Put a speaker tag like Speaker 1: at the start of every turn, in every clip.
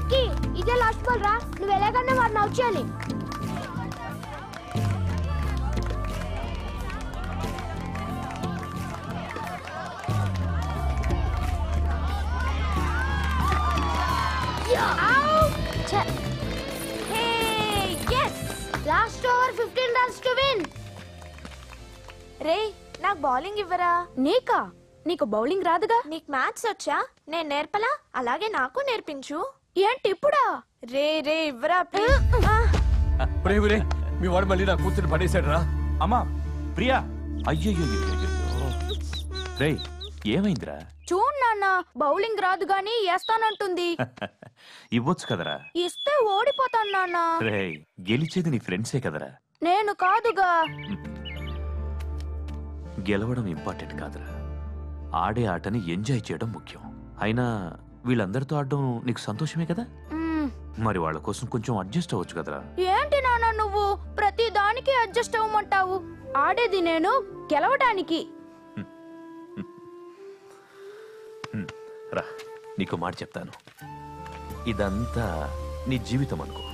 Speaker 1: విక్కీ ఇదే last ball రా నువ్వు ఎలాగన్నా వాడిని అవుట్ చేయాలి last over fifteen runs to win
Speaker 2: రే నాకు బౌలింగ్ ఇవ్వరా
Speaker 3: నీకా నీకు బౌలింగ్ రాదుగా
Speaker 2: నీకు మ్యాథ్స్ వచ్చా నేను నేర్పలా అలాగే నాకు నేర్పించు
Speaker 3: ఏంటి ఇప్పుడా
Speaker 2: రే రే ఇవ్వరా ప్లీజ్
Speaker 4: ఒరే ఒరే మీ వాడు మళ్ళీ నా కూతురు పడేశాడు రా
Speaker 5: అమ్మా ప్రియా అయ్యయ్యో రే ఏమైందిరా
Speaker 3: చూడు నాన్న బౌలింగ్ రాదు గాని వేస్తానంటుంది
Speaker 5: ఇవ్వొచ్చు కదరా
Speaker 3: ఇస్తే ఓడిపోతాను నాన్న
Speaker 5: రే గెలిచేది నీ ఫ్రెండ్సే కదరా
Speaker 3: నేను కాదుగా
Speaker 5: గెలవడం ఇంపార్టెంట్ కాదురా ఆడే ఆటని ఎంజాయ్ చేయడం ముఖ్యం అయినా వీళ్ళందరితో ఆడడం నీకు సంతోషమే కదా
Speaker 3: మ్మ్.
Speaker 5: మరి వాళ్ళ కోసం కొంచెం అడ్జస్ట్ అవ్వచ్చు కదరా
Speaker 3: ఏంటి నాన్న నువ్వు ప్రతి దానికి అడ్జస్ట్ అవ్వమంటావు ఆడేది నేను గెలవడానికి
Speaker 5: హ్మ్, రా నీకు మాట చెప్తాను ఇదంతా నీ జీవితం అనుకో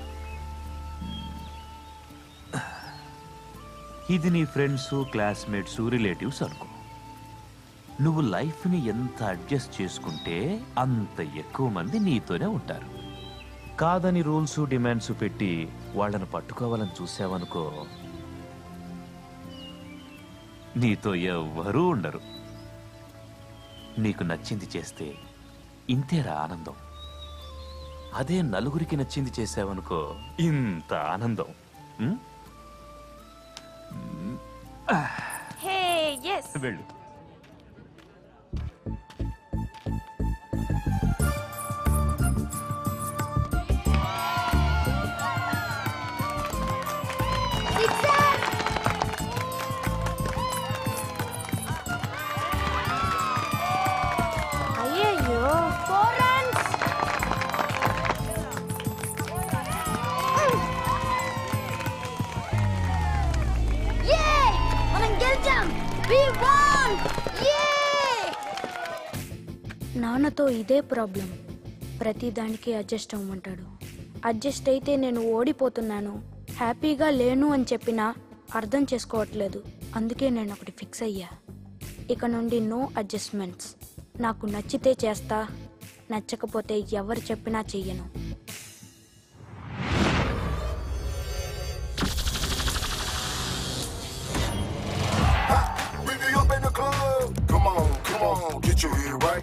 Speaker 5: ఇది నీ ఫ్రెండ్స్ క్లాస్మేట్స్ రిలేటివ్స్ అనుకో నువ్వు లైఫ్ని ఎంత అడ్జస్ట్ చేసుకుంటే అంత ఎక్కువ మంది నీతోనే ఉంటారు కాదని రూల్స్ డిమాండ్స్ పెట్టి వాళ్ళని పట్టుకోవాలని చూసావనుకో నీతో ఎవ్వరూ ఉండరు నీకు నచ్చింది చేస్తే ఇంతేరా ఆనందం అదే నలుగురికి నచ్చింది చేసావనుకో ఇంత ఆనందం ఉం?
Speaker 2: హే ఎస్
Speaker 5: వెళ్ళు
Speaker 2: అయ్యయ్యో
Speaker 3: ఫోర్ రన్స్
Speaker 1: మనం గెలిచాం వి వన్
Speaker 3: నాన్నతో ఇదే ప్రాబ్లం ప్రతి దానికి అడ్జస్ట్ అవ్వమంటాడు అడ్జస్ట్ అయితే నేను ఓడిపోతున్నాను హ్యాపీగా లేను అని చెప్పినా అర్థం చేసుకోవట్లేదు అందుకే నేను ఒకటి ఫిక్స్ అయ్యా ఇక నుండి నో అడ్జస్ట్మెంట్స్ నాకు నచ్చితే చేస్తా నచ్చకపోతే ఎవరు చెప్పినా చెయ్యను
Speaker 6: We be up in the club. Come on, come on, get your head right.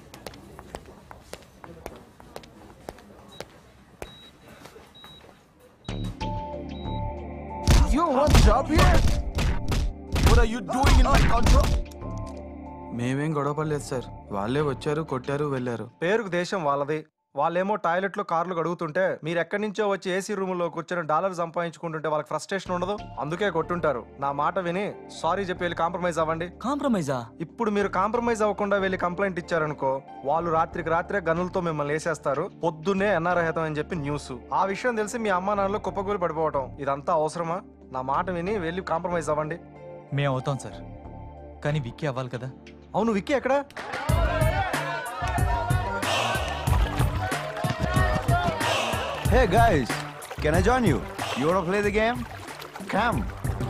Speaker 7: You want job here? What are you doing in my control?
Speaker 8: మేమేం గొడవ పడలేదు సార్ వాళ్ళే వచ్చారు కొట్టారు వెళ్ళారు
Speaker 9: పేరుకు దేశం వాళ్ళది వాళ్ళేమో టాయిలెట్ లో కార్లు గడుగుతుంటే మీరు ఎక్కడి నుంచో వచ్చి ఏసీ రూమ్ లో కూర్చొని డాలర్ సంపాదించుకుంటుంటే వాళ్ళకి ఫ్రస్ట్రేషన్ ఉండదు అందుకే కొట్టుంటారు నా మాట విని సారీ చెప్పి వెళ్ళి కాంప్రమైజ్ అవ్వండి
Speaker 8: కాంప్రమైజా
Speaker 9: ఇప్పుడు మీరు కాంప్రమైజ్ అవ్వకుండా వెళ్ళి కంప్లైంట్ ఇచ్చారనుకో వాళ్ళు రాత్రికి రాత్రే గనులతో మిమ్మల్ని వేసేస్తారు పొద్దున్నే ఎన్ఆర్హతం అని చెప్పి న్యూస్ ఆ విషయం తెలిసి మీ అమ్మా నాన్నలు కుప్పగూలి పడిపోవటం ఇదంతా అవసరమా నా మాట విని వెళ్ళి కాంప్రమైజ్ అవ్వండి
Speaker 7: మేము అవుతాం సార్ కానీ విక్కీ అవ్వాలి కదా
Speaker 9: అవును విక్కీ ఎక్కడ
Speaker 7: Hey guys, can I join you? You wanna play the game? Come.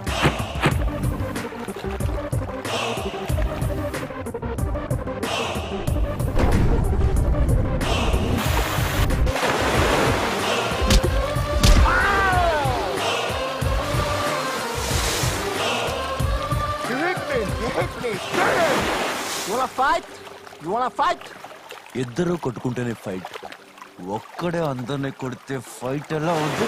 Speaker 6: You hit me, you hit me. You wanna fight? You wanna fight?
Speaker 7: ఇద్దరు కొట్టుకుంటేనే ఫైట్ ఒక్కడే అందరిని కొడితే ఫైట్ ఎలా ఉంది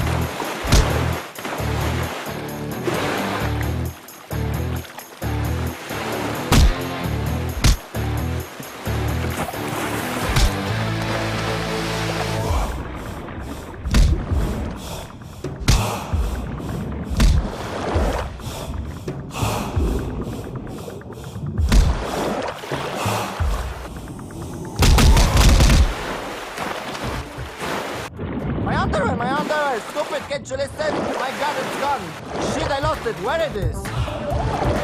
Speaker 6: My underwear, my underwear. Stupid, can't you listen? My god, it's gone. Shit, I lost it. Where it is?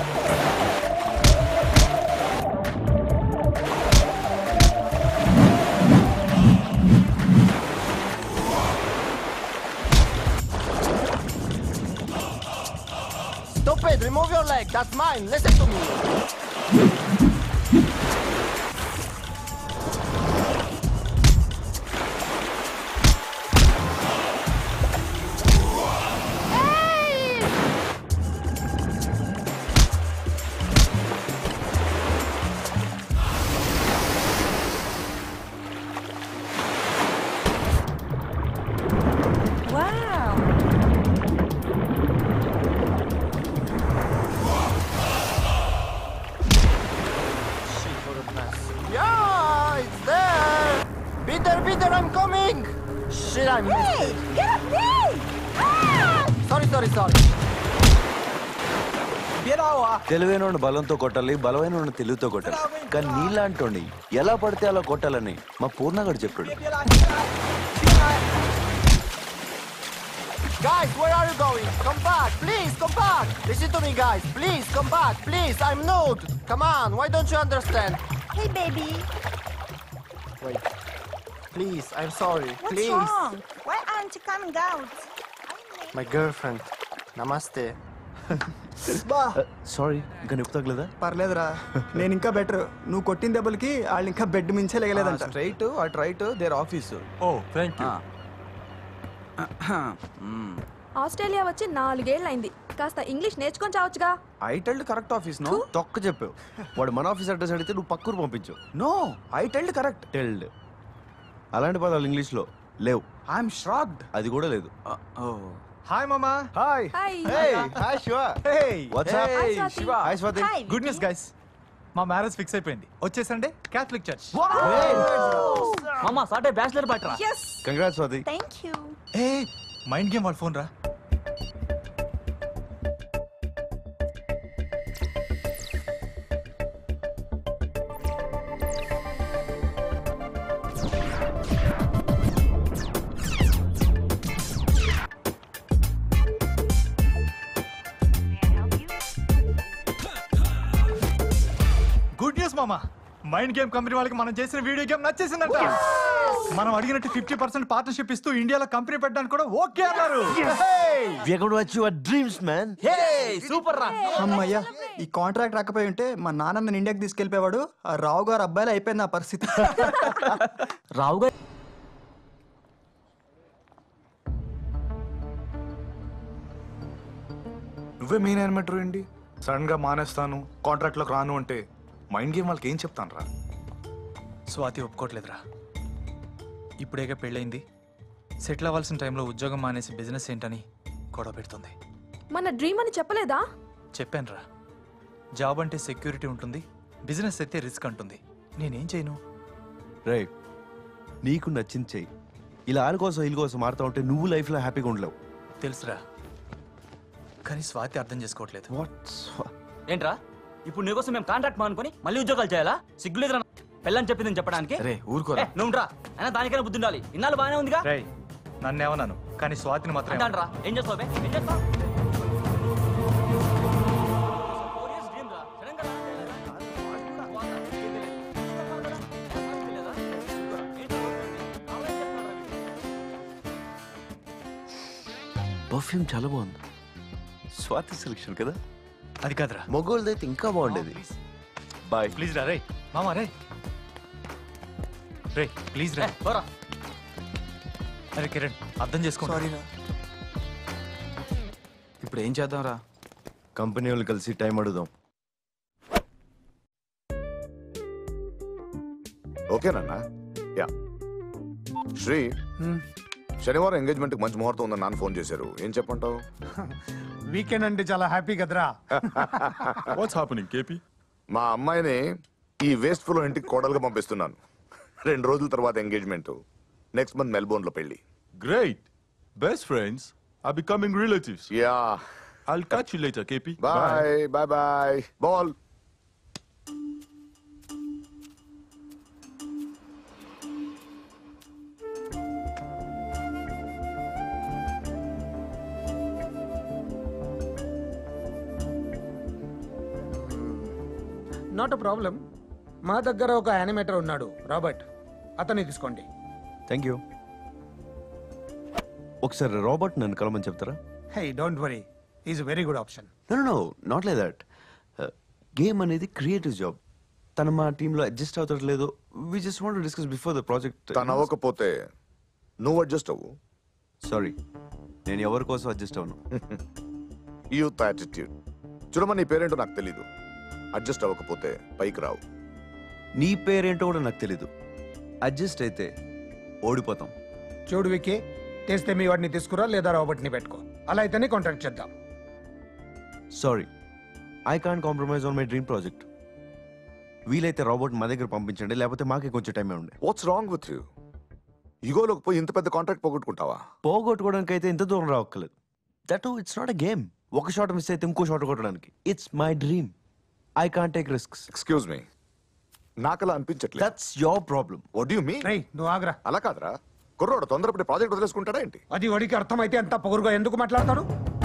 Speaker 6: Sid, remove your leg. That's mine. Listen to me. Shit, what a mess. Yeah, it's there. Peter, Peter, I'm coming. Shit, I missed it.
Speaker 1: Get me!
Speaker 6: Sorry, sorry, sorry.
Speaker 7: తెలివైన బలంతో కొట్టాలి బలమైన తెలివితో కొట్టాలి కానీ నీలాంటోండి ఎలా పడితే అలా కొట్టాలని మా పూర్ణగాడు చెప్పాడు
Speaker 6: Guys, where are you going? Come back, please, come back. Listen to me, guys. Please, come back, please. I'm nude. Come on, why don't you understand?
Speaker 1: Hey, baby.
Speaker 6: Wait. Please, I'm sorry.
Speaker 1: What's
Speaker 6: please.
Speaker 1: wrong? Why aren't you coming out?
Speaker 6: My girlfriend. Namaste.
Speaker 7: Sorry ఇంకా నొప్పి తగ్గలేదా
Speaker 10: పర్లేదురా నేను ఇంకా better నువ్వు కొట్టిన దెబ్బలకి వాళ్ళు ఇంకా bed మించే లేగలేదంట
Speaker 8: స్ట్రైట్ అటు right there office
Speaker 4: oh thank you
Speaker 2: Australia వచ్చి నాలుగేళ్ళైంది కాస్త ఇంగ్లీష్ నేర్చుకొని చావచ్చుగా
Speaker 8: I telled correct office no
Speaker 7: తొక్క చెప్పావు వాడు మన ఆఫీస్ అడ్రస్ అడిగితే నువ్వు పక్కూరు పంపించావు
Speaker 8: no I telled correct
Speaker 7: telled అలాంటి పదాలు ఇంగ్లీష్లో లేవు
Speaker 8: ఐఎమ్ షాక్డ్
Speaker 7: అది కూడా లేదు
Speaker 9: హాయ్ మామా hi
Speaker 2: hi
Speaker 7: hi Shiva what's up
Speaker 2: Hi, Swati.
Speaker 8: Shiva
Speaker 7: hi Swathi
Speaker 11: good news guys మా మ్యారేజ్ ఫిక్స్ అయిపోయింది వచ్చేసండి క్యాథలిక్ చర్చ్
Speaker 10: మామా సాటే బ్యాచిలర్ బట్రా
Speaker 7: కంగ్రాట్స్ స్వాతి
Speaker 1: Thank you.
Speaker 11: ఏ మైండ్ గేమ్ వాళ్ళ ఫోన్ రా గుడ్ న్యూస్ మామా మైండ్ గేమ్ కంపెనీ వాళ్ళకి మనం చేసిన వీడియో గేమ్ నచ్చేసిందంట మనం అడిగినట్టు ఫిఫ్టీ పర్సెంట్ పార్ట్నర్షిప్ ఇస్తూ ఇండియాలో కంపెనీ పెట్టడానికి కూడా ఓకే అన్నారు
Speaker 7: we are going to achieve our dreams man
Speaker 10: super రా అమ్మయ్యా ఈ కాంట్రాక్ట్ రాకపోయి ఉంటే మా నాన్న నన్ను ఇండియాకి తీసుకెళ్ళిపోయాడు ఆ రావు గారు అబ్బాయిలు అయిపోయింది నా పరిస్థితి రావు గారు
Speaker 11: నువ్వే మెయిన్ యానిమేటర్ ఏంటి సడన్ గా మానేస్తాను కాంట్రాక్ట్ లోకి రాను అంటే మైండ్ గేమ్ వాళ్ళకి ఏం చెప్తాను రా స్వాతి ఒప్పుకోవట్లేదురా ఇప్పుడేగా పెళ్ళైంది సెటిల్ అవ్వాల్సిన టైంలో ఉద్యోగం మానేసి బిజినెస్ ఏంటని గొడవ పెడుతుంది
Speaker 2: మన డ్రీమ్ అని చెప్పలేదా
Speaker 11: చెప్పానురా జాబ్ అంటే సెక్యూరిటీ ఉంటుంది బిజినెస్ అయితే రిస్క్ అంటుంది నేనేం చేయను
Speaker 7: రే నీకు నచ్చింది చెయ్యి ఇలా వాళ్ళ కోసం వీళ్ళ కోసం మారుతా ఉంటే నువ్వు లైఫ్లో హ్యాపీగా ఉండలేవు
Speaker 11: తెలుసురా కానీ స్వాతి అర్థం చేసుకోవట్లేదు
Speaker 10: ఏంట్రా ఇప్పుడు నీకోసం మేము కాంట్రాక్ట్ మానుకొని మళ్ళీ ఉద్యోగాలు చేయాలా సిగ్గులేదురా పెళ్ళని చెప్పిందని చెప్పడానికి
Speaker 8: రే ఊరుకోరా
Speaker 10: ఏ, నువ్వు రా అయినా దానికైనా బుద్ధి ఉండాలి ఇన్నాళ్ళు బాగానే ఉందిగా
Speaker 11: రై నన్ను ఏమన్నాను కానీ స్వాతిని మాత్రం
Speaker 10: అంటాను ఏం చేస్తావు బే? ఏం చేస్తావు
Speaker 7: పర్ఫ్యూమ్ చాలా బాగుంది స్వాతి సెలెక్షన్ కదా
Speaker 11: అది కాదురా
Speaker 7: మగోళ్ళదైతే ఇంకా బాగుండేది బాయ్
Speaker 11: ప్లీజ్ రా రే మామా రే రే ప్లీజ్ రా
Speaker 10: ఏ, పోరా.
Speaker 11: అరే కిరణ్ అర్థం చేసుకో
Speaker 10: సారీ రా
Speaker 8: ఇప్పుడు ఏం చేద్దాం రా
Speaker 7: కంపెనీ వాళ్ళు కలిసి టైం అడుగుదాం
Speaker 12: ఓకేనన్నా యా శ్రీ శనివారం ఎంగేజ్మెంట్ మంచి ముహూర్తం ఉందని నాన్న ఫోన్ చేశారు ఏం చెప్పంటావు
Speaker 11: వీకెండ్ అంటే చాలా హ్యాపీ కదరా
Speaker 12: వాట్స్ హ్యాపెనింగ్ కేపీ మా అమ్మాయిని ఈ వేస్ట్ ఫుల్ ఇంటికి కోడలుగా పంపిస్తున్నాను రెండు రోజుల తర్వాత ఎంగేజ్మెంట్ నెక్స్ట్ మంత్ మెల్బోర్న్ లో పెళ్లి
Speaker 13: Great. Best friends are becoming relatives.
Speaker 12: Yeah
Speaker 13: I'll catch you later, KP.
Speaker 12: Bye bye bye ball
Speaker 9: not a problem మా దగ్గర ఒక యానిమేటర్ ఉన్నాడు రాబర్ట్ అతన్ని తీసుకోండి
Speaker 7: థ్యాంక్ యూ ఒకసారి రాబర్ట్ నన్ను కలమని చెప్తారా
Speaker 9: hey don't worry
Speaker 14: is very good option
Speaker 7: no no not like that game Uh, అనేది క్రియేటివ్ జాబ్ తన మా టీంలో అడ్జస్ట్ అవుతట్లేదు we just want discuss before the project
Speaker 12: తను అవ్వకపోతే నువ్వు అడ్జస్ట్ అవ్వు
Speaker 7: సారీ నేను ఎవరి కోసం అడ్జస్ట్ అవును
Speaker 12: యూత్ యాటిట్యూడ్ చూడమా నీ పేరేంటో నాకు తెలీదు అడ్జస్ట్ అవ్వకపోతే పైకి రావు
Speaker 7: నీ పేరేంటో కూడా నాకు తెలీదు అడ్జస్ట్ అయితే ఓడిపోతాం
Speaker 14: చూడు వికి తెస్తే మీ వాడిని తీసుకురా లేదా రాబర్ట్ని పెట్టుకో అలా అయితేనే కాంట్రాక్ట్ చేద్దాం
Speaker 7: sorry I can't compromise on my dream project వీలైతే రాబోట్ మా దగ్గర పంపించండి లేకపోతే మాకే కొంచెం టైమే ఉండే
Speaker 12: వాట్స్ రాంగ్ విత్ యూ ఇగోలోకి పోయి ఇంత పెద్ద కాంట్రాక్ట్ పోగొట్టుకుంటావా
Speaker 7: పోగొట్టుకోవడానికి అయితే ఇంత దూరం రావక్కర్లేదు that it's not a game ఒక షాట్ మిస్ అయితే ఇంకో షాట్ కొట్టడానికి it's my dream I can't take risks
Speaker 12: excuse me నాకలా అనిపించట్లేదు
Speaker 7: that's your problem
Speaker 12: what you mean
Speaker 14: నువ్వు ఆగ్రా
Speaker 12: అలా కాదురా కుర్రోడు తొందరపడి ప్రాజెక్ట్ వదిలేసుకుంటాడా ఏంటి
Speaker 14: అది వాడికి అర్థమైతే అంత పొగురుగా ఎందుకు మాట్లాడతాడు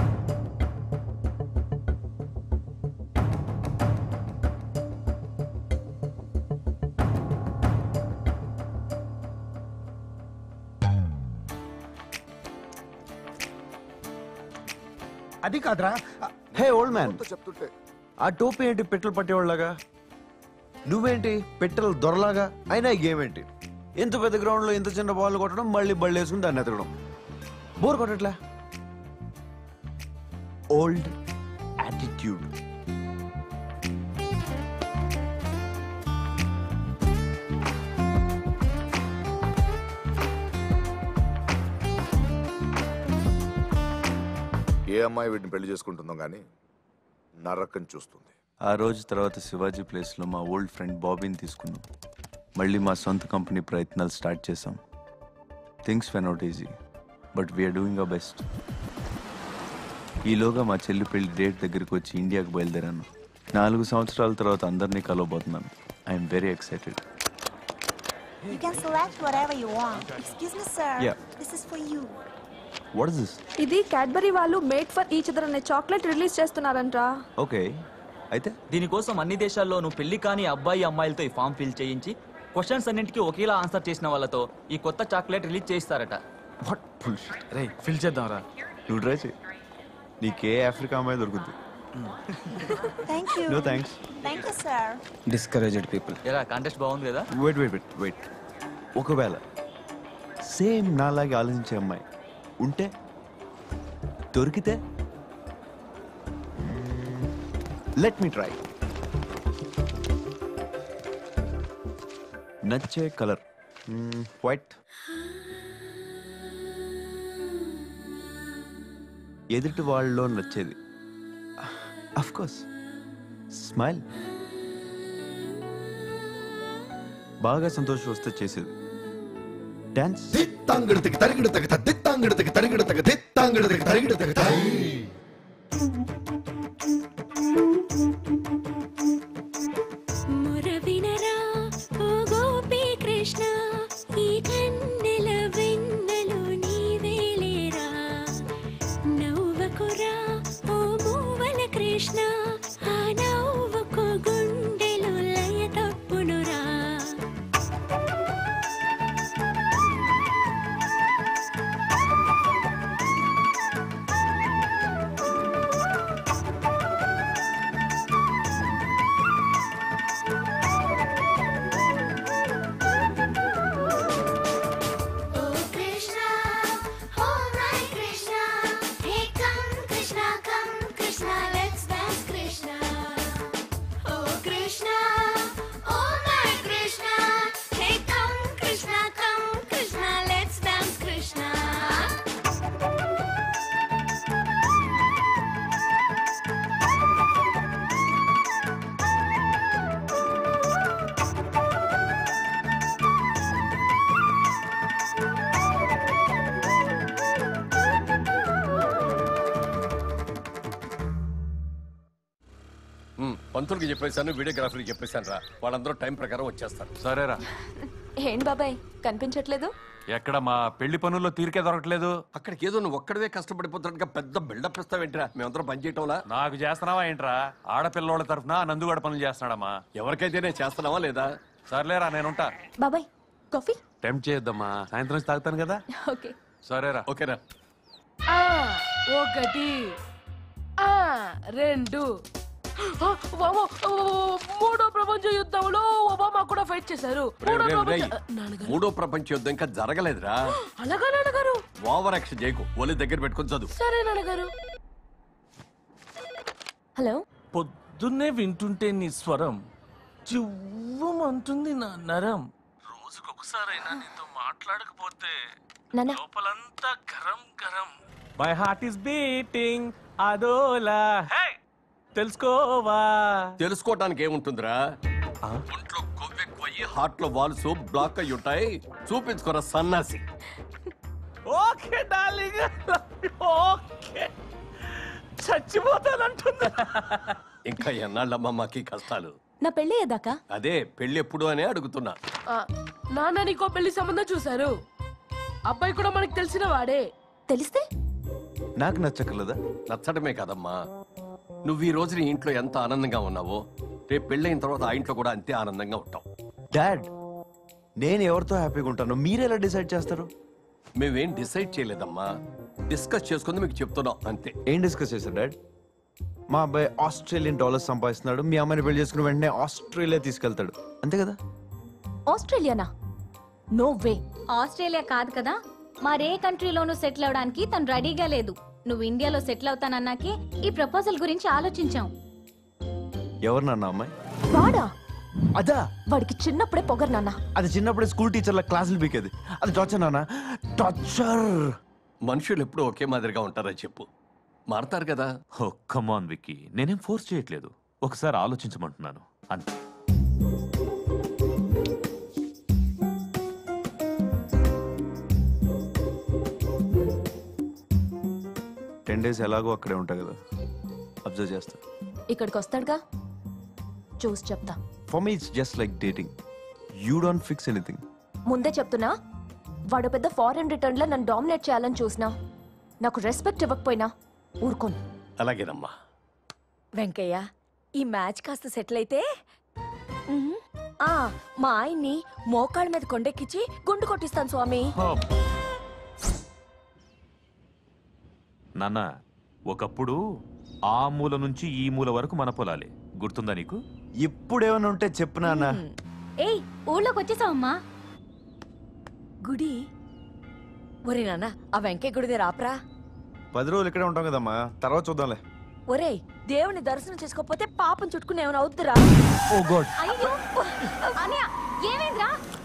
Speaker 14: అది కాదురా
Speaker 7: హే ఓల్డ్ మ్యాన్
Speaker 12: చెప్తుంటే
Speaker 7: ఆ టోపీ ఏంటి పెట్టెలు పట్టేవాళ్ళగా నువ్వేంటి పెట్టెలు దొరలాగా అయినా ఈ గేమ్ ఏంటి ఎంత పెద్ద గ్రౌండ్ లో ఇంత చిన్న బాల్ కొట్టడం మళ్ళీ బళ్ళు వేసుకుని దాన్ని ఎతకడం బోర్ కొట్టట్లే ఓల్డ్ యాటిట్యూడ్
Speaker 12: ఏ అమ్మాయి వీటిని పెళ్లి చేసుకుంటుందో గానీ నరకం చూస్తుంది
Speaker 7: ఆ రోజు తర్వాత శివాజీ ప్లేస్లో మా ఓల్డ్ ఫ్రెండ్ బాబీని తీసుకున్నాం మళ్ళీ మా సొంత కంపెనీ ప్రయత్నాలు స్టార్ట్ చేసాం things when out easy but we are doing a best ఈలోగా మా చెల్లి పెళ్లి డేట్ దగ్గరికి వచ్చి ఇండియాకి బయలుదేరాను నాలుగు సంవత్సరాల తర్వాత అందరినీ కలవబోతున్నాను I'm very excited
Speaker 1: You can select whatever you want. Excuse me, sir.
Speaker 7: Yeah.
Speaker 1: This is for you.
Speaker 7: What is this
Speaker 2: ఇది క్యాడ్బరీ వాళ్ళు మేడ్ ఫర్ ఈచ్ అదర్ అనే చాక్లెట్ రిలీజ్ చేస్తున్నారంట్రా
Speaker 7: ఓకే అయితే
Speaker 15: దీనికోసం అన్ని దేశాల్లోనూ పెళ్లి కాని అబ్బాయి అమ్మాయిలతో ఈ ఫామ్ ఫిల్ చేయించి క్వశ్చన్స్ అన్నింటికి ఒకేలా ఆన్సర్ చేసిన వాళ్ళతో ఈ కొత్త చాక్లెట్ రిలీజ్ చేయిస్తారట
Speaker 8: రే ఫిల్ చేద్దాం రా
Speaker 7: నువ్వు ట్రై చేయి నీకే ఆఫ్రికా అమ్మాయి దొరుకుద్ది
Speaker 1: Thank you.
Speaker 7: No thanks
Speaker 1: Thank you, sir.
Speaker 8: Discouraged people
Speaker 15: ఎలా కాంటెస్ట్ బాగుంది కదా
Speaker 7: వెయిట్ వెయిట్ వెయిట్ వెయిట్ ఒకవేళ సేమ్ నాలాగే ఆలోచించే అమ్మాయి ఉంటే దొరికితే లెట్ మీ ట్రై నచ్చే కలర్ వైట్ ఎదుటి వాళ్ళలో నచ్చేది అఫ్ కోర్స్ స్మైల్ బాగా సంతోషం వస్తే చేసేది డాన్స్
Speaker 16: తిత్తాంగడతకి తరిగిడతక తిత్తాంగడతకి తరిగిడతక తిత్తాంగడతకి తరిగిడతక
Speaker 17: మురవినరా ఓ గోపీ కృష్ణ ఈ కన్నెల వెన్నెలు నీవేలేరా నవ్వకురా ఓ మూవల కృష్ణ ఆ నవ్వుకు గుండెలు లయ తప్పునురా Oh Krishna, oh my Krishna, hey come Krishna, come Krishna, let's dance Krishna. Oh Krishna, oh my Krishna, hey come Krishna, come Krishna, let's dance Krishna.
Speaker 4: ఉమ్, పంతులకి చెప్పేశాను వీడియోగ్రాఫర్కి చెప్పేశాను రా వాళ్ళందరూ టైం ప్రకారం వచ్చేస్తారు
Speaker 18: సరేరా
Speaker 2: ఏంటి బాబాయ్ కనిపించట్లేదు
Speaker 18: ఎక్కడ మా పెళ్లి పనుల్లో తీరికే దొరకట్లేదు
Speaker 4: అక్కడికి ఏదో నువ్వు ఒక్కడవే కష్టపడిపోతున్నట్టుగా పెద్ద బిల్డప్ ఇస్తావేంటిరా మేమందరం పని చేయటంలా
Speaker 18: నాకు చేస్తున్నావా ఏంట్రా ఆడపిల్లోళ్ళ తరఫున నందుగడ పనులు చేస్తున్నాడమ్మా
Speaker 4: ఎవరికైతేనే చేస్తున్నావా లేదా
Speaker 18: సర్లేరా నేనుంటా
Speaker 2: బాబాయ్ కాఫీ
Speaker 18: టెంప్ట్ చేయొద్దమ్మా సాయంత్రం వచ్చి తాగుతాను కదా
Speaker 2: ఓకే
Speaker 18: సరేరా
Speaker 4: ఓకేరా
Speaker 19: ఆ, ఒకటి ఆ, రెండు ఆ, వామో, ఓ, మూడో ప్రపంచ యుద్ధంలో ఒబామా కూడా ఫైట్ చేశారు
Speaker 4: రేయ్,
Speaker 19: మూడో
Speaker 4: రేయ్,
Speaker 19: ప్రపంచ
Speaker 4: రేయ్.
Speaker 19: నాన్నగారు
Speaker 4: మూడో ప్రపంచ యుద్ధం ఇంకా జరగలేదురా
Speaker 19: అలాగా నాన్నగారు
Speaker 4: ఓవర్ యాక్షన్ చేయకు ఒలి దగ్గర పెట్టుకొని చదువు
Speaker 19: సరే నాన్నగారు
Speaker 2: హలో
Speaker 20: పొద్దున్నే వింటుంటే నీ స్వరం చివ్వమంటుంది నా నరం రోజుకొకసారైనా నీతో మాట్లాడకపోతే
Speaker 2: నాన్న
Speaker 20: లోపలంతా గరం గరం మై హార్ట్ ఇస్ బీటింగ్ అదోలా హే తెలుసుకోవా
Speaker 4: తెలుసుకోవటానికి ఏముంటుందిరా ఒంట్లో కొవ్వెక్కువయ్యి హార్ట్ లో వాల్స్ బ్లాక్ అయ్యి ఉంటాయి చూపించుకోరా సన్నాసి
Speaker 20: ఓకే డార్లింగ్ ఓకే చచ్చిపోతానంటుంది
Speaker 4: ఇంకా ఎన్నాళ్ళమ్మా మాకి కష్టాలు
Speaker 2: నా పెళ్ళి అయ్యేదాకా
Speaker 4: అదే పెళ్లి ఎప్పుడు అనే అడుగుతున్నా
Speaker 19: ఆ, నాన్న నీకో పెళ్లి సంబంధం చూశారు అబ్బాయి కూడా మనకు తెలిసిన వాడే
Speaker 2: తెలిస్తే
Speaker 7: నాకు నచ్చకలేదా
Speaker 4: నచ్చడమే కదమ్మా నువ్వు ఈ రోజు నీ ఇంట్లో ఎంత ఆనందంగా ఉన్నావో రేపు పెళ్ళైన తర్వాత ఆ ఇంట్లో కూడా అంతే ఆనందంగా ఉంటావు
Speaker 7: డాడ్ నేను ఎవరితో హ్యాపీగా ఉంటాను మీరు ఎలా డిసైడ్ చేస్తారు
Speaker 4: మేమేం డిసైడ్ చేయలేదమ్మా డిస్కస్ చేసుకుంది మీకు చెప్తున్నాం అంతే
Speaker 7: ఏం డిస్కస్ చేశారు డాడ్ మా అబ్బాయి ఆస్ట్రేలియన్ డాలర్స్ సంపాదిస్తున్నాడు మీ అమ్మాయిని పెళ్లి చేసుకుని వెంటనే ఆస్ట్రేలియా తీసుకెళ్తాడు అంతే కదా
Speaker 2: ఆస్ట్రేలియానా నో వే
Speaker 21: ఆస్ట్రేలియా కాదు కదా మరే కంట్రీలోనూ సెటిల్ అవడానికి తను రెడీగా లేదు నువ్వు ఇండియాలో సెటిల్ అవుతానన్నాకే ఈ ప్రపోజల్ గురించి ఆలోచించాం
Speaker 7: ఎవరు నాన్న అమ్మాయి
Speaker 2: వాడా
Speaker 7: అదా
Speaker 2: వాడికి చిన్నప్పుడే పొగరు నాన్న
Speaker 7: అది చిన్నప్పుడే స్కూల్ టీచర్ల క్లాసులు బీకేది అది టార్చర్ నాన్న టార్చర్
Speaker 4: మనుషులు ఎప్పుడు ఒకే మాదిరిగా ఉంటారని చెప్పు మారతారు కదా
Speaker 5: ఓ కమాన్ విక్కీ నేనేం ఫోర్స్ చేయట్లేదు ఒకసారి ఆలోచించమంటున్నాను అంతే
Speaker 7: టెన్ డేస్ ఎలాగో అక్కడే ఉంటా కదా అబ్జర్వ్ చేస్తా
Speaker 2: ఇక్కడికి వస్తాడుగా చూసి చెప్తా
Speaker 7: for me it's just like dating you don't fix anything
Speaker 2: ముందే చెప్తున్నా వాడు పెద్ద ఫారెన్ రిటర్న్ లో నన్ను డామినేట్ చేయాలని చూసినా నాకు రెస్పెక్ట్ ఇవ్వకపోయినా ఊరుకోను
Speaker 4: అలాగేనమ్మా
Speaker 2: వెంకయ్య ఈ మ్యాచ్ కాస్త సెటిల్ అయితే మ్మ్. ఆ మా ఆయన్ని మోకాళ్ళ మీద కొండెక్కించి గుండు కొట్టిస్తాను స్వామి
Speaker 5: నాన్న ఒకప్పుడు ఆ మూల నుంచి ఈ మూల వరకు మన పొలాలే గుర్తుందా నీకు
Speaker 7: ఇప్పుడు ఏమైనా ఉంటే చెప్పు నాన్న
Speaker 21: ఏయ్ ఊళ్ళోకి వచ్చేసావమ్మా
Speaker 2: గుడి ఒరే నాన్న ఆ వెంకయ్య గుడిదే రాప్రా
Speaker 7: పది రోజులు ఇక్కడే ఉంటాం కదమ్మా తర్వాత చూద్దాంలే
Speaker 2: ఒరేయ్ దేవుని దర్శనం చేసుకోకపోతే పాపం చుట్టుకుని ఏమైనా అవుద్దురా
Speaker 7: ఓ గాడ్
Speaker 21: అయ్యో అనియా ఏమైందిరా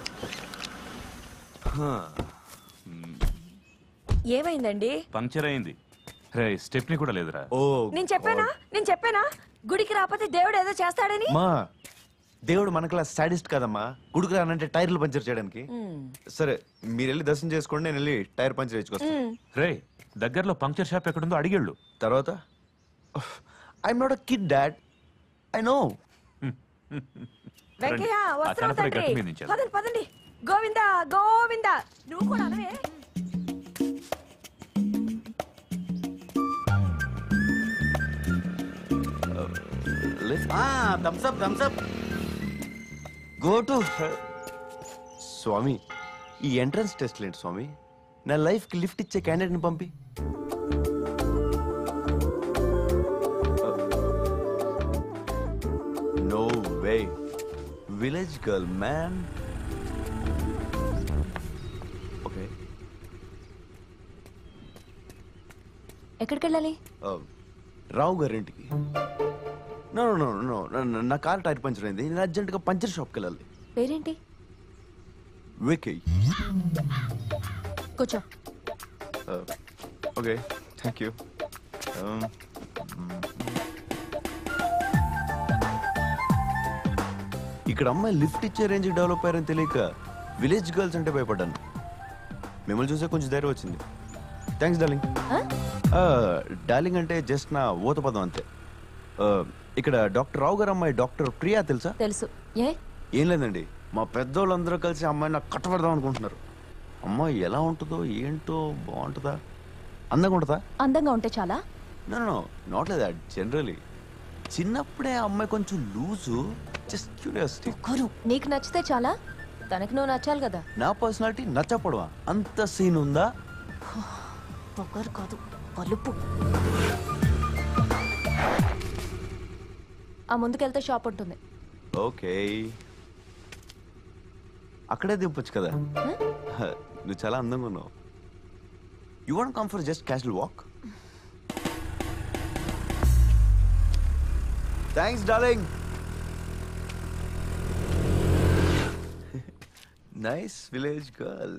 Speaker 2: ఏమైందండి
Speaker 5: పంక్చర్ అయింది రే స్టెప్ని కూడా లేదురా
Speaker 7: ఓ
Speaker 2: నేను చెప్పానా నేను చెప్పానా గుడికి రాకపోతే దేవుడు ఏదో చేస్తాడని
Speaker 7: మా దేవుడు మనకలా సాడిస్ట్ కదమ్మా గుడికి రానంటే టైర్లు పంచర్ చేయడానికి సరే మీరు వెళ్ళి దర్శనం చేసుకోండి నేను వెళ్ళి టైర్ పంచర్ వేసుకొస్తాను
Speaker 5: రే దగ్గరలో పంక్చర్ షాప్ ఎక్కడుందో అడిగేళ్ళు
Speaker 7: తర్వాత I'm not a kid dad I know
Speaker 2: Venkayya
Speaker 5: ఆ
Speaker 2: వస్త్రం
Speaker 5: కనపడే
Speaker 2: తండ్రి
Speaker 5: గట్టు మీద నుంచి
Speaker 2: పదండి పదండి గోవిందా గోవిందా నువ్వు కూడా అనవే
Speaker 7: thumbs up thumbs up go to స్వామి ఈ ఎంట్రన్స్ టెస్ట్ ఏంటి స్వామి నా లైఫ్ కి లిఫ్ట్ ఇచ్చే క్యాండిడేట్ ని పంపి no way village girl man okay
Speaker 2: ఎక్కడికి వెళ్ళాలి
Speaker 7: రావు గారింటికి నో నో నో నో నా కార్ టైర్ పంచర్ అయింది నేను అర్జెంట్గా పంచర్ షాప్కి వెళ్ళాలి
Speaker 2: పేరేంటి
Speaker 7: వికీ
Speaker 2: కూర్చో
Speaker 7: ఓకే థ్యాంక్ యూ ఇక్కడ అమ్మాయి లిఫ్ట్ ఇచ్చే రేంజ్ డెవలప్ అయ్యారని తెలియక విలేజ్ గర్ల్స్ అంటే భయపడ్డాను మిమ్మల్ని చూసే కొంచెం ధైర్యం వచ్చింది థ్యాంక్స్ డార్లింగ్ డార్లింగ్ అంటే జస్ట్ నా ఊత పదం అంతే Uh, ఇక్కడ డాక్టర్ రావు గారు అమ్మాయి డాక్టర్ ప్రియా తెలుసా
Speaker 2: తెలుసు ఏ
Speaker 7: ఏం లేదండి మా పెద్దోళ్ళందరూ కలిసి అమ్మాయిని నాకు కట్టబెడదాం అనుకుంటున్నారు అమ్మాయి ఎలా ఉంటుందో ఏంటో బాగుంటుందా అందంగా ఉంటుందా
Speaker 2: అందంగా ఉంటే చాలా
Speaker 7: no no not like that generally చిన్నప్పుడే ఆ అమ్మాయి కొంచెం లూజు జస్ట్ క్యూరియాసిటీ
Speaker 2: గురు నీకు నచ్చితే చాలా తనకి నువ్వు నచ్చాలి కదా
Speaker 7: నా పర్సనాలిటీ నచ్చపడవా అంత సీన్ ఉందా
Speaker 2: పొగరు కాదు పలుపు ఆ ముందుకెళ్తే షాప్ ఉంటుంది
Speaker 7: ఓకే అక్కడే దింపొచ్చు కదా హ, నువ్వు చాలా అందంగా ఉన్నావు you want come for just casual walk thanks darling nice village girl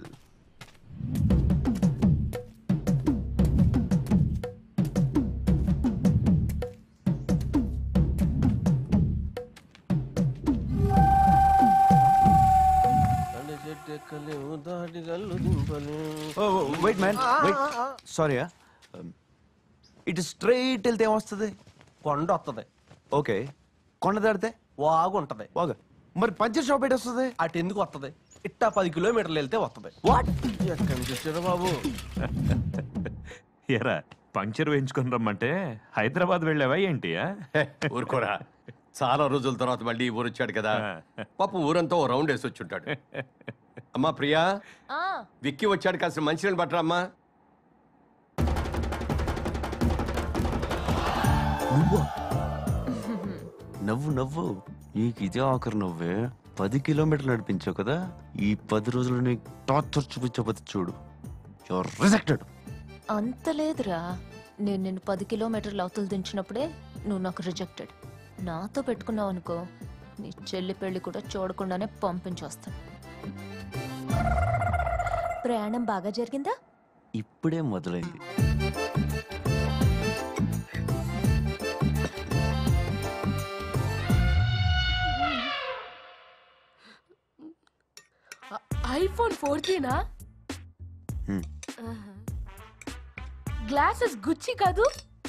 Speaker 7: wait man wait sorry ఇటు స్ట్రైట్ వెళ్తే ఏమొస్తుంది
Speaker 4: కొండ వస్తుంది
Speaker 7: ఓకే కొండ దాడితే
Speaker 4: వాగు ఉంటది
Speaker 7: వాగ మరి పంచర్ షాప్ ఎటు వస్తుంది
Speaker 4: అటు ఎందుకు వస్తుంది ఇట్టా పది కిలోమీటర్లు వెళ్తే వస్తుంది
Speaker 7: వాట్
Speaker 4: ఎక్కడి నుంచి వచ్చారు బాబు
Speaker 5: ఎరా పంక్చర్ వేయించుకొని రమ్మంటే హైదరాబాద్ వెళ్ళావా ఏంటి ఆ?
Speaker 4: ఊరుకోరా చాలా రోజుల తర్వాత మళ్ళీ ఈ ఊరు వచ్చాడు కదా పాప ఊరంతా ఓ రౌండ్ వేసి వచ్చి ఉంటాడు అమ్మా ప్రియా విక్కీ వచ్చాడు కాస్త మంచినీళ్ళు పట్టరా అమ్మా
Speaker 7: నువ్వా నవ్వు నవ్వు నీకు ఇదే ఆఖరి నవ్వే పది కిలోమీటర్లు నడిపించావు కదా ఈ పది రోజులు నీకు టార్చర్ చూపించకపోతే చూడు యువర్ రిజెక్టెడ్
Speaker 2: అంత లేదురా నేను నిన్ను పది కిలోమీటర్ల అవతలు దించినప్పుడే నువ్వు నాకు రిజెక్టెడ్ నాతో పెట్టుకున్నావు అనుకో నీ చెల్లి పెళ్లి కూడా చూడకుండానే పంపించేస్తాను ప్రయాణం బాగా జరిగిందా
Speaker 7: ఇప్పుడే మొదలైంది
Speaker 19: ఐఫోన్ ఫోర్టీనా
Speaker 7: Hmm.
Speaker 19: గ్లాసెస్ గుచ్చి కాదు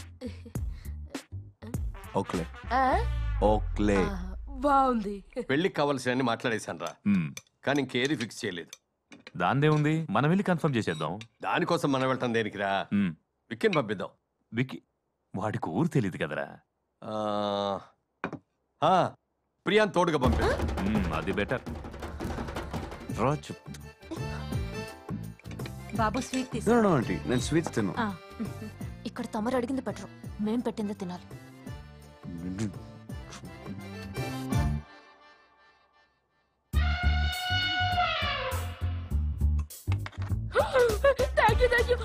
Speaker 7: ఓక్లే
Speaker 19: ఆ?
Speaker 7: ఓక్లే
Speaker 19: బాగుంది
Speaker 4: పెళ్లికి కావాల్సిన మాట్లాడేశాను రా కానీ ఇంకేది ఫిక్స్ చేయలేదు
Speaker 5: దాందే ఉంది మనం వెళ్ళి కన్ఫర్మ్ చేసేద్దాం
Speaker 4: దానికోసం మనం వెళ్తాం దేనికిరా విక్కిని పంపిద్దాం
Speaker 5: విక్కీ వాడికి ఊరు తెలియదు కదరా
Speaker 4: ఆ, ఆ, ప్రియాన్ తోడుగా పంపి
Speaker 5: మ్మ్, అది బెటర్
Speaker 7: రా చెప్పు
Speaker 2: బాబు స్వీట్
Speaker 7: No, no, aunty. నేను స్వీట్స్ తిను
Speaker 2: ఇక్కడ తమరు అడిగింది పెట్టరు మేం పెట్టిందే తినాలి
Speaker 19: థ్యాంక్ యూ థ్యాంక్ యూ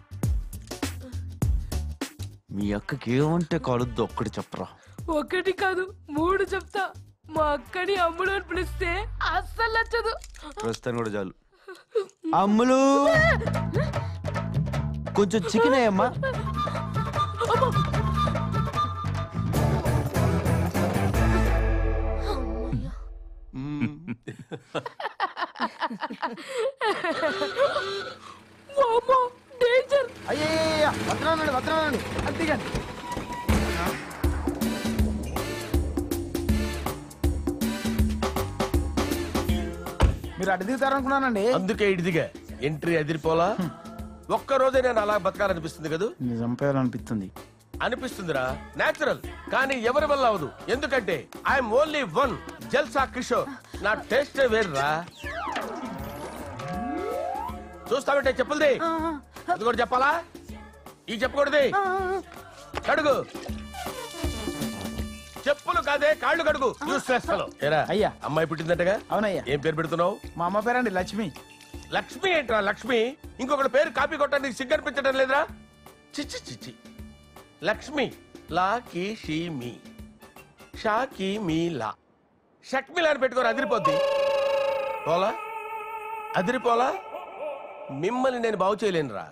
Speaker 7: మీ అక్కకి ఏమంటే కాలుద్దు ఒక్కటి చెప్పరా
Speaker 19: ఒకటి కాదు మూడు చెప్తా మా అక్కని అమ్ముడు అని పిలిస్తే అస్సలు నచ్చదు
Speaker 7: ప్రస్తుతానికి కూడా చాలు అమ్ములు కొంచెం చికెన్ అయ్యమ్మా
Speaker 19: వామ్మో, డేంజర్
Speaker 6: అయ్యయ్యయ్య భద్రానండి భద్రానండి అంతేగాని మీరు అటు దిగుతారనుకున్నానండి
Speaker 3: అందుకే ఇటు దిగా ఎంట్రీ అదిరిపోలా ఒక్క రోజే నేను అలా బతకాలనిపిస్తుంది కదా
Speaker 6: చంపేయాలనిపిస్తుంది
Speaker 3: అనిపిస్తుందిరా నేచురల్ కానీ ఎవరి వల్ల అవదు ఎందుకంటే I'm only one Jalsa Kishore నా టేస్ట్ వేర్రా చూస్తామంటే చెప్పులది అది కూడా చెప్పాలా ఈ చెప్పకూడదు కడుగు చెప్పులు కాదే కాళ్ళు కడుగు యూస్లెస్ ఫెలో ఏరా
Speaker 6: అయ్యా
Speaker 3: అమ్మాయి పుట్టిందంటగా
Speaker 6: అవునయ్యా
Speaker 3: ఏం పేరు పెడుతున్నావు
Speaker 6: మా అమ్మ పేరండి లక్ష్మి
Speaker 3: లక్ష్మి ఏంట్రా లక్ష్మి ఇంకొకటి పేరు కాపీ కొట్టడానికి సిగ్గు అనిపించడం లేదురా చిచ్చి చిచ్చి లక్ష్మి లా కి షీ మీ షా కి మీ లా షక్మిలా అని పెట్టుకోరు అదిరిపోద్ది పోలా అదిరిపోలా మిమ్మల్ని నేను బాగు చేయలేనురా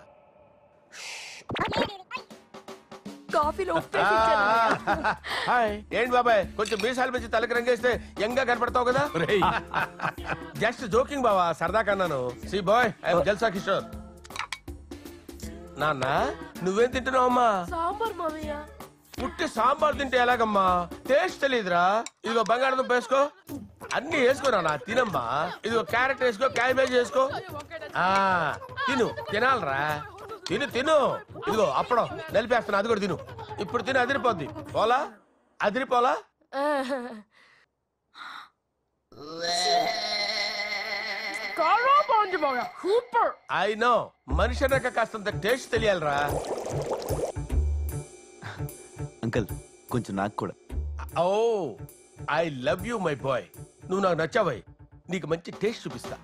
Speaker 19: కాఫీలో
Speaker 3: హాయ్ ఏంటి బాబాయ్ కొంచెం మీసాలు పెంచి తలకి రంగేస్తే యంగా కనపడతావు కదా జస్ట్ జోకింగ్ బావా సరదా కన్నాను see boy I'm Jalsa Kishore నాన్న నువ్వేం తింటున్నావు అమ్మా
Speaker 19: సాంబార్ మామయ్య
Speaker 3: పుట్టి సాంబార్ తింటే ఎలాగమ్మా టేస్ట్ తెలియదురా ఇదిగో బంగాళదుంప వేసుకో అన్ని వేసుకో నాన్న తినమ్మా ఇదిగో క్యారెట్ వేసుకో క్యాబేజ్ వేసుకో ఆ తిను తినాలరా తిను తిను ఇదిగో అప్పడం నలిపేస్తాను అది కూడా తిను ఇప్పుడు తిను అదిరిపోద్ది పోలా అదిరిపోలా
Speaker 19: చాలా బాగుంది మామయ్య సూపర్
Speaker 3: ఐ నో మనిషి అన్నాక కాస్తంత టేస్ట్ తెలియాలిరా
Speaker 7: అంకుల్ కొంచెం నాకు కూడా
Speaker 3: oh I love you my boy నువ్వు నాకు నచ్చావాయి నీకు మంచి టేస్ట్ చూపిస్తా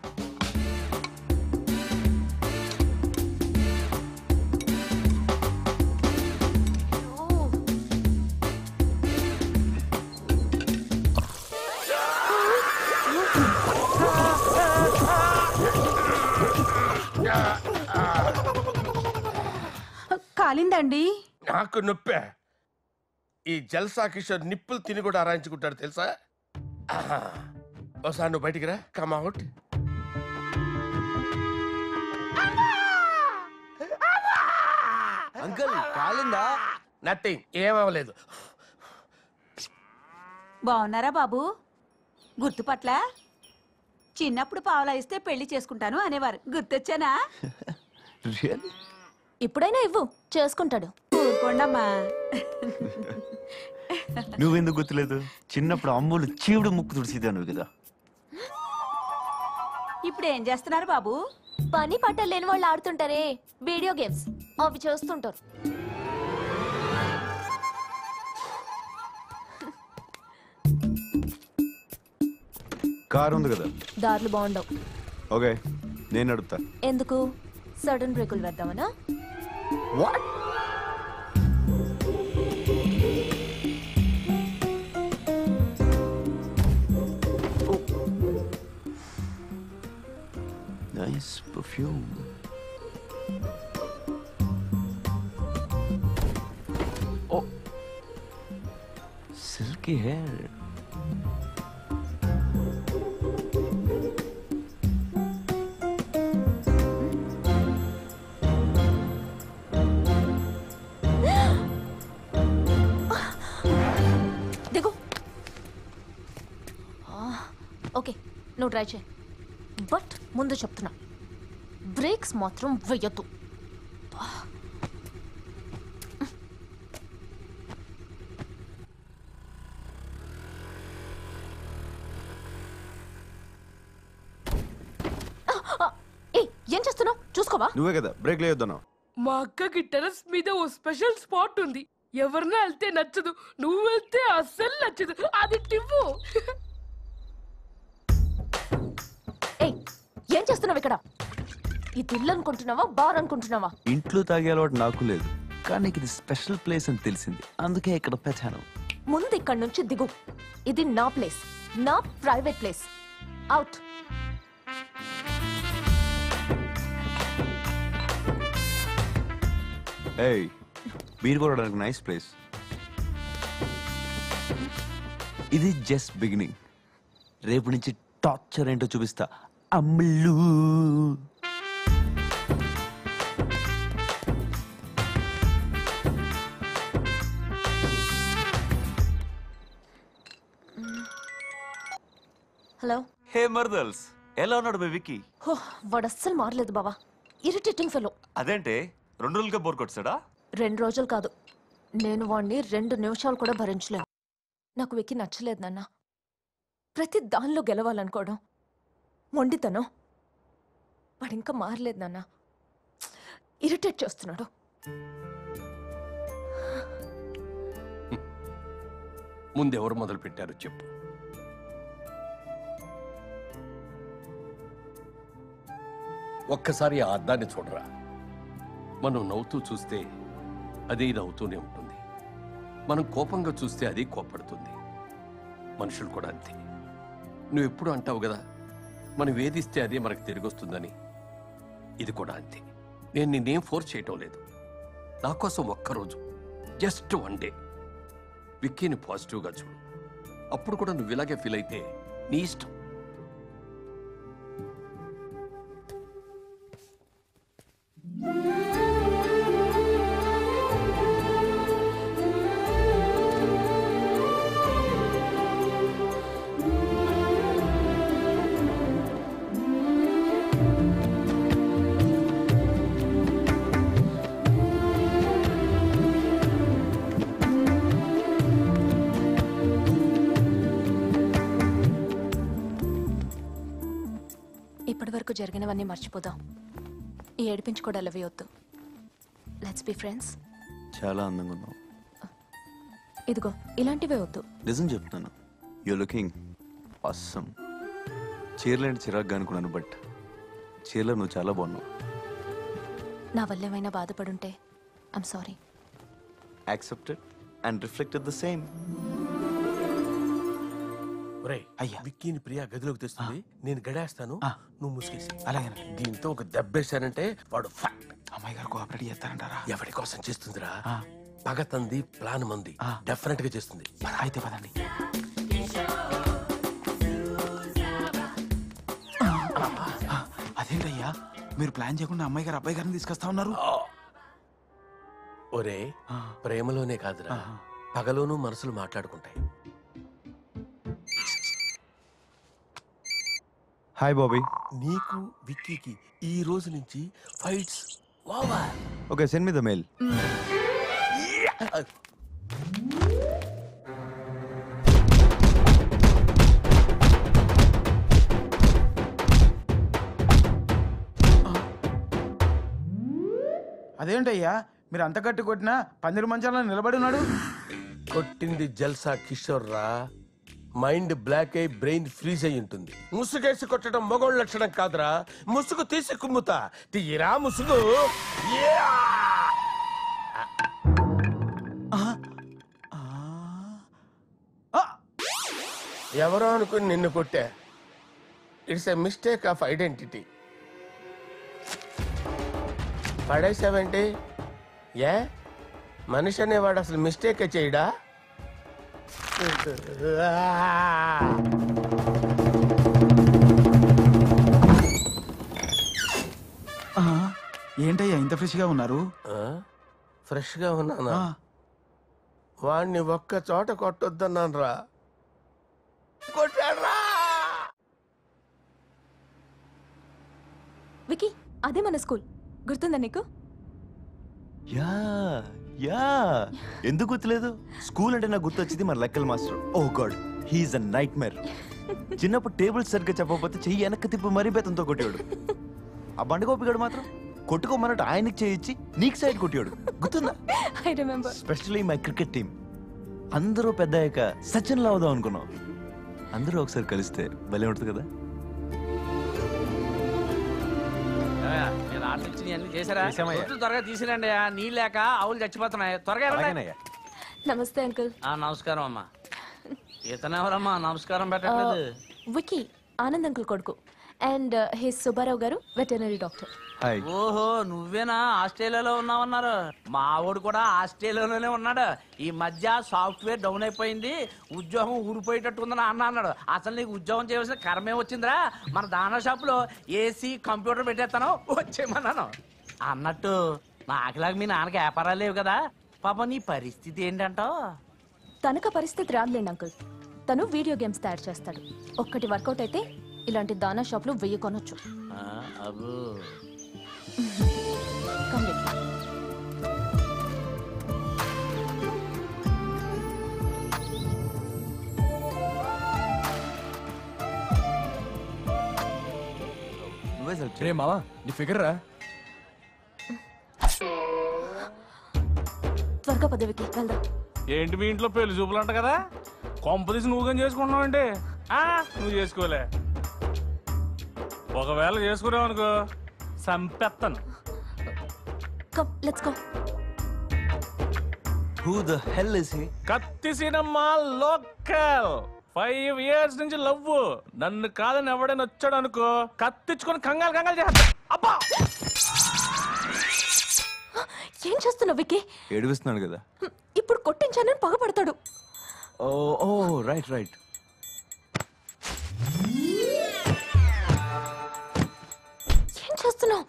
Speaker 10: కాలిందండి
Speaker 3: నాకు నొప్పే ఈ జల్సా కిషోర్ నిప్పులు తిని కూడా ఆరాయించుకుంటాడు తెలుసా ఆహా. ఒకసారి నువ్వు బయటికి రా కమ్ అవుట్
Speaker 7: అంకుల్ కాలిందా
Speaker 3: నథింగ్ ఏమవలేదు
Speaker 10: బాగున్నారా బాబు గుర్తుపట్ల చిన్నప్పుడు పావలా ఇస్తే పెళ్లి చేసుకుంటాను అనేవారు గుర్తొచ్చానా
Speaker 7: రియల్
Speaker 2: ఇప్పుడైనా ఇవ్వు చేసుకుంటాడు
Speaker 10: ఊరుకోండమ్మా
Speaker 7: నువ్వెందుకు గుర్తులేదు చిన్నప్పుడు అమ్ములు చీవుడు ముక్కు తుడిచిదాను కదా
Speaker 10: ఇప్పుడు ఏం చేస్తున్నారు బాబు
Speaker 2: పని పట్ట లేని వాళ్ళు ఆడుతుంటారే వీడియో గేమ్స్ అవి చేస్తుంటారు
Speaker 7: కారు ఉంది కదా
Speaker 2: దారులు బాగుండవు
Speaker 7: ఓకే నేను నడుపుతా
Speaker 2: ఎందుకు సడన్ బ్రేకులు వేద్దామనా
Speaker 7: Nice perfume. Oh, silky hair.
Speaker 2: దిగు ఓకే నువ్వు ట్రై చేయి బట్ ముందు చెప్తున్నా బ్రేక్స్ మాత్రం వెయ్యొద్దు ఏ ఏం చేస్తున్నావు చూసుకోవా
Speaker 7: నువ్వే కదా బ్రేక్ లేదన్నావు
Speaker 19: మా అక్కకి టెరస్ మీద ఓ స్పెషల్ స్పాట్ ఉంది ఎవరినా వెళ్తే నచ్చదు నువ్వు వెళ్తే అస్సలు నచ్చదు అది టివ్వు
Speaker 2: ఏయ్ ఏం చేస్తున్నావు ఇక్కడ ఇది ఇల్లు అనుకుంటున్నావా బార్ అనుకుంటున్నావా
Speaker 7: ఇంట్లో తాగే అలవాటు నాకు లేదు కానీ నీకు ఇది స్పెషల్ ప్లేస్ అని తెలిసింది అందుకే ఇక్కడ పెట్టాను
Speaker 2: ముందు ఇక్కడి నుంచి దిగు ఇది నా ప్లేస్ నా ప్రైవేట్ ప్లేస్ అవుట్
Speaker 7: ఏయ్ బీర్ కొనడానికి నైస్ ప్లేస్ ఇది జస్ట్ బిగినింగ్ రేపు నుంచి టార్చర్ ఏంటో చూపిస్తా అమ్ములు
Speaker 2: హలో
Speaker 5: హే మర్దల్స్ ఎలా ఉన్నాడు మీ విక్కీ
Speaker 2: హో, వాడు అస్సలు మారలేదు బావా ఇరిటేటింగ్ ఫెలో
Speaker 5: అదేంటే రెండు రోజులుగా బోర్ కొట్టాడా
Speaker 2: రెండు రోజులు కాదు నేను వాడిని రెండు నిమిషాలు కూడా భరించలేను నాకు వెక్కి నచ్చలేదు నాన్న ప్రతి దానిలో గెలవాలనుకోవడం మొండితనం వాడు ఇంకా మారలేదు నాన్న ఇరిటేట్ చేస్తున్నాడు
Speaker 4: ముందెవరు మొదలు పెట్టారో చెప్పు ఒక్కసారి ఆ అద్దాన్ని చూడరా మనం నవ్వుతూ చూస్తే అది నవ్వుతూనే ఉంటుంది మనం కోపంగా చూస్తే అది కోపడుతుంది మనుషులు కూడా అంతే నువ్వు ఎప్పుడు అంటావు కదా మనం వేధిస్తే అదే మనకు తిరిగి వస్తుందని ఇది కూడా అంతే నేను నిన్నేం ఫోర్స్ చేయటం లేదు నా కోసం ఒక్కరోజు జస్ట్ వన్ డే విక్కీని పాజిటివ్గా చూడు అప్పుడు కూడా నువ్వు ఇలాగే ఫీల్ అయితే నీ ఇష్టం
Speaker 2: ఇప్పటి వరకు జరిగినవన్నీ మర్చిపోదాం ఈ ఏడిపించుకోవడాలు అవి వద్దు లెట్స్ బి ఫ్రెండ్స్
Speaker 7: చాలా అందంగా ఉన్నావు
Speaker 2: ఇదిగో ఇలాంటివే వద్దు
Speaker 7: నిజం చెప్తున్నాను యూ లుకింగ్ అస్సమ్ చీరలేంటి చిరాగ్గా అనుకున్నాను బట్ చీరలో నువ్వు చాలా బాగున్నావు
Speaker 2: నా వల్ల ఏమైనా బాధపడుంటే I'm sorry
Speaker 7: accepted and reflected the same
Speaker 3: ఒరేయ్ అయ్యా విక్కీని ప్రియా గదిలోకి తెస్తుంది నేను గడేస్తాను నువ్వు ముసుగేసి అలాగే దీంతో ఒక దెబ్బేశానంటే వాడు అమ్మాయి గారు కోఆపరేట్ చేస్తారంటారా ఎవరి కోసం చేస్తుందిరా పగ తంది ప్లాన్ మంది డెఫినెట్ గా చేస్తుంది అయితే పదండి
Speaker 8: అదేంటయ్యా మీరు ప్లాన్ చేయకుండా అమ్మాయి గారు అబ్బాయి గారిని తీసుకొస్తా ఉన్నారు
Speaker 3: ఒరే ప్రేమలోనే కాదురా పగలోనూ మనసులు మాట్లాడుకుంటాయి
Speaker 7: హాయ్ బాబీ
Speaker 3: నీకు విక్కీకి ఈ రోజు నుంచి ఫైట్స్ వావా
Speaker 7: okay send me the mail
Speaker 8: అదేంటయ్యా మీరు అంత కట్టి కొట్టినా పందిరి మంచాలను నిలబడి ఉన్నాడు
Speaker 3: కొట్టింది జల్సా కిషోర్ రా మైండ్ బ్లాక్ అయి బ్రెయిన్ ఫ్రీజ్ అయి ఉంటుంది ముసుగేసి కొట్టడం మగోళ్ళ లక్షణం కాదురా ముసుగు తీసి కుమ్ముతా తీయరా ముసుగు యా! ఎవరో అనుకుని నిన్ను కొట్టా it's a mistake of identity పడేసావేంటి ఏ మనిషి అనేవాడు అసలు మిస్టేక్ చేయడా
Speaker 8: ఆ, ఏంటయ్యా ఇంత ఫ్రెష్గా ఉన్నారు
Speaker 3: ఫ్రెష్ గా ఉన్నానా వాణ్ణి ఒక్క చోట కొట్టొద్దన్నాను రా కొట్టాడ్రా
Speaker 2: వికీ అదే మన స్కూల్ గుర్తుందా నీకు
Speaker 7: యా యా ఎందుకు గుర్తులేదు స్కూల్ అంటే నాకు గుర్తొచ్చింది మన లెక్కల master oh god he's a nightmare చిన్నప్పుడు టేబుల్ సరిగ్గా చెప్పకపోతే చెయ్యి వెనక్కి తిప్పి మరీ బెత్తంతో కొట్టేవాడు ఆ బండగోపిగాడు మాత్రం కొట్టుకోమన్నట్టు ఆయనకి చేయించి నీకు సైడ్ కొట్టేవాడు గుర్తుందా
Speaker 2: I remember
Speaker 7: specially my cricket team అందరూ పెద్ద అయ్యాక సచిన్ లా అవుదాం అనుకున్నాం అందరూ ఒకసారి కలిస్తే భలే ఉంటుంది కదా
Speaker 20: మీరు ఆర్డర్ ఇచ్చిన అన్ని చేశారా
Speaker 14: చేశామయ్యా.
Speaker 20: రొట్టెలు త్వరగా తీసిరండి నీళ్ళు లేక ఆవులు చచ్చిపోతున్నాయి త్వరగా రండి.
Speaker 14: అలాగేనయ్యా.
Speaker 2: నమస్తే అంకుల్
Speaker 20: ఆ నమస్కారం అమ్మా ఇతనెవరమ్మా నమస్కారం పెట్టట్లేదు
Speaker 2: వికీ ఆనంద్ అంకుల్ కొడుకు and hey Subbarao garu veterinary doctor
Speaker 7: hi
Speaker 20: ఓహో నువ్వేనా ఆస్ట్రేలియాలో ఉన్నావన్నారు మా ఆవిడ కూడా ఆస్ట్రేలియాలోనే ఉన్నాడు ఈ మధ్య సాఫ్ట్వేర్ డౌన్ అయిపోయింది ఉద్యోగం ఊడిపోయేటట్టు ఉందని అన్న అన్నాడు అసలు నీకు ఉద్యోగం చేయవలసిన కర్మే వచ్చిందిరా మన దానా షాప్ లో ఏసీ కంప్యూటర్ పెట్టేస్తాను వచ్చేయమన్నాను అన్నట్టు నాకులాగా మీ నాన్నకి వ్యాపారాలు లేవు కదా పాప నీ పరిస్థితి ఏంటంటావు
Speaker 2: తనక పరిస్థితి రాదులేండి అంకుల్ తను వీడియో గేమ్స్ తయారు చేస్తాడు ఒక్కటి వర్కౌట్ అయితే ఇలాంటి దానా షాప్లు వెయ్యి కొనొచ్చు
Speaker 20: అబ్బో
Speaker 2: Come with me.
Speaker 7: నువ్వే సెలెక్ట్
Speaker 11: రే మావా నీ ఫిగర్ రా
Speaker 2: త్వరగా పదవికి వెళ్దాం
Speaker 18: ఏంటి మీ ఇంట్లో పెళ్లి చూపులు అంట కదా కొంపదీసి నువ్వు కానీ చేసుకుంటున్నావు అంటే నువ్వు చేసుకోలే ఒకవేళ చేసుకున్నావు అనుకో సంపెత్తను
Speaker 2: come let's go
Speaker 7: who the hell is he
Speaker 18: కత్తి సినిమా లోకల్ ఫైవ్ ఇయర్స్ నుంచి లవ్ నన్ను కాదని ఎవడైనా వచ్చాడు అనుకో కత్తిచ్చుకొని కంగాలు కంగాలు చేస్తా అబ్బా
Speaker 2: ఏం చేస్తున్నావు వికీ
Speaker 7: ఏడిపిస్తున్నాడు కదా
Speaker 2: ఇప్పుడు కొట్టించానని పగపడతాడు
Speaker 7: ఓ ఓ రైట్ రైట్
Speaker 2: ఏం చేస్తున్నావు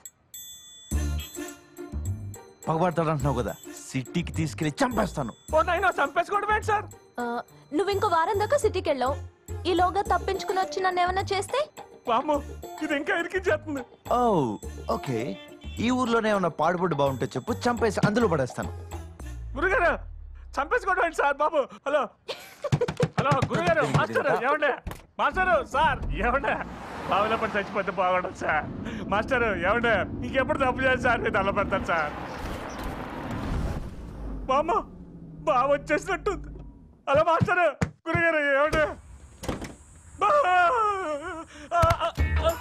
Speaker 7: పగబడతాడు అంటున్నావు కదా సిటీకి తీసుకెళ్లి చంపేస్తాను
Speaker 18: ఓ నైనా చంపేసుకోవడం ఏంటి సార్
Speaker 2: నువ్వు ఇంకో వారం దాకా సిటీకి వెళ్ళావు ఈలోగా తప్పించుకుని వచ్చి నన్ను ఏమన్నా చేస్తే
Speaker 18: బామ్మ ఇది ఇంకా ఇరికించేస్తుంది
Speaker 7: ఓ ఓకే ఈ ఊర్లోనే ఉన్న పాడుబడి బాగుంటే చెప్పు చంపేసి అందులో పడేస్తాను
Speaker 18: గురుగారు చంపేసుకోవడం ఏంటి సార్ బాబు హలో హలో గురుగారు మాస్టర్ ఏమండే మాస్టర్ సార్ ఏమండే బావిలో పడి చచ్చిపోతే బాగుండదు సార్ మాస్టర్ ఏమండే ఇంకెప్పుడు తప్పు చేయాలి సార్ నేను తల్ల సార్ బామ్మ బావ వచ్చేసినట్టుంది హలో మాస్టర్ గురుగారు ఏమండి బా! ఆ, ఆ, ఆ.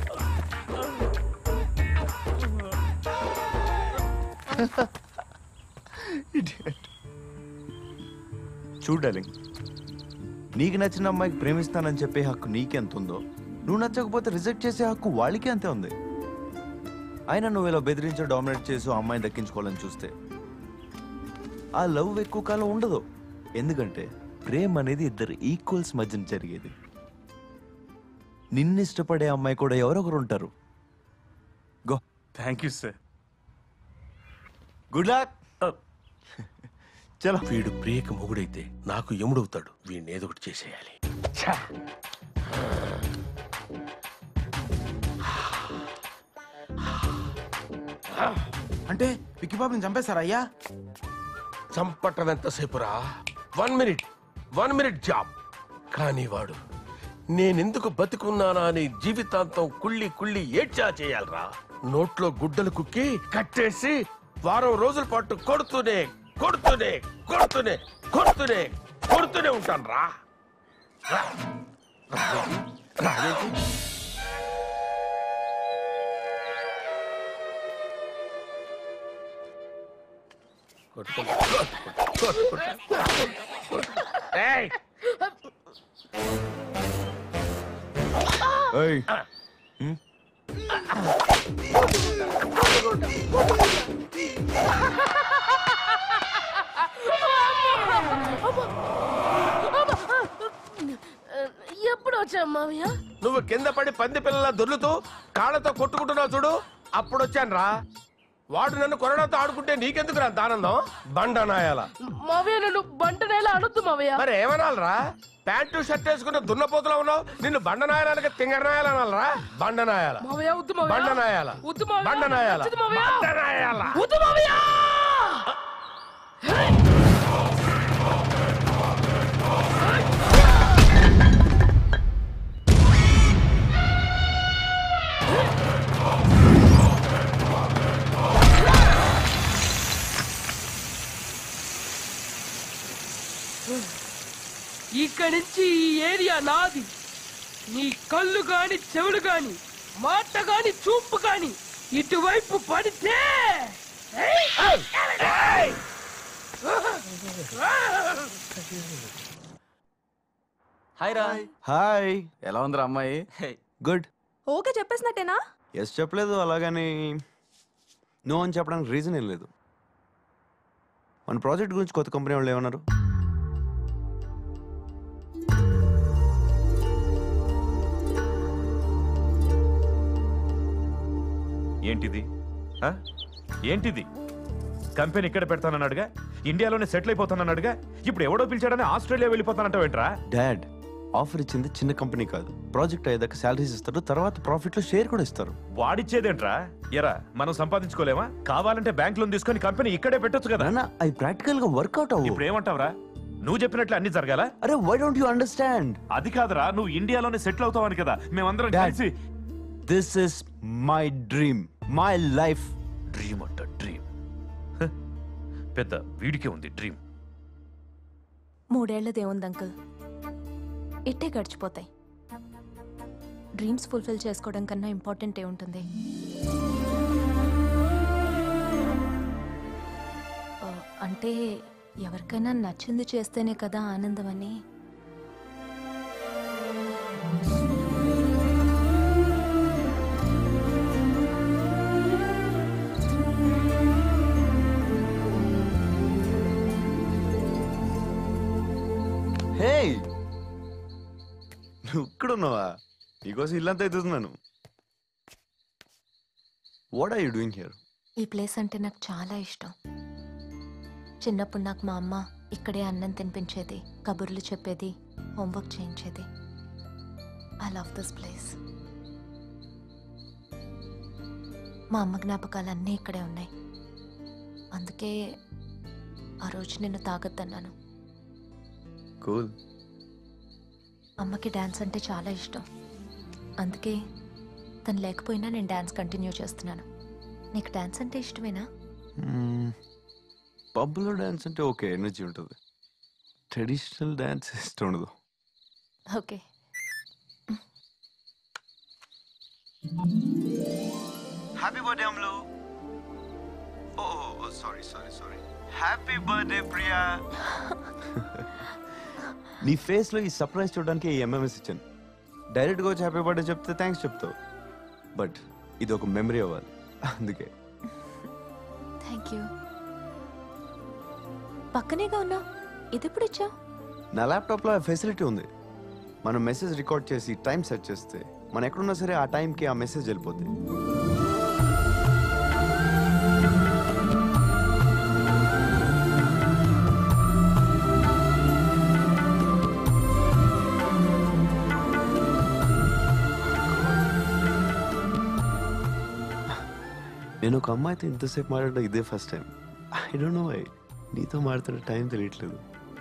Speaker 7: చూడు డార్లింగ్ నీకు నచ్చిన అమ్మాయికి ప్రేమిస్తానని చెప్పే హక్కు నీకెంత ఉందో నువ్వు నచ్చకపోతే రిజెక్ట్ చేసే హక్కు వాళ్ళకి అంతే ఉంది అయినా నువ్వు ఇలా బెదిరించో డామినేట్ చేసి ఆ అమ్మాయిని దక్కించుకోవాలని చూస్తే ఆ లవ్ ఎక్కువ కాలం ఉండదు ఎందుకంటే ప్రేమ అనేది ఇద్దరు ఈక్వల్స్ మధ్యన జరిగేది నిన్ను ఇష్టపడే అమ్మాయి కూడా ఎవరొకరు ఉంటారు go
Speaker 18: thank you sir
Speaker 7: good luck చలో
Speaker 3: వీడు ప్రియకి మొగుడైతే నాకు యముడవుతాడు వీడిని ఏదో ఒకటి చేసేయాలి ఛా!
Speaker 8: అంటే విక్కిబాబుని చంపేశారా అయ్యా
Speaker 3: చంపటం ఎంతసేపురా one minute one minute job కానీ వాడు నేనెందుకు బతికున్నానా అని జీవితాంతం కుళ్ళి కుళ్ళి ఏడ్చా చేయాలరా నోట్లో గుడ్డలు కుక్కి కట్టేసి వారం రోజుల పాటు కొడుతూనే కొడుతూనే కొడుతూనే కొడుతూనే కొడుతూనే ఉంటాను రా రా. రావేంటి? రావేంటి? కొట్టు, కొట్టు, కొట్టు, కొట్టు. ఏయ్!
Speaker 7: ఏయ్
Speaker 19: ఎప్పుడు వచ్చావు మావయ్య
Speaker 3: నువ్వు కింద పడి పంది పిల్లల దొర్లుతూ కాళ్ళతో కొట్టుకుంటున్నావు చూడు అప్పుడు వచ్చాను రా వాడు నన్ను కొరడాతో ఆడుకుంటే నీకెందుకు రా ఆనందం బండనాయాల
Speaker 19: మావయ్య నన్ను బంట నేల అనొద్దు మావయ్య
Speaker 3: మరి ఏమనాలరా ప్యాంటు షర్ట్ వేసుకున్న దున్నపోతులో ఉన్నావు నిన్ను బండనాయాలనక తింగరనాయాల అనాలరా బండనాయాల
Speaker 19: మావయ్య వద్దు మావయ్య
Speaker 3: బండనాయాల
Speaker 19: వద్దు మావయ్య
Speaker 3: బండనాయాల
Speaker 19: నచ్చదు మావయ్య
Speaker 3: బండనాయాల
Speaker 19: వద్దు మావయ్య ఇక్కడి నుంచి ఈ ఏరియా నాది నీ కళ్ళు గాని చెవులు గాని మాట గాని చూపు గాని ఇటువైపు పడితే ఏయ్! ఏయ్!
Speaker 15: హాయ్ రా
Speaker 7: హాయ్
Speaker 8: ఎలా ఉందిరా అమ్మాయి
Speaker 7: గుడ్
Speaker 11: ఓకే చెప్పేసినట్టేనా
Speaker 7: ఎస్ చెప్పలేదు అలాగని నో అని చెప్పడానికి రీజన్ ఏం లేదు మన ప్రాజెక్ట్ గురించి కొత్త కంపెనీ వాళ్ళు ఏమన్నారు
Speaker 5: ఏంటిది ఆ? ఏంటిది కంపెనీ ఇక్కడ పెడతానన్నాడుగా ఇండియాలోనే సెటిల్ అయిపోతానన్నాడుగా ఇప్పుడు ఎవడో పిలిచాడని ఆస్ట్రేలియా వెళ్ళిపోతానంటావేంట్రా
Speaker 7: డాడ్ ఆఫర్ ఇచ్చింది చిన్న కంపెనీ కాదు ప్రాజెక్ట్ అయ్యేదాకా శాలరీస్ ఇస్తారు తర్వాత ప్రాఫిట్ లో షేర్ కూడా ఇస్తారు
Speaker 5: వాడిచ్చేదేంట్రా ఎరా మనం సంపాదించుకోలేమా కావాలంటే బ్యాంక్ లోన్ తీసుకొని కంపెనీ ఇక్కడే పెట్టొచ్చు కదా
Speaker 7: అవి ప్రాక్టికల్ గా వర్కౌట్ అవ్వు
Speaker 5: ఇప్పుడు ఏమంటావురా నువ్వు చెప్పినట్లు అన్ని జరగాల
Speaker 7: అరే వై డోంట్ యు అండర్స్టాండ్
Speaker 5: అది కాదురా నువ్వు ఇండియాలోనే సెటిల్ అవుతావని కదా మేమందరం
Speaker 7: Dad.
Speaker 5: కలిసి
Speaker 7: this is my dream my life
Speaker 5: dream అంట డ్రీమ్ పెద్ద వీడికే ఉంది డ్రీమ్
Speaker 2: మూడేళ్లదేముంది అంకుల్ ఇట్టే గడిచిపోతాయి డ్రీమ్స్ ఫుల్ఫిల్ చేసుకోవడం కన్నా ఇంపార్టెంట్ ఏ ఉంటుంది ఆ, అంటే ఎవరికైనా నచ్చింది చేస్తేనే కదా ఆనందం అని
Speaker 7: హే నువ్వు ఇక్కడ ఉన్నావా నీకోసం ఇల్లంతా ఎత్తుతున్నాను what are you doing here
Speaker 2: ఈ ప్లేస్ అంటే నాకు చాలా ఇష్టం చిన్నప్పుడు నాకు మా అమ్మ ఇక్కడే అన్నం తినిపించేది కబుర్లు చెప్పేది హోంవర్క్ చేయించేది ఐ లవ్ దిస్ ప్లేస్ మా అమ్మ జ్ఞాపకాలన్నీ ఇక్కడే ఉన్నాయి అందుకే ఆ రోజు నిన్ను తాగొద్దన్నాను
Speaker 7: కూల్
Speaker 2: అమ్మకి డ్యాన్స్ అంటే చాలా ఇష్టం అందుకే తను లేకపోయినా నేను డ్యాన్స్ కంటిన్యూ చేస్తున్నాను నీకు డ్యాన్స్ అంటే ఇష్టమేనా
Speaker 7: పబ్లో డాన్స్ అంటే ఓకే ఎనర్జీ ఉంటుంది ట్రెడిషనల్ డాన్స్ ఇష్టం ఉండదు
Speaker 2: okay
Speaker 7: happy birthday Amlu oh sorry sorry sorry happy birthday Priya నీ ఫేస్ లో ఈ సర్ప్రైజ్ చూడడానికి ఈ ఎంఎంఎస్ ఇచ్చాను డైరెక్ట్ గా వచ్చి హ్యాపీ బర్త్డే చెప్తే థ్యాంక్స్ చెప్తావు బట్ ఇది ఒక మెమరీ అవ్వాలి అందుకే
Speaker 2: థ్యాంక్ యూ పక్కనేగా ఉన్నావు ఇది ఎప్పుడు ఇచ్చావు
Speaker 7: నా ల్యాప్టాప్లో ఆ ఫెసిలిటీ ఉంది మనం మెసేజ్ రికార్డ్ చేసి టైం సెట్ చేస్తే మనం ఎక్కడున్నా సరే ఆ టైంకి ఆ మెసేజ్ వెళ్ళిపోతుంది నేను ఒక అమ్మాయితో ఇంతసేపు మాట్లాడడం ఇదే first time I don't know why నీతో మాట్లాడే టైం తెలియట్లేదు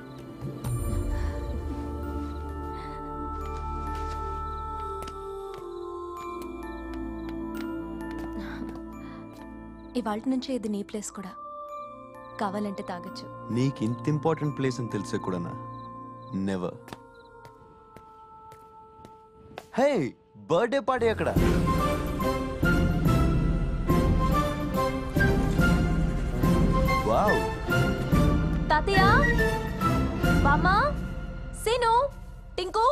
Speaker 2: ఇవాళ నుంచి ఇది నీ ప్లేస్ కూడా కావాలంటే తాగొచ్చు
Speaker 7: నీకు ఇంత ఇంపార్టెంట్ ప్లేస్ అని తెలిసే కూడానా నెవర్ హే బర్త్డే పార్టీ అక్కడ వావ్
Speaker 2: తాతయ్య బామ్మ సీను టింకు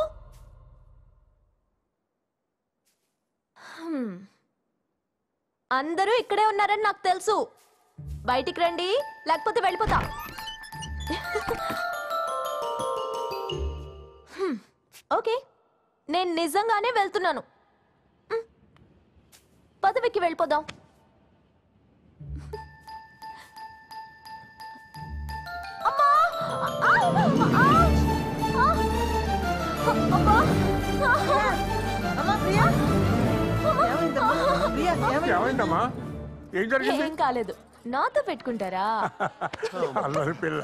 Speaker 2: హ్మ్. అందరూ ఇక్కడే ఉన్నారని నాకు తెలుసు బయటికి రండి లేకపోతే వెళ్ళిపోతా హ్మ్. ఓకే నేను నిజంగానే వెళ్తున్నాను హ్మ్. పదవికి వెళ్ళిపోదాం అమ్మా! ఆ! ఆ! ఆ! అమ్మా! అమ్మా, ప్రియా?
Speaker 3: ఏమైందమ్మా ఏం జరిగింది
Speaker 2: ఏం కాలేదు నాతో పెట్టుకుంటారా
Speaker 3: అల్లరి పిల్ల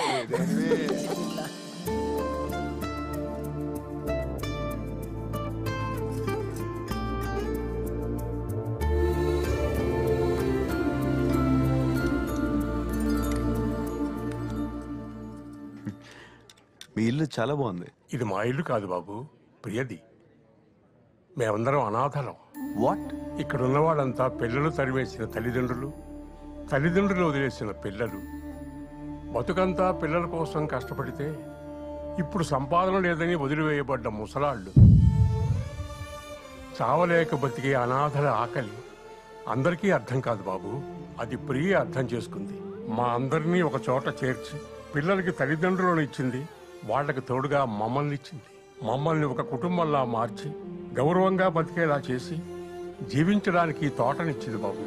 Speaker 7: మీ ఇల్లు చాలా బాగుంది
Speaker 3: ఇది మా ఇల్లు కాదు బాబు ప్రియది మేమందరం అనాథలం
Speaker 7: వాట్
Speaker 3: ఇక్కడ ఉన్న వాళ్ళంతా పిల్లలు తరివేసిన తల్లిదండ్రులు తల్లిదండ్రులు వదిలేసిన పిల్లలు బతుకంతా పిల్లల కోసం కష్టపడితే ఇప్పుడు సంపాదన లేదని వదిలివేయబడ్డ ముసలాళ్ళు చావలేక బతికే అనాథల ఆకలి అందరికీ అర్థం కాదు బాబు అది ప్రియ అర్థం చేసుకుంది మా అందరినీ ఒక చోట చేర్చి పిల్లలకి తల్లిదండ్రులను ఇచ్చింది వాళ్ళకి తోడుగా మమ్మల్ని ఇచ్చింది మమ్మల్ని ఒక కుటుంబంలా మార్చి గౌరవంగా బతికేలా చేసి జీవించడానికి ఈ తోటనిచ్చింది బాబు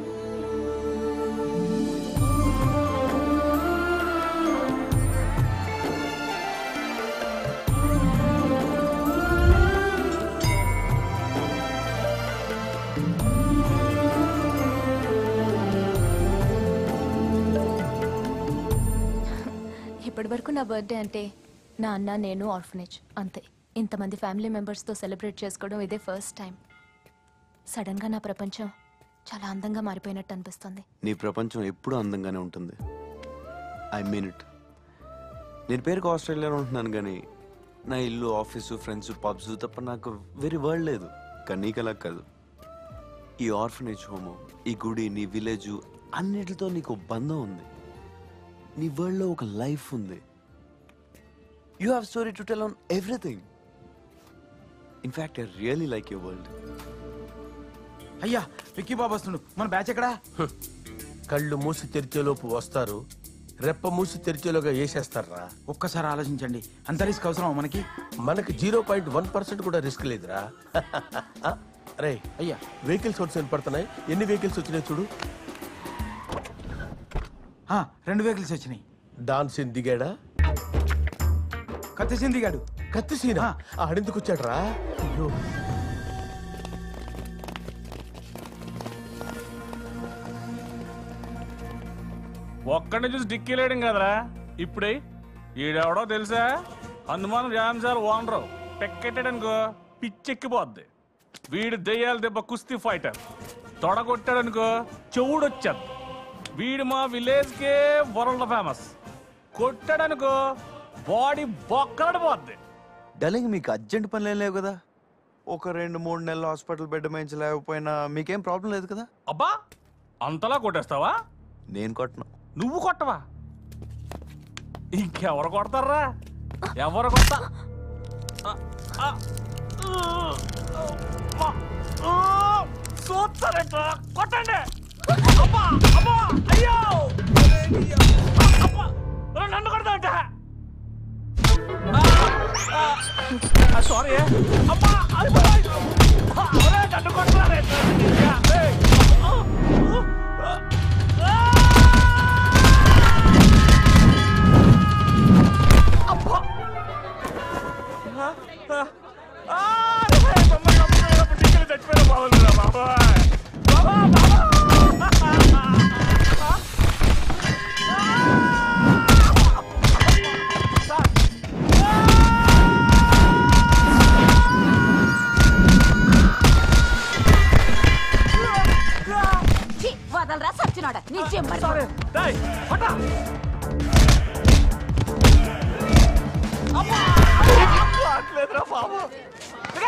Speaker 2: ఇప్పటి వరకు నా బర్త్డే అంటే నా అన్న నేను ఆర్ఫనేజ్ అంతే ఇంతమంది ఫ్యామిలీ మెంబర్స్తో సెలబ్రేట్ చేసుకోవడం ఇదే ఫస్ట్ టైం సడన్గా నా ప్రపంచం చాలా అందంగా మారిపోయినట్టు అనిపిస్తుంది
Speaker 7: నీ ప్రపంచం ఎప్పుడూ అందంగానే ఉంటుంది ఐ మీన్ ఇట్ నేను పేరుకు ఆస్ట్రేలియాలో ఉంటున్నాను కానీ నా ఇల్లు ఆఫీసు ఫ్రెండ్స్ పబ్స్ తప్ప నాకు వెరీ వరల్డ్ లేదు కానీ నీకు అలా కాదు ఈ ఆర్ఫనేజ్ హోము ఈ గుడి నీ విలేజ్ అన్నిటితో నీకు ఒక బంధం ఉంది నీ వరల్డ్లో ఒక లైఫ్ ఉంది you have story to tell on everything in fact I really like your world
Speaker 11: అయ్యా విక్కీ బాబు వస్తుండు మన బ్యాచ్ ఎక్కడా
Speaker 3: కళ్ళు మూసి తెరిచేలోపు వస్తారు రెప్ప మూసి తెరిచేలోగా వేసేస్తారా
Speaker 11: ఒక్కసారి ఆలోచించండి అంత రిస్క్ అవసరం మనకి
Speaker 3: మనకి జీరో పాయింట్ వన్ పర్సెంట్ కూడా రిస్క్ లేదురా అరే
Speaker 11: అయ్యా
Speaker 3: వెహికల్స్ ఒకటి వినపడుతున్నాయి ఎన్ని వెహికల్స్ వచ్చినాయి చూడు
Speaker 11: ఆ, రెండు వెహికల్స్ వచ్చినాయి
Speaker 3: డాన్సిన్ దిగాడా
Speaker 11: కత్తి దిగాడు
Speaker 3: కత్తి సీనా ఆడెందుకు వచ్చాడరా అయ్యో
Speaker 18: ఒక్కడిని చూసి డిక్కీలేయడం కదరా ఇప్పుడే ఈడెవడో తెలుసా హనుమాన్ వ్యాయామం సార్ ఓనరు పెక్కెట్టాడనుకో పిచ్చెక్కిపోద్ది వీడు దెయ్యాల దెబ్బ కుస్తీ ఫైటర్ తొడగొట్టాడనుకో చెవుడొచ్చేది వీడు మా విలేజ్కే వరల్డ్ ఫేమస్ కొట్టాడనుకో
Speaker 8: బాడీ బొక్కలడిపోద్ది
Speaker 7: డార్లింగ్ మీకు అర్జెంట్ పనులు ఏం లేవు కదా ఒక రెండు మూడు నెలలు హాస్పిటల్ బెడ్ మేంచి లేకపోయినా మీకేం ప్రాబ్లం లేదు కదా
Speaker 18: అబ్బా అంతలా కొట్టేస్తావా
Speaker 7: నేను కొట్టను
Speaker 18: నువ్వు కొట్టవా ఇంకెవరు కొడతారా ఎవరు కొడతా ఆ, ఆ, ఊ, అమ్మా, ఊ, చూస్తారేంట్రా? కొట్టండి అబ్బా అబ్బా అయ్యో అబ్బా ఒరేయ్, నన్ను కొడతాంట సారీ అమ్మా అబ్బా ఒరే నన్ను కొడతారేంట్రా? ఏయ్, ఆ, ఆ, అబ్బా ఆ, ఆ, ఆ, రే, బొమ్మలు కమ్ముకునేటప్పుడు టిక్కలు చచ్చిపోయిన బాబులురా బాబాయ్. బాబా, బాబా. సార్.
Speaker 10: ఛీ, వదలరా సచ్చినోడ నీ చెంబడి
Speaker 18: సారీ డేయ్, పట్ట. అమ్మా, అమ్మా, రావట్లేదురా బాబు. ఇక.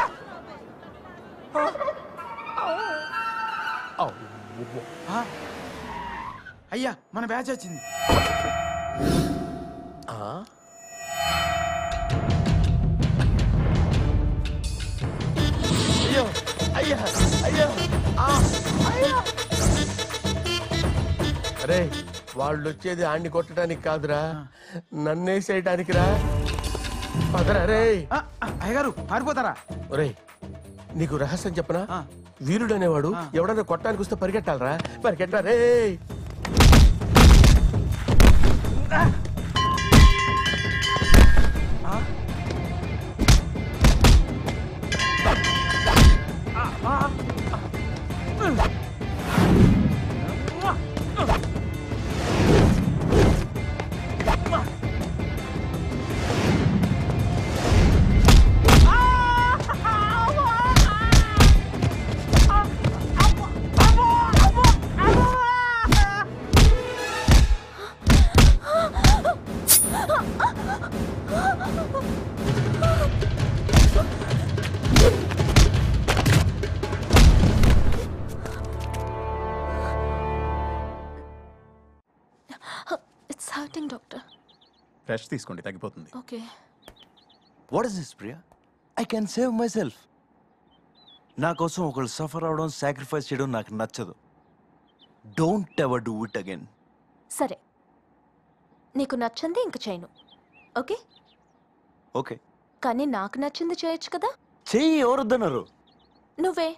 Speaker 11: ఆ? అయ్యా మన బ్యాచ్ వచ్చింది
Speaker 3: అయ్యో అయ్యా అయ్యో ఆ, అయ్యో అరే వాళ్ళు వచ్చేది ఆడిని కొట్టడానికి కాదురా నన్నేసేయడానికి రా పదరా రే
Speaker 11: అయ్యగారు పారిపోతారా
Speaker 3: ఒరేయ్ నీకు రహస్యం చెప్పనా వీరుడు అనేవాడు ఎవడన్నా కొట్టడానికి వస్తే పరిగెట్టాలరా పరిగెట్టా రే
Speaker 2: ఇట్స్ హర్టింగ్ డాక్టర్
Speaker 13: రెస్ట్ తీసుకోండి తగ్గిపోతుంది
Speaker 2: okay
Speaker 7: what is this Priya I can save myself నా కోసం ఒకళ్ళు సఫర్ అవడం సాక్రిఫైస్ చేయడం నాకు నచ్చదు don't ever do it again
Speaker 2: సరే నీకు నచ్చింది ఇంక చేయను ఓకే
Speaker 7: ఓకే
Speaker 2: కానీ నాకు నచ్చింది చేయొచ్చు కదా
Speaker 7: చెయ్యి ఎవరొద్దన్నారు
Speaker 2: నువ్వే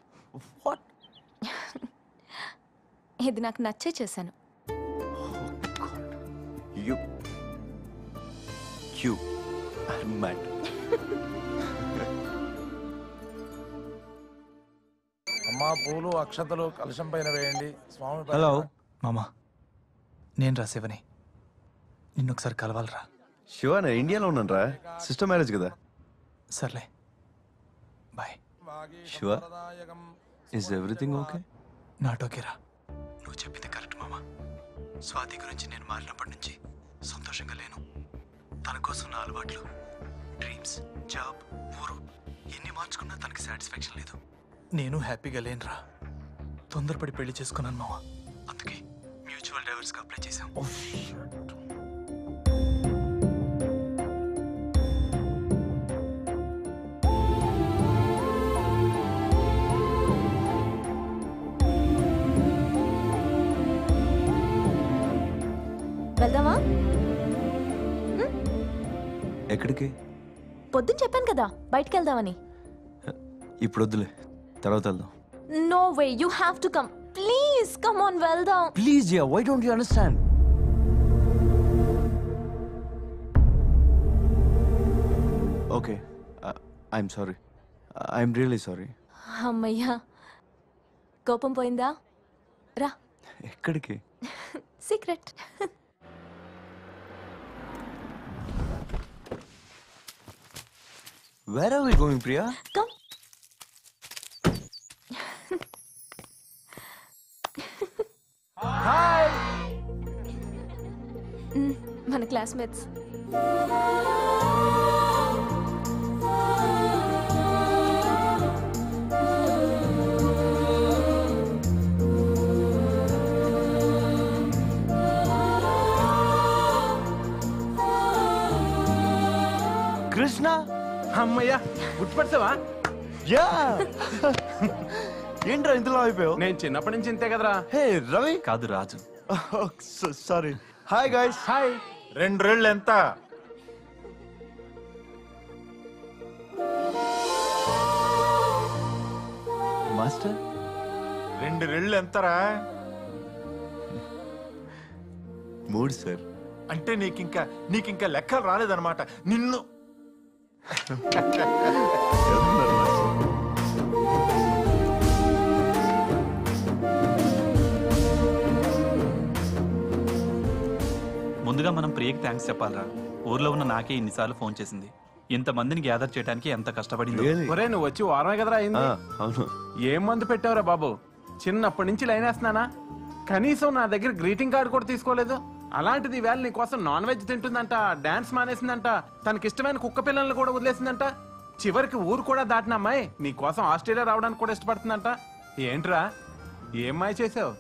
Speaker 2: ఇది నాకు నచ్చే చేశాను
Speaker 7: యు యు మ్యాడ్
Speaker 11: అమ్మా పూలు అక్షతలు కలశం పైన వేయండి స్వామి పైన-
Speaker 22: హలో మామా నేను రా శివని నిన్ను ఒకసారి కలవాలరా
Speaker 7: శివ నేను ఇండియాలో ఉన్నాను రా సిస్టర్ మ్యారేజ్ కదా
Speaker 22: సర్లే bye
Speaker 7: Shiva is everything okay
Speaker 22: not ఓకేరా నువ్వు చెప్పింది కరెక్ట్ మామా స్వాతి గురించి నేను మారినప్పటి నుంచి సంతోషంగా లేను తన కోసం నా అలవాట్లు డ్రీమ్స్ జాబ్ ఊరు ఎన్ని మార్చుకున్నా తనకి సాటిస్ఫాక్షన్ లేదు నేను హ్యాపీగా లేనురా తొందరపడి పెళ్లి చేసుకున్నాను మావా అందుకే మ్యూచువల్ డైవర్స్కి అప్లై చేశాం
Speaker 2: వెళ్దామా
Speaker 7: ఎక్కడికి
Speaker 2: పొద్దున్న చెప్పాను కదా బయటికి వెళ్దామని
Speaker 7: ఇప్పుడు వద్దులే తర్వాత వెళ్దాం
Speaker 2: no way you have to come please come on వెళ్దాం
Speaker 7: please yeah why don't you understand okay I'm sorry I'm really sorry
Speaker 2: అమ్మయ్యా కోపం పోయిందా రా
Speaker 7: ఎక్కడికి
Speaker 2: secret
Speaker 7: where are we going Priya
Speaker 2: come మన క్లాస్మేట్స్
Speaker 7: కృష్ణ
Speaker 8: అమ్మయ్యా గుర్తుపడతావా
Speaker 7: యా ఏంట్రా ఇంతలో అయిపోయావు
Speaker 8: నేను చిన్నప్పటి నుంచి ఇంతే కదరా
Speaker 7: హే రవి
Speaker 8: కాదు Raju
Speaker 7: sorry hi guys
Speaker 8: hi
Speaker 11: రెండు రెళ్ళు ఎంత
Speaker 7: మాస్టర్
Speaker 11: రెండు రెళ్ళు ఎంతరా
Speaker 7: మూడు సార్
Speaker 11: అంటే నీకింకా నీకింకా లెక్కలు రాలేదన్నమాట నిన్ను
Speaker 13: ముందుగా మనం ప్రియకి థ్యాంక్స్ చెప్పాలరా ఊర్లో ఉన్న నాకే ఇన్నిసార్లు ఫోన్ చేసింది ఇంతమందిని గ్యాదర్ చేయడానికి ఎంత కష్టపడిందో
Speaker 8: ఒరే నువ్వు వచ్చి వారమే కదరా అయింది
Speaker 7: అవును
Speaker 8: ఏం మందు పెట్టావురా బాబు చిన్నప్పటి నుంచి లైన్ వేస్తున్నానా కనీసం నా దగ్గర గ్రీటింగ్ కార్డు కూడా తీసుకోలేదు అలాంటిది ఈవేళ నీ కోసం నాన్ వెజ్ తింటుందంట డాన్స్ మానేసిందంట తనకి ఇష్టమైన కుక్క పిల్లల్ని కూడా వదిలేసిందంట చివరికి ఊరు కూడా దాటిన అమ్మాయి నీ కోసం ఆస్ట్రేలియా రావడానికి కూడా ఇష్టపడుతుందంట ఏంట్రా ఏం మాయ చేసావు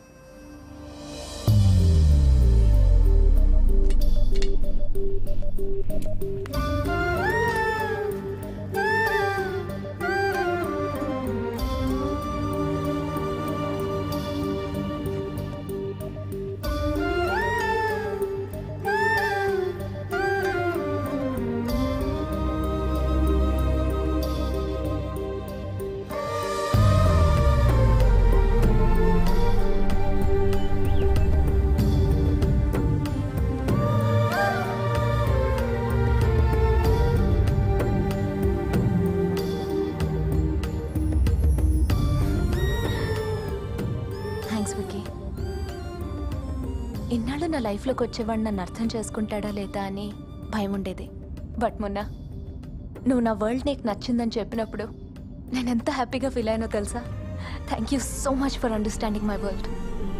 Speaker 2: థ్యాంక్స్ విక్కీ ఇన్నాళ్ళు నా లైఫ్లోకి వచ్చేవాడు నన్ను అర్థం చేసుకుంటాడా లేదా అని భయం ఉండేది బట్ మొన్న నువ్వు నా వరల్డ్ నీకు నచ్చిందని చెప్పినప్పుడు నేను ఎంత హ్యాపీగా ఫీల్ అయ్యానో తెలుసా thank you so much for understanding my world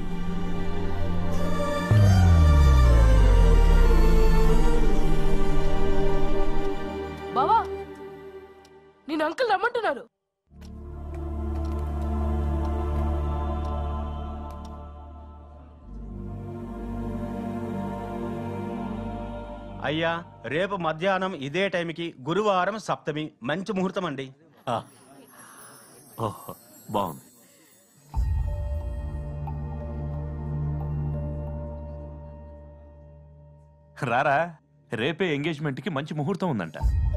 Speaker 19: బావా నేను అంకుల్ రమ్మంటున్నారు
Speaker 9: అయ్యా రేపు మధ్యాహ్నం ఇదే టైంకి గురువారం సప్తమి మంచి ముహూర్తం అండి
Speaker 5: ఓహో బాగుంది రారా రేపే ఎంగేజ్మెంట్కి మంచి ముహూర్తం ఉందంట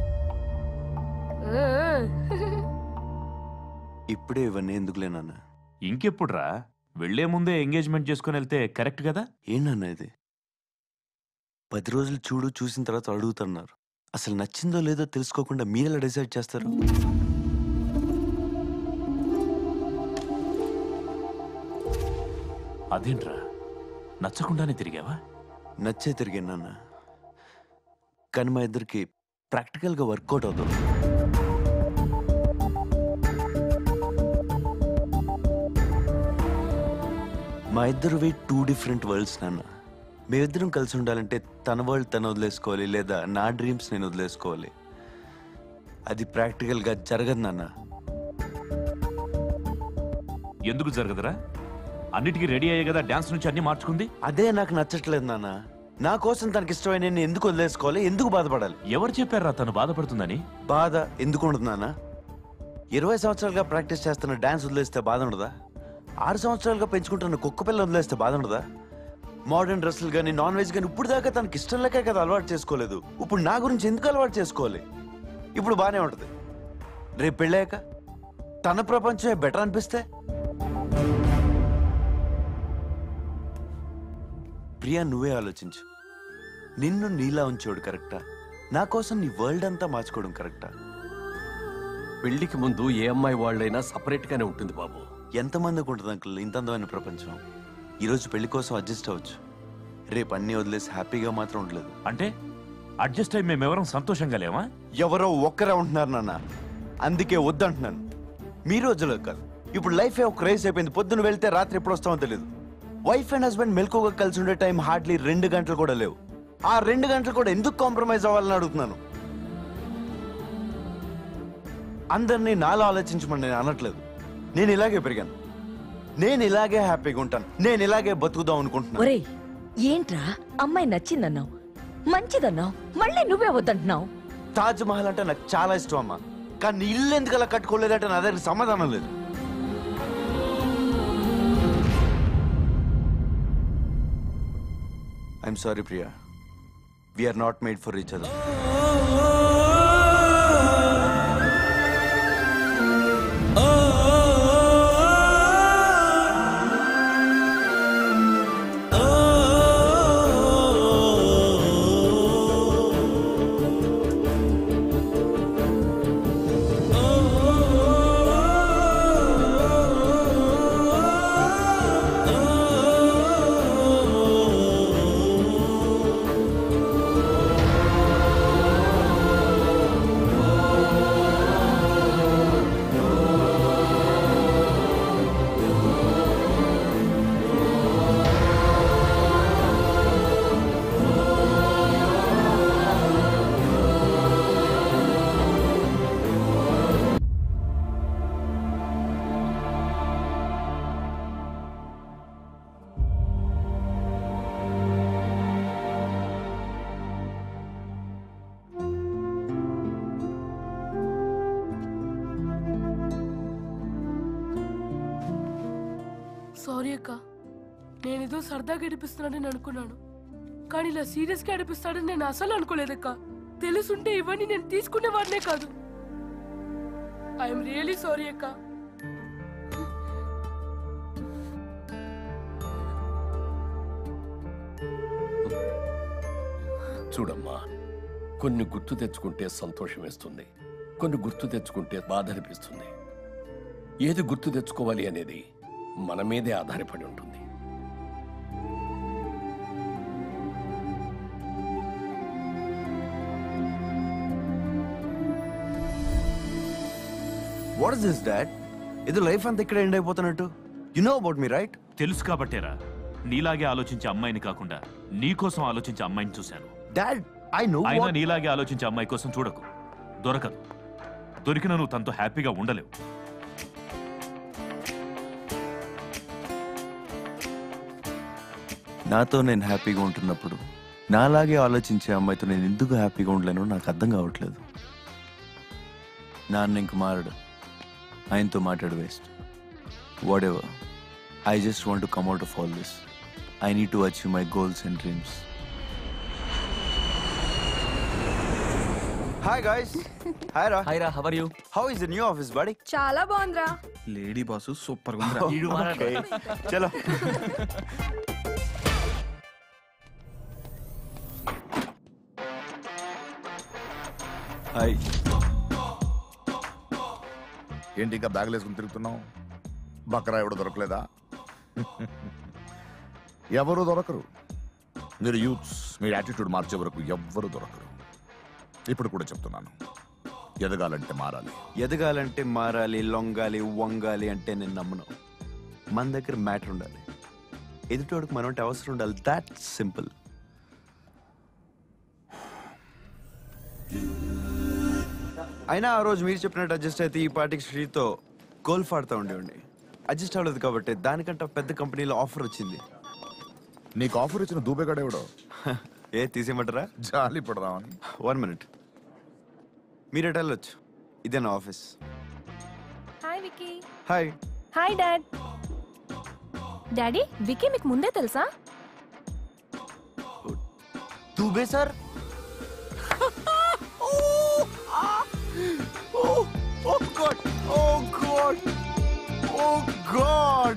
Speaker 7: ఇప్పుడే ఇవన్నీ ఎందుకులే నాన్న
Speaker 5: ఇంకెప్పుడు రా వెళ్లే ముందే ఎంగేజ్మెంట్ చేసుకుని వెళ్తే కరెక్ట్ కదా
Speaker 7: ఏంటన్నా ఇది పది రోజులు చూడు చూసిన తర్వాత అడుగుతున్నారు అసలు నచ్చిందో లేదో తెలుసుకోకుండా మీరెలా డిసైడ్ చేస్తారు
Speaker 5: అదేంట్రా నచ్చకుండానే తిరిగావా
Speaker 7: నచ్చే తిరిగాను నాన్న కానీ మా ఇద్దరికి ప్రాక్టికల్గా వర్కౌట్ అవుతుంది మా ఇద్దరువి టూ డిఫరెంట్ వరల్డ్స్ నాన్న మేమిద్దరం కలిసి ఉండాలంటే తన వరల్డ్ తను వదిలేసుకోవాలి లేదా నా డ్రీమ్స్ నేను వదిలేసుకోవాలి అది ప్రాక్టికల్గా జరగదు నాన్న
Speaker 5: ఎందుకు జరగదురా అన్నిటికీ రెడీ అయ్యే కదా డాన్స్ నుంచి అన్ని మార్చుకుంది
Speaker 7: అదే నాకు నచ్చట్లేదు నాన్న నా కోసం తనకి ఇష్టమైన నేను ఎందుకు వదిలేసుకోవాలి ఎందుకు బాధపడాలి
Speaker 5: ఎవరు చెప్పారా తను బాధపడుతుందని
Speaker 7: బాధ ఎందుకు ఉండదు నాన్న ఇరవై సంవత్సరాలుగా ప్రాక్టీస్ చేస్తున్న డాన్స్ వదిలేస్తే బాధ ఉండదా ఆరు సంవత్సరాలుగా పెంచుకుంటున్న కుక్క పిల్ల వదిలేస్తే బాధ ఉండదా మోడర్న్ డ్రెస్సులు కానీ నాన్ వెజ్ కానీ ఇప్పుడు దాకా తనకి ఇష్టం లేకే కదా అలవాటు చేసుకోలేదు ఇప్పుడు నా గురించి ఎందుకు అలవాటు చేసుకోవాలి ఇప్పుడు బాగానే ఉంటుంది రేపు పెళ్ళాక తన ప్రపంచమే బెటర్ అనిపిస్తే ప్రియా నువ్వే ఆలోచించు నిన్ను నీలా ఉంచోడు కరెక్టా నా కోసం నీ వరల్డ్ అంతా మార్చుకోవడం కరెక్టా
Speaker 4: పెళ్లికి ముందు ఏ అమ్మాయి వాళ్ళైనా సపరేట్ గానే ఉంటుంది బాబు
Speaker 7: ఎంతమందికి ఉంటుంది అంకుల్ ఇంత అందమైన ప్రపంచం ఈరోజు పెళ్లి కోసం అడ్జస్ట్ అవ్వచ్చు రేపు అన్ని వదిలేసి హ్యాపీగా మాత్రం ఉండలేదు
Speaker 5: అంటే అడ్జస్ట్ అయ్యి మేమెవరం సంతోషంగా లేవా
Speaker 7: ఎవరో ఒక్కరే ఉంటున్నారు నాన్న అందుకే వద్దంటున్నాను మీ రోజులో కాదు ఇప్పుడు లైఫ్ ఒక రేస్ అయిపోయింది పొద్దున వెళ్తే రాత్రి ఎప్పుడు వస్తామో తెలియదు వైఫ్ అండ్ హస్బెండ్ మెల్కోగా కలిసి ఉండే టైం హార్డ్లీ రెండు గంటలు కూడా లేవు ఆ రెండు గంటలు కూడా ఎందుకు కాంప్రమైజ్ అవ్వాలని అడుగుతున్నాను అందరినీ నాలో ఆలోచించమని నేను అనట్లేదు నేను ఇలాగే పెరిగాను నేను ఇలాగే హ్యాపీగా ఉంటాను నేను ఇలాగే బతుకుదాం అనుకుంటున్నాను
Speaker 1: ఒరేయ్ ఏంట్రా అమ్మాయి నచ్చిందన్నావు మంచిదన్నావు మళ్ళీ నువ్వే వద్దంటున్నావు
Speaker 7: తాజ్ మహల్ అంటే నాకు చాలా ఇష్టం అమ్మా కానీ నీ ఇల్లు ఎందుకు అలా కట్టుకోలేదంటే నా దగ్గర సమాధానం లేదు I'm sorry Priya we're not made for each other
Speaker 19: sorry అక్క నేనేదో సరదాగా అనిపిస్తున్నానని అనుకున్నాను కానీ ఇలా సీరియస్గా అనిపిస్తాడని నేను అసలు అనుకోలేదక్క తెలుసుంటే ఇవన్నీ నేను తీసుకునేవాడినే కాదు ఐఎమ్ రియలీ సారీ అక్క
Speaker 4: చూడమ్మా కొన్ని గుర్తు తెచ్చుకుంటే సంతోషం వేస్తుంది కొన్ని గుర్తు తెచ్చుకుంటే బాధ అనిపిస్తుంది ఏది గుర్తు తెచ్చుకోవాలి అనేది మన మీదే ఆధారపడి ఉంటుంది
Speaker 7: వాట్ ఇస్ దిస్ డాడ్ ఇది లైఫ్ అంతా ఇక్కడ ఎండ్ అయిపోతున్నట్టు you know about me right
Speaker 5: తెలుసు కాబట్టేరా నీలాగే ఆలోచించే అమ్మాయిని కాకుండా నీ కోసం ఆలోచించే అమ్మాయిని చూశాను
Speaker 7: డాడ్ ఐ నో
Speaker 5: అయినా నీలాగే ఆలోచించే అమ్మాయి కోసం చూడకు దొరకదు దొరికిన నువ్వు తనతో హ్యాపీగా ఉండలేవు
Speaker 7: నాతో నేను హ్యాపీగా ఉంటున్నప్పుడు నాలాగే ఆలోచించే అమ్మాయితో నేను ఎందుకు హ్యాపీగా ఉండలేను నాకు అర్థం కావట్లేదు నాన్న ఇంక మారడు ఆయనతో మాట్లాడు waste whatever I just want to come out of all this I need to achieve my goals and dreams hi guys hi రా
Speaker 15: హాయ్ రా how are you
Speaker 7: how is the new office buddy
Speaker 12: చాలా బాగుందిరా
Speaker 13: lady boss super
Speaker 7: Okay. చలో hi
Speaker 23: ఏంటి ఇంకా బ్యాగులు వేసుకుని తిరుగుతున్నావు బకరా ఎవడు దొరకలేదా ఎవరు దొరకరు మీరు యూత్స్ మీ యాటిట్యూడ్ మార్చే వరకు ఎవ్వరు దొరకరు ఇప్పుడు కూడా చెప్తున్నాను ఎదగాలంటే మారాలి
Speaker 7: ఎదగాలంటే మారాలి లొంగాలి వంగాలి అంటే నేను నమ్మను మన దగ్గర మ్యాటర్ ఉండాలి ఎదుటోడికి మనం అంటే అవసరం ఉండాలి దాట్ సింపుల్ అయినా ఆ రోజు మీరు చెప్పినట్టు అడ్జస్ట్ అయితే ఈ పార్టీకి శ్రీతో గోల్ఫ్ ఆడుతూ ఉండేవండి అడ్జస్ట్ అవ్వలేదు కాబట్టి దానికంటే పెద్ద కంపెనీలో ఆఫర్ వచ్చింది
Speaker 23: నీకు ఆఫర్ ఇచ్చిన దూబేగాడెవడో
Speaker 7: ఏ తీసేయమంటారా
Speaker 23: జాలి పడదామని
Speaker 7: వన్ మినిట్ మీరు ఎటు వెళ్ళొచ్చు ఇదే నా office
Speaker 2: hi Vicky
Speaker 7: hi
Speaker 2: hi dad daddy Vicky మీకు ముందే తెలుసా
Speaker 7: Dubey sir Oh, oh God! Oh God! Oh God!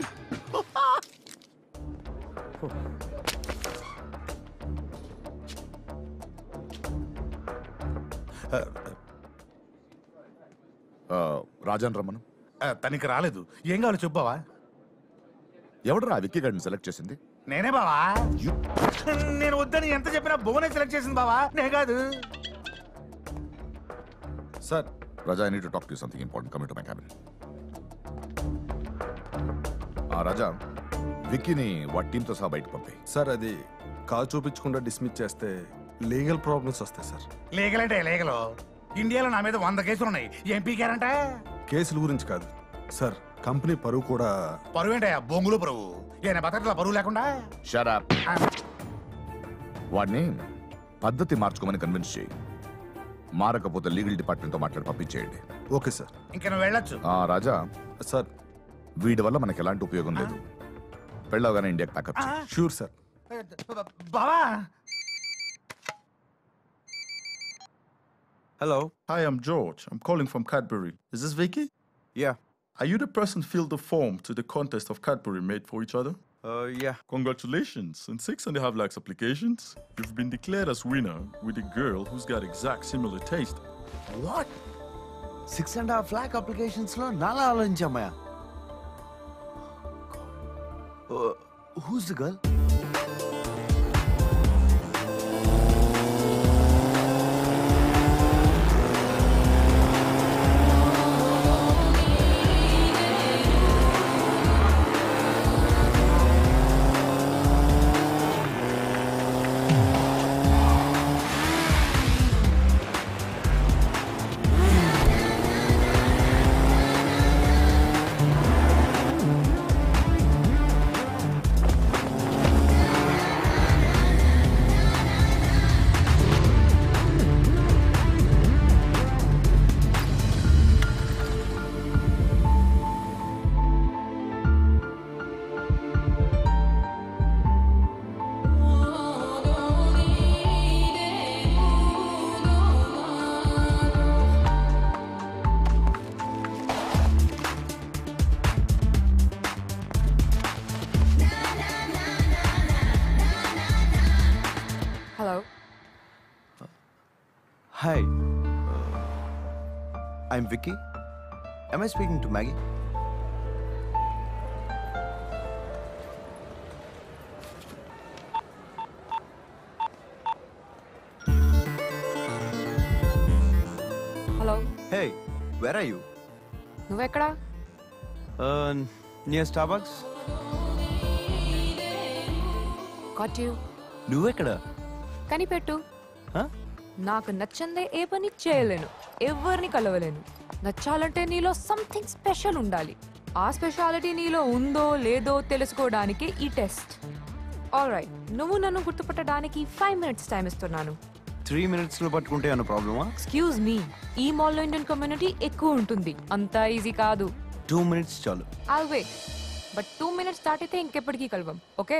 Speaker 23: Rajan రమ్మను
Speaker 11: తనకి రాలేదు ఏం కావాలో చెప్పావా
Speaker 23: ఎవడరా విక్కీ గారిని సెలెక్ట్ చేసింది
Speaker 11: నేనే బావా నేను వద్దని ఎంత చెప్పినా భువనే సెలెక్ట్ చేసింది బావా నే కాదు
Speaker 23: sir Raja I need to talk to something important coming to my cabin ఆ రాజా విక్కీని వాడి టీంతో సహా బయటకు పంపి
Speaker 24: సార్ అది
Speaker 12: కాల్ చూపించకుండా డిస్మిస్ చేస్తే లీగల్ ప్రాబ్లమ్స్ వస్తాయి సార్
Speaker 11: లీగల్ అంటే లీగల్ ఇండియాలో నా మీద వంద కేసులు ఉన్నాయి ఏం పీకారంట
Speaker 12: కేసుల గురించి కాదు సార్ కంపెనీ పరువు కూడా
Speaker 11: పరువు ఏంటయ్యా బొంగులు పరువు ఏనా బతకట్లా పరువు లేకుండా
Speaker 23: షరాప్ వాడిని పద్ధతి మార్చుకోమని కన్విన్స్ చేయి మారకపోతే లీగల్ డిపార్ట్మెంట్తో మాట్లాడి పంపించేయండి
Speaker 12: ఓకే సార్
Speaker 11: ఇంకా నువ్వు వెళ్ళొచ్చు
Speaker 23: ఆ, రాజా
Speaker 12: సార్
Speaker 23: వీడి వల్ల మనకి ఎలాంటి ఉపయోగం లేదు పెళ్ళవగానే ఇండియాకి ప్యాకప్
Speaker 12: షూర్ సార్
Speaker 11: బావా
Speaker 16: Hello.
Speaker 17: Hi, I'm George. I'm calling from Cadbury. Is this Vicky?
Speaker 16: Yeah.
Speaker 17: Are you the person who filled the form to the contest of Cadbury made for each other?
Speaker 16: Uh, yeah.
Speaker 17: Congratulations. In six and a half lakhs applications, you've been declared as winner with a girl who's got exact similar taste.
Speaker 7: What six and half lakh applications లో నాలా ఆలోచించమ్మయ్యా who's the girl
Speaker 2: hello
Speaker 7: hi I'm Vicky am I speaking to Maggie?
Speaker 2: Hello
Speaker 7: Hey, where are you?
Speaker 2: నువ్వెక్కడా
Speaker 7: Uh, near Starbucks?
Speaker 2: Caught you
Speaker 7: నువ్వెక్కడ
Speaker 2: కనిపెట్టు
Speaker 7: Huh?
Speaker 2: నాకు నచ్చందే ఏ పని చేయలేను ఎవరిని కలవలేను నచ్చాలంటే నీలో సంథింగ్ స్పెషల్ ఉండాలి ఆ స్పెషాలిటీ నీలో ఉందో లేదో తెలుసుకోవడానికి ఈ టెస్ట్ ఆల్ రైట్ నువ్వు నన్ను గుర్తుపట్టడానికి ఫైవ్ మినిట్స్ టైం ఇస్తున్నాను
Speaker 7: త్రీ మినిట్స్లో పట్టుకుంటే అన్న ప్రాబ్లమా
Speaker 2: ఎక్స్క్యూజ్ మీ ఈ మాల్లో ఇండియన్ కమ్యూనిటీ ఎక్కువ ఉంటుంది అంత ఈజీ కాదు
Speaker 7: టూ మినిట్స్ చాలు
Speaker 2: all wait but two minutes దాటితే ఇంకెప్పటికీ కలవం okay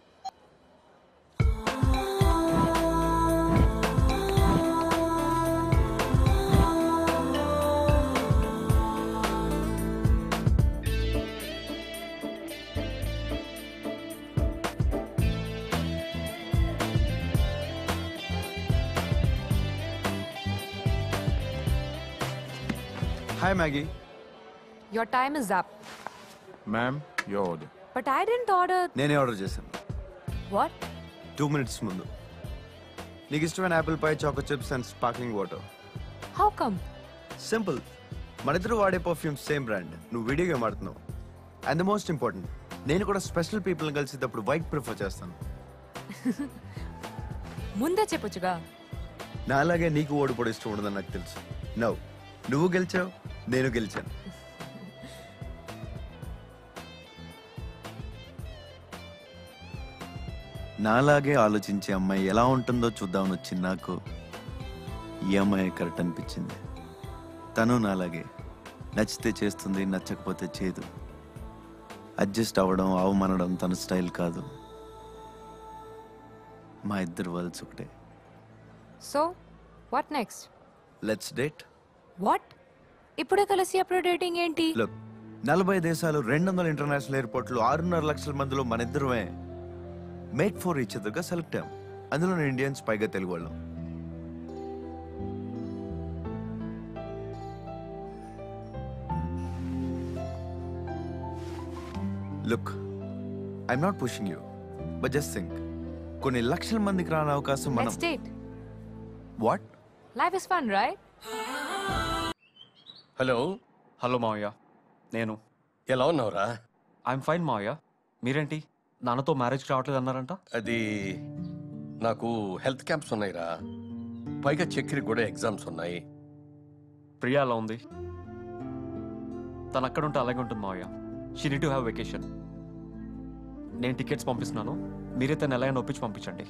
Speaker 7: hi Maggie
Speaker 2: your time is up
Speaker 17: Ma'am, your order.
Speaker 2: But I didn't order
Speaker 7: నేనే ఆర్డర్ చేశాను
Speaker 2: వాట్
Speaker 7: టూ మినిట్స్ ముందు నీకు ఇష్టమైన apple pie choco chips and sparkling water
Speaker 2: how come
Speaker 7: simple మనిద్దరు వాడే పర్ఫ్యూమ్ సేమ్ బ్రాండ్ నువ్వు video game ఆడుతున్నావు and the most important నేను కూడా స్పెషల్ పీపుల్ని కలిసేటప్పుడు వైట్ ప్రిఫర్ చేస్తాను
Speaker 2: ముందే చెప్పొచ్చుగా
Speaker 7: నా అలాగే నీకు ఓడిపోవడం ఇష్టం ఉండదని నాకు తెలుసు నవ్వు నువ్వు గెలిచావు నేను గెలిచాను నాలాగే ఆలోచించే అమ్మాయి ఎలా ఉంటుందో చూద్దామని వచ్చింది నాకు ఈ అమ్మాయి కరెక్ట్ అనిపించింది తను నాలాగే నచ్చితే చేస్తుంది నచ్చకపోతే చేయదు అడ్జస్ట్ అవ్వడం అవమానడం తన స్టైల్ కాదు మా ఇద్దరు వల్స్ ఒకటే
Speaker 2: so what next
Speaker 7: let's date
Speaker 2: what ఇప్పుడే కలిసి అప్పుడు డేటింగ్ ఏంటి
Speaker 7: లుక్ నలభై దేశాలు రెండు వందల ఇంటర్నేషనల్ ఎయిర్పోర్ట్లు ఆరున్నర లక్షల మందిలో మన ఇద్దరమే మేక్ ఫర్ ఈచ్ అదర్గా సెలెక్ట్ అయ్యాం అందులో ఇండియన్స్ పైగా తెలుగు వాళ్ళం look I'm not pushing you but just think కొన్ని లక్షల మందికి రాని అవకాశం మనం
Speaker 2: let's date
Speaker 7: what
Speaker 2: life is fun right
Speaker 4: hello
Speaker 24: hello మావయ్య నేను
Speaker 4: ఎలా ఉన్నావురా
Speaker 24: ఐఎమ్ ఫైన్ మావయ్య మీరేంటి నాన్నతో మ్యారేజ్ రావట్లేదు అన్నారంట
Speaker 4: అది నాకు హెల్త్ క్యాంప్స్ ఉన్నాయిరా పైగా చక్రి కూడా ఎగ్జామ్స్ ఉన్నాయి
Speaker 13: ప్రియా అలా ఉంది తను అక్కడ ఉంటే అలాగే ఉంటుంది మావయ్య she need to have vacation నేను టికెట్స్ పంపిస్తున్నాను మీరే తను ఎలా అయినా ఒప్పించి పంపించండి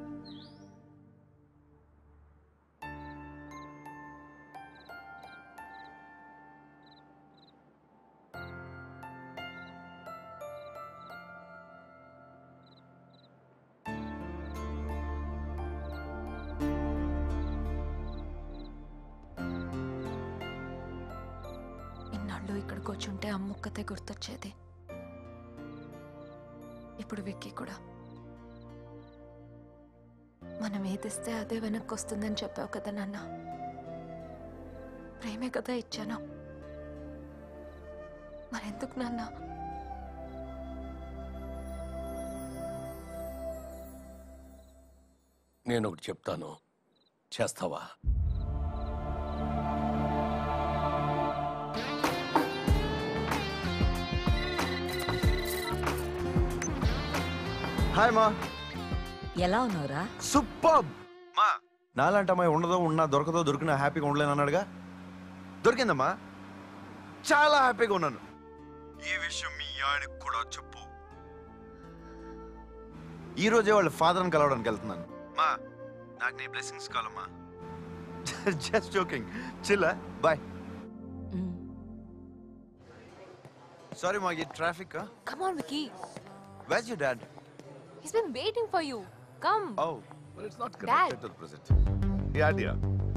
Speaker 2: ఇన్నాళ్ళు ఇక్కడికి వచ్చుంటే అమ్మొక్కతే గుర్తొచ్చేది ఇప్పుడు విక్కీ కూడా మనం ఏదిస్తే అదే వెనక్కి వస్తుందని చెప్పావు కదా నాన్న ప్రేమే కదా ఇచ్చాను మరెందుకు నాన్న
Speaker 4: నేను ఒకటి చెప్తాను చేస్తావా
Speaker 7: హాయ్ మా
Speaker 1: ఎలా ఉన్నావురా
Speaker 7: సూపర్ మా నాలాంటి అమ్మాయి ఉండదో ఉన్నా దొరకదో దొరికినా హ్యాపీగా ఉండలేను అన్నాడుగా దొరికిందమ్మా చాలా హ్యాపీగా ఉన్నాను ఈ విషయం మీ ఆయనకు కూడా చెప్పు ఈ రోజే వాళ్ళ ఫాదర్ని కలవడానికి వెళ్తున్నాను మా నాకు నీ బ్లెస్సింగ్స్ కావాలమ్మా just joking chill boy sorry మా ఈ ట్రాఫిక్
Speaker 2: Come on, Vicky.
Speaker 7: వెజ్ you dad
Speaker 2: He's been waiting for you. Come.
Speaker 7: Oh,
Speaker 23: but it's not
Speaker 2: Dad.
Speaker 23: connected to the present. Yeah, dear.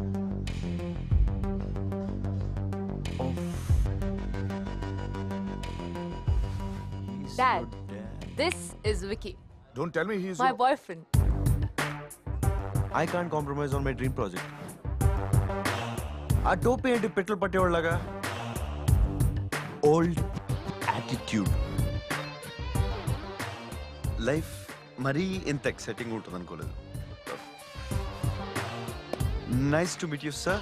Speaker 2: Dad, this is Vicky,
Speaker 23: Don't tell me he's
Speaker 2: my
Speaker 23: your-
Speaker 2: boyfriend.
Speaker 7: I can't compromise on my dream project ఆ టోపీ ఏంటి petrol పట్టేవాళ్ళగా old attitude life మరీ ఇంత exciting ఉంటుంది అనుకోలేదు nice to meet you sir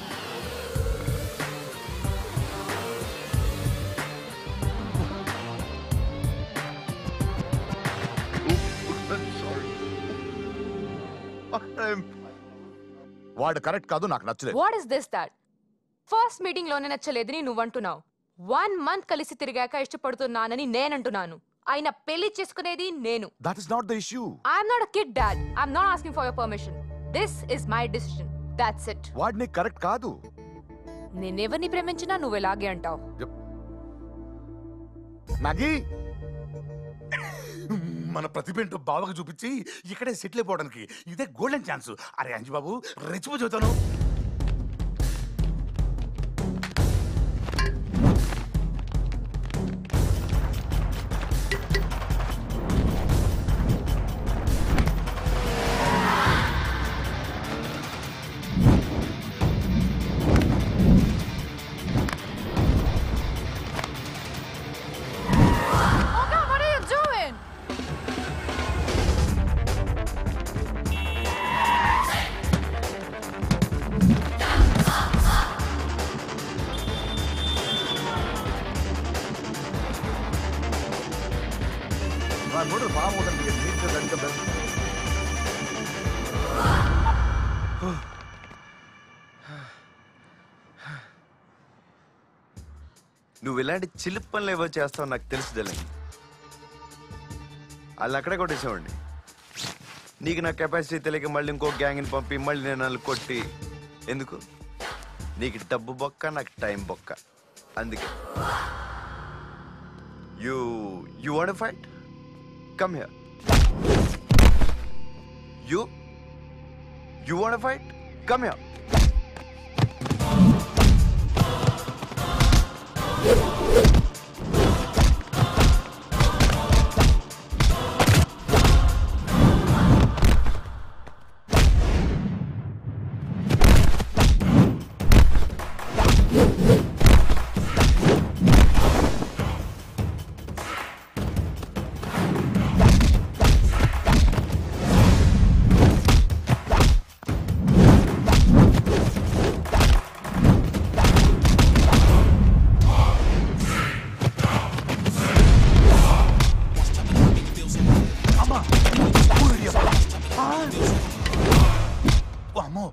Speaker 23: వాడు correct కాదు నాకు నచ్చలేదు
Speaker 2: what is this that first meeting లోనే నచ్చలేదని నువ్వంటున్నావు వన్ మంత్ కలిసి తిరిగాక ఇష్టపడుతున్నానని నేనంటున్నాను ఆయన పెళ్లి చేసుకునేది నేను
Speaker 23: that is not the issue
Speaker 2: I'm not a kid dad I'm not asking for your permission this is my decision that's it
Speaker 23: వాడిని కరెక్ట్ కాదు
Speaker 2: నేనెవరిని ప్రేమించినా నువ్వు ఇలాగే అంటావు
Speaker 23: మ్యాగీ మన ప్రతిభ ఏంటో బావకు చూపించి ఇక్కడే సెటిల్ అయిపోవడానికి ఇదే గోల్డెన్ ఛాన్స్ అరే అంజు బాబు రెచ్చిపో చూతాను
Speaker 2: Oh God, what are you doing?
Speaker 23: ನೋಡ್ರಿ ಬಾವ ಹೋದಂಗೆ ನೀಟ್ ಗಂಟೆ ಬೆಸ್ಟ್
Speaker 7: నువ్వు ఇలాంటి చిలిపి పనులు ఏవో చేస్తావు నాకు తెలుసుదలే వాళ్ళు అక్కడే కొట్టేసేవాడిని నీకు నా కెపాసిటీ తెలియక మళ్ళీ ఇంకో గ్యాంగ్ని పంపి మళ్ళీ నేను వాళ్ళు కొట్టి ఎందుకు నీకు డబ్బు బొక్క నాకు టైం బొక్క అందుకే you you want fight come here you you want fight come here
Speaker 23: అమ్మో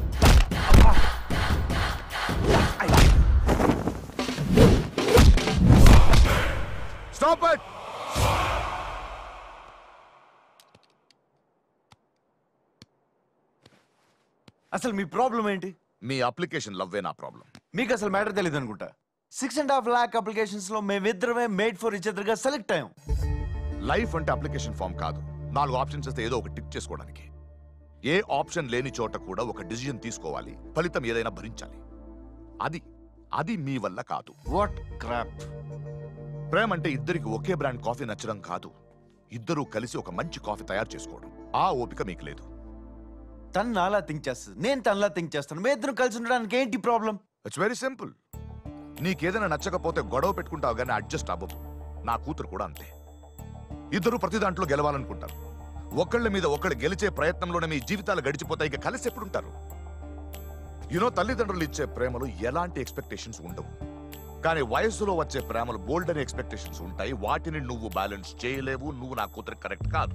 Speaker 23: స్టాప్ ఇట్
Speaker 7: అసలు మీ ప్రాబ్లం ఏంటి
Speaker 23: మీ అప్లికేషన్ లవ్వే నా ప్రాబ్లం
Speaker 7: మీకు అసలు మ్యాటర్ తెలియదు అనుకుంటా six and half lakh applications లో మేమిద్దరమే మేడ్ ఫర్ ఇచ్ గా సెలెక్ట్ అయ్యాం
Speaker 23: లైఫ్ అంటే అప్లికేషన్ ఫామ్ కాదు నాలుగు ఆప్షన్స్ ఇస్తే ఏదో ఒక టిక్ చేసుకోవడానికి ఏ ఆప్షన్ లేని చోట కూడా ఒక డిసిజన్ తీసుకోవాలి ఫలితం ఏదైనా భరించాలి అది అది మీ వల్ల కాదు
Speaker 7: వాట్ క్రాప్
Speaker 23: ప్రేమ అంటే ఇద్దరికి ఒకే బ్రాండ్ కాఫీ నచ్చడం కాదు ఇద్దరూ కలిసి ఒక మంచి కాఫీ తయారు చేసుకోవడం ఆ ఓపిక మీకు లేదు
Speaker 7: తను నాలా థింక్ చేస్తుంది నేను తనలా థింక్ చేస్తాను మీ ఇద్దరు కలిసి ఉండడానికి ఏంటి ప్రాబ్లం
Speaker 23: ఇట్స్ వెరీ సింపుల్ నీకేదైనా నచ్చకపోతే గొడవ పెట్టుకుంటావు కానీ అడ్జస్ట్ అవ్వదు నా కూతురు కూడా అంతే ఇద్దరు ప్రతి దాంట్లో గెలవాలనుకుంటారు ఒకళ్ళ మీద ఒకళ్ళు గెలిచే ప్రయత్నంలోనే మీ జీవితాలు గడిచిపోతాయి ఇక కలిసి ఎప్పుడుంటారు యునో తల్లిదండ్రులు ఇచ్చే ప్రేమలు ఎలాంటి ఎక్స్పెక్టేషన్స్ ఉండవు కానీ వయసులో వచ్చే ప్రేమలు బోల్డ్ అనే ఎక్స్పెక్టేషన్స్ ఉంటాయి వాటిని నువ్వు బ్యాలెన్స్ చేయలేవు నువ్వు నా కూతురు కరెక్ట్ కాదు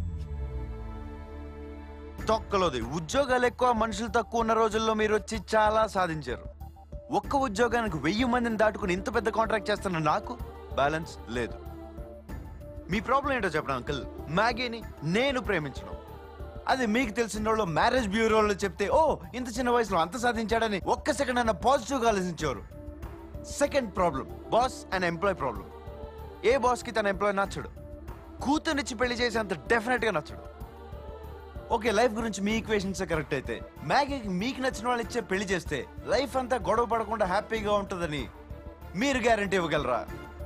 Speaker 7: తొక్కలోది ఉద్యోగాలు ఎక్కువ మనుషులు తక్కువ ఉన్న రోజుల్లో మీరు వచ్చి చాలా సాధించారు ఒక్క ఉద్యోగానికి వెయ్యి మందిని దాటుకుని ఇంత పెద్ద కాంట్రాక్ట్ చేస్తున్న నాకు బ్యాలెన్స్ లేదు మీ ప్రాబ్లం ఏంటో చెప్పడం అంకుల్ మ్యాగీని నేను ప్రేమించడం అది మీకు తెలిసిన వాళ్ళు మ్యారేజ్ బ్యూరోలో చెప్తే ఓ ఇంత చిన్న వయసులో అంత సాధించాడని ఒక్క సెకండ్ అన్న పాజిటివ్గా ఆలోచించేవారు second problem boss and employee problem ఏ బాస్కి తన ఎంప్లాయ్ నచ్చడు కూతురునిచ్చి పెళ్లి చేసేంత డెఫినెట్గా నచ్చడు ఓకే లైఫ్ గురించి మీ ఈక్వేషన్స్ కరెక్ట్ అయితే మ్యాగీకి మీకు నచ్చిన వాళ్ళు ఇచ్చే పెళ్లి చేస్తే లైఫ్ అంతా గొడవ పడకుండా హ్యాపీగా ఉంటుందని మీరు గ్యారంటీ ఇవ్వగలరా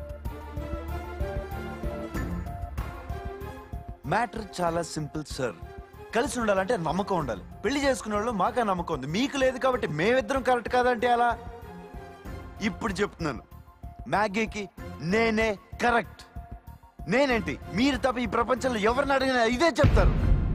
Speaker 7: మ్యాటర్ చాలా సింపుల్ సార్ కలిసి ఉండాలంటే నమ్మకం ఉండాలి పెళ్లి చేసుకునే వాళ్ళు మాకా నమ్మకం ఉంది మీకు లేదు కాబట్టి మేమిద్దరం కరెక్ట్ కాదంటే అలా ఇప్పుడు చెప్తున్నాను మ్యాగీకి నేనే కరెక్ట్ నేనేంటి మీరు తప్ప ఈ ప్రపంచంలో ఎవరిని అడిగినా ఇదే చెప్తారు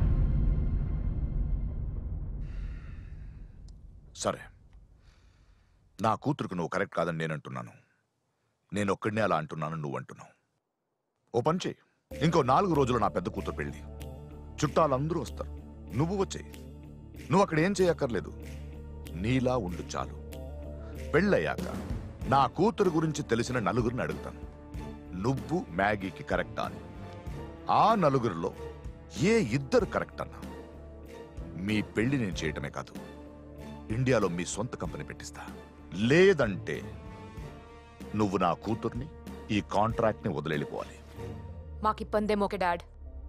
Speaker 23: సరే నా కూతురుకు నువ్వు కరెక్ట్ కాదని నేను అంటున్నాను నేను ఒక్కడినే అలా అంటున్నాను నువ్వు అంటున్నావు ఓ పని చేయి ఇంకో నాలుగు రోజులు నా పెద్ద కూతురు పెళ్ళి చుట్టాలందరూ వస్తారు నువ్వు వచ్చేయి నువ్వు అక్కడ ఏం చేయక్కర్లేదు నీలా ఉండు చాలు పెళ్ళయ్యాక నా కూతురు గురించి తెలిసిన నలుగురిని అడుగుతాను నువ్వు మ్యాగీకి కరెక్టా అని ఆ నలుగురిలో ఏ ఇద్దరు కరెక్ట్ అన్నా మీ పెళ్లి నేను చేయటమే కాదు ఇండియాలో మీ సొంత కంపెనీ పెట్టిస్తా లేదంటే నువ్వు నా కూతుర్ని ఈ కాంట్రాక్ట్ ని వదిలేళ్ళిపోవాలి
Speaker 2: మాకు ఇబ్బందేమో ఓకే డాడ్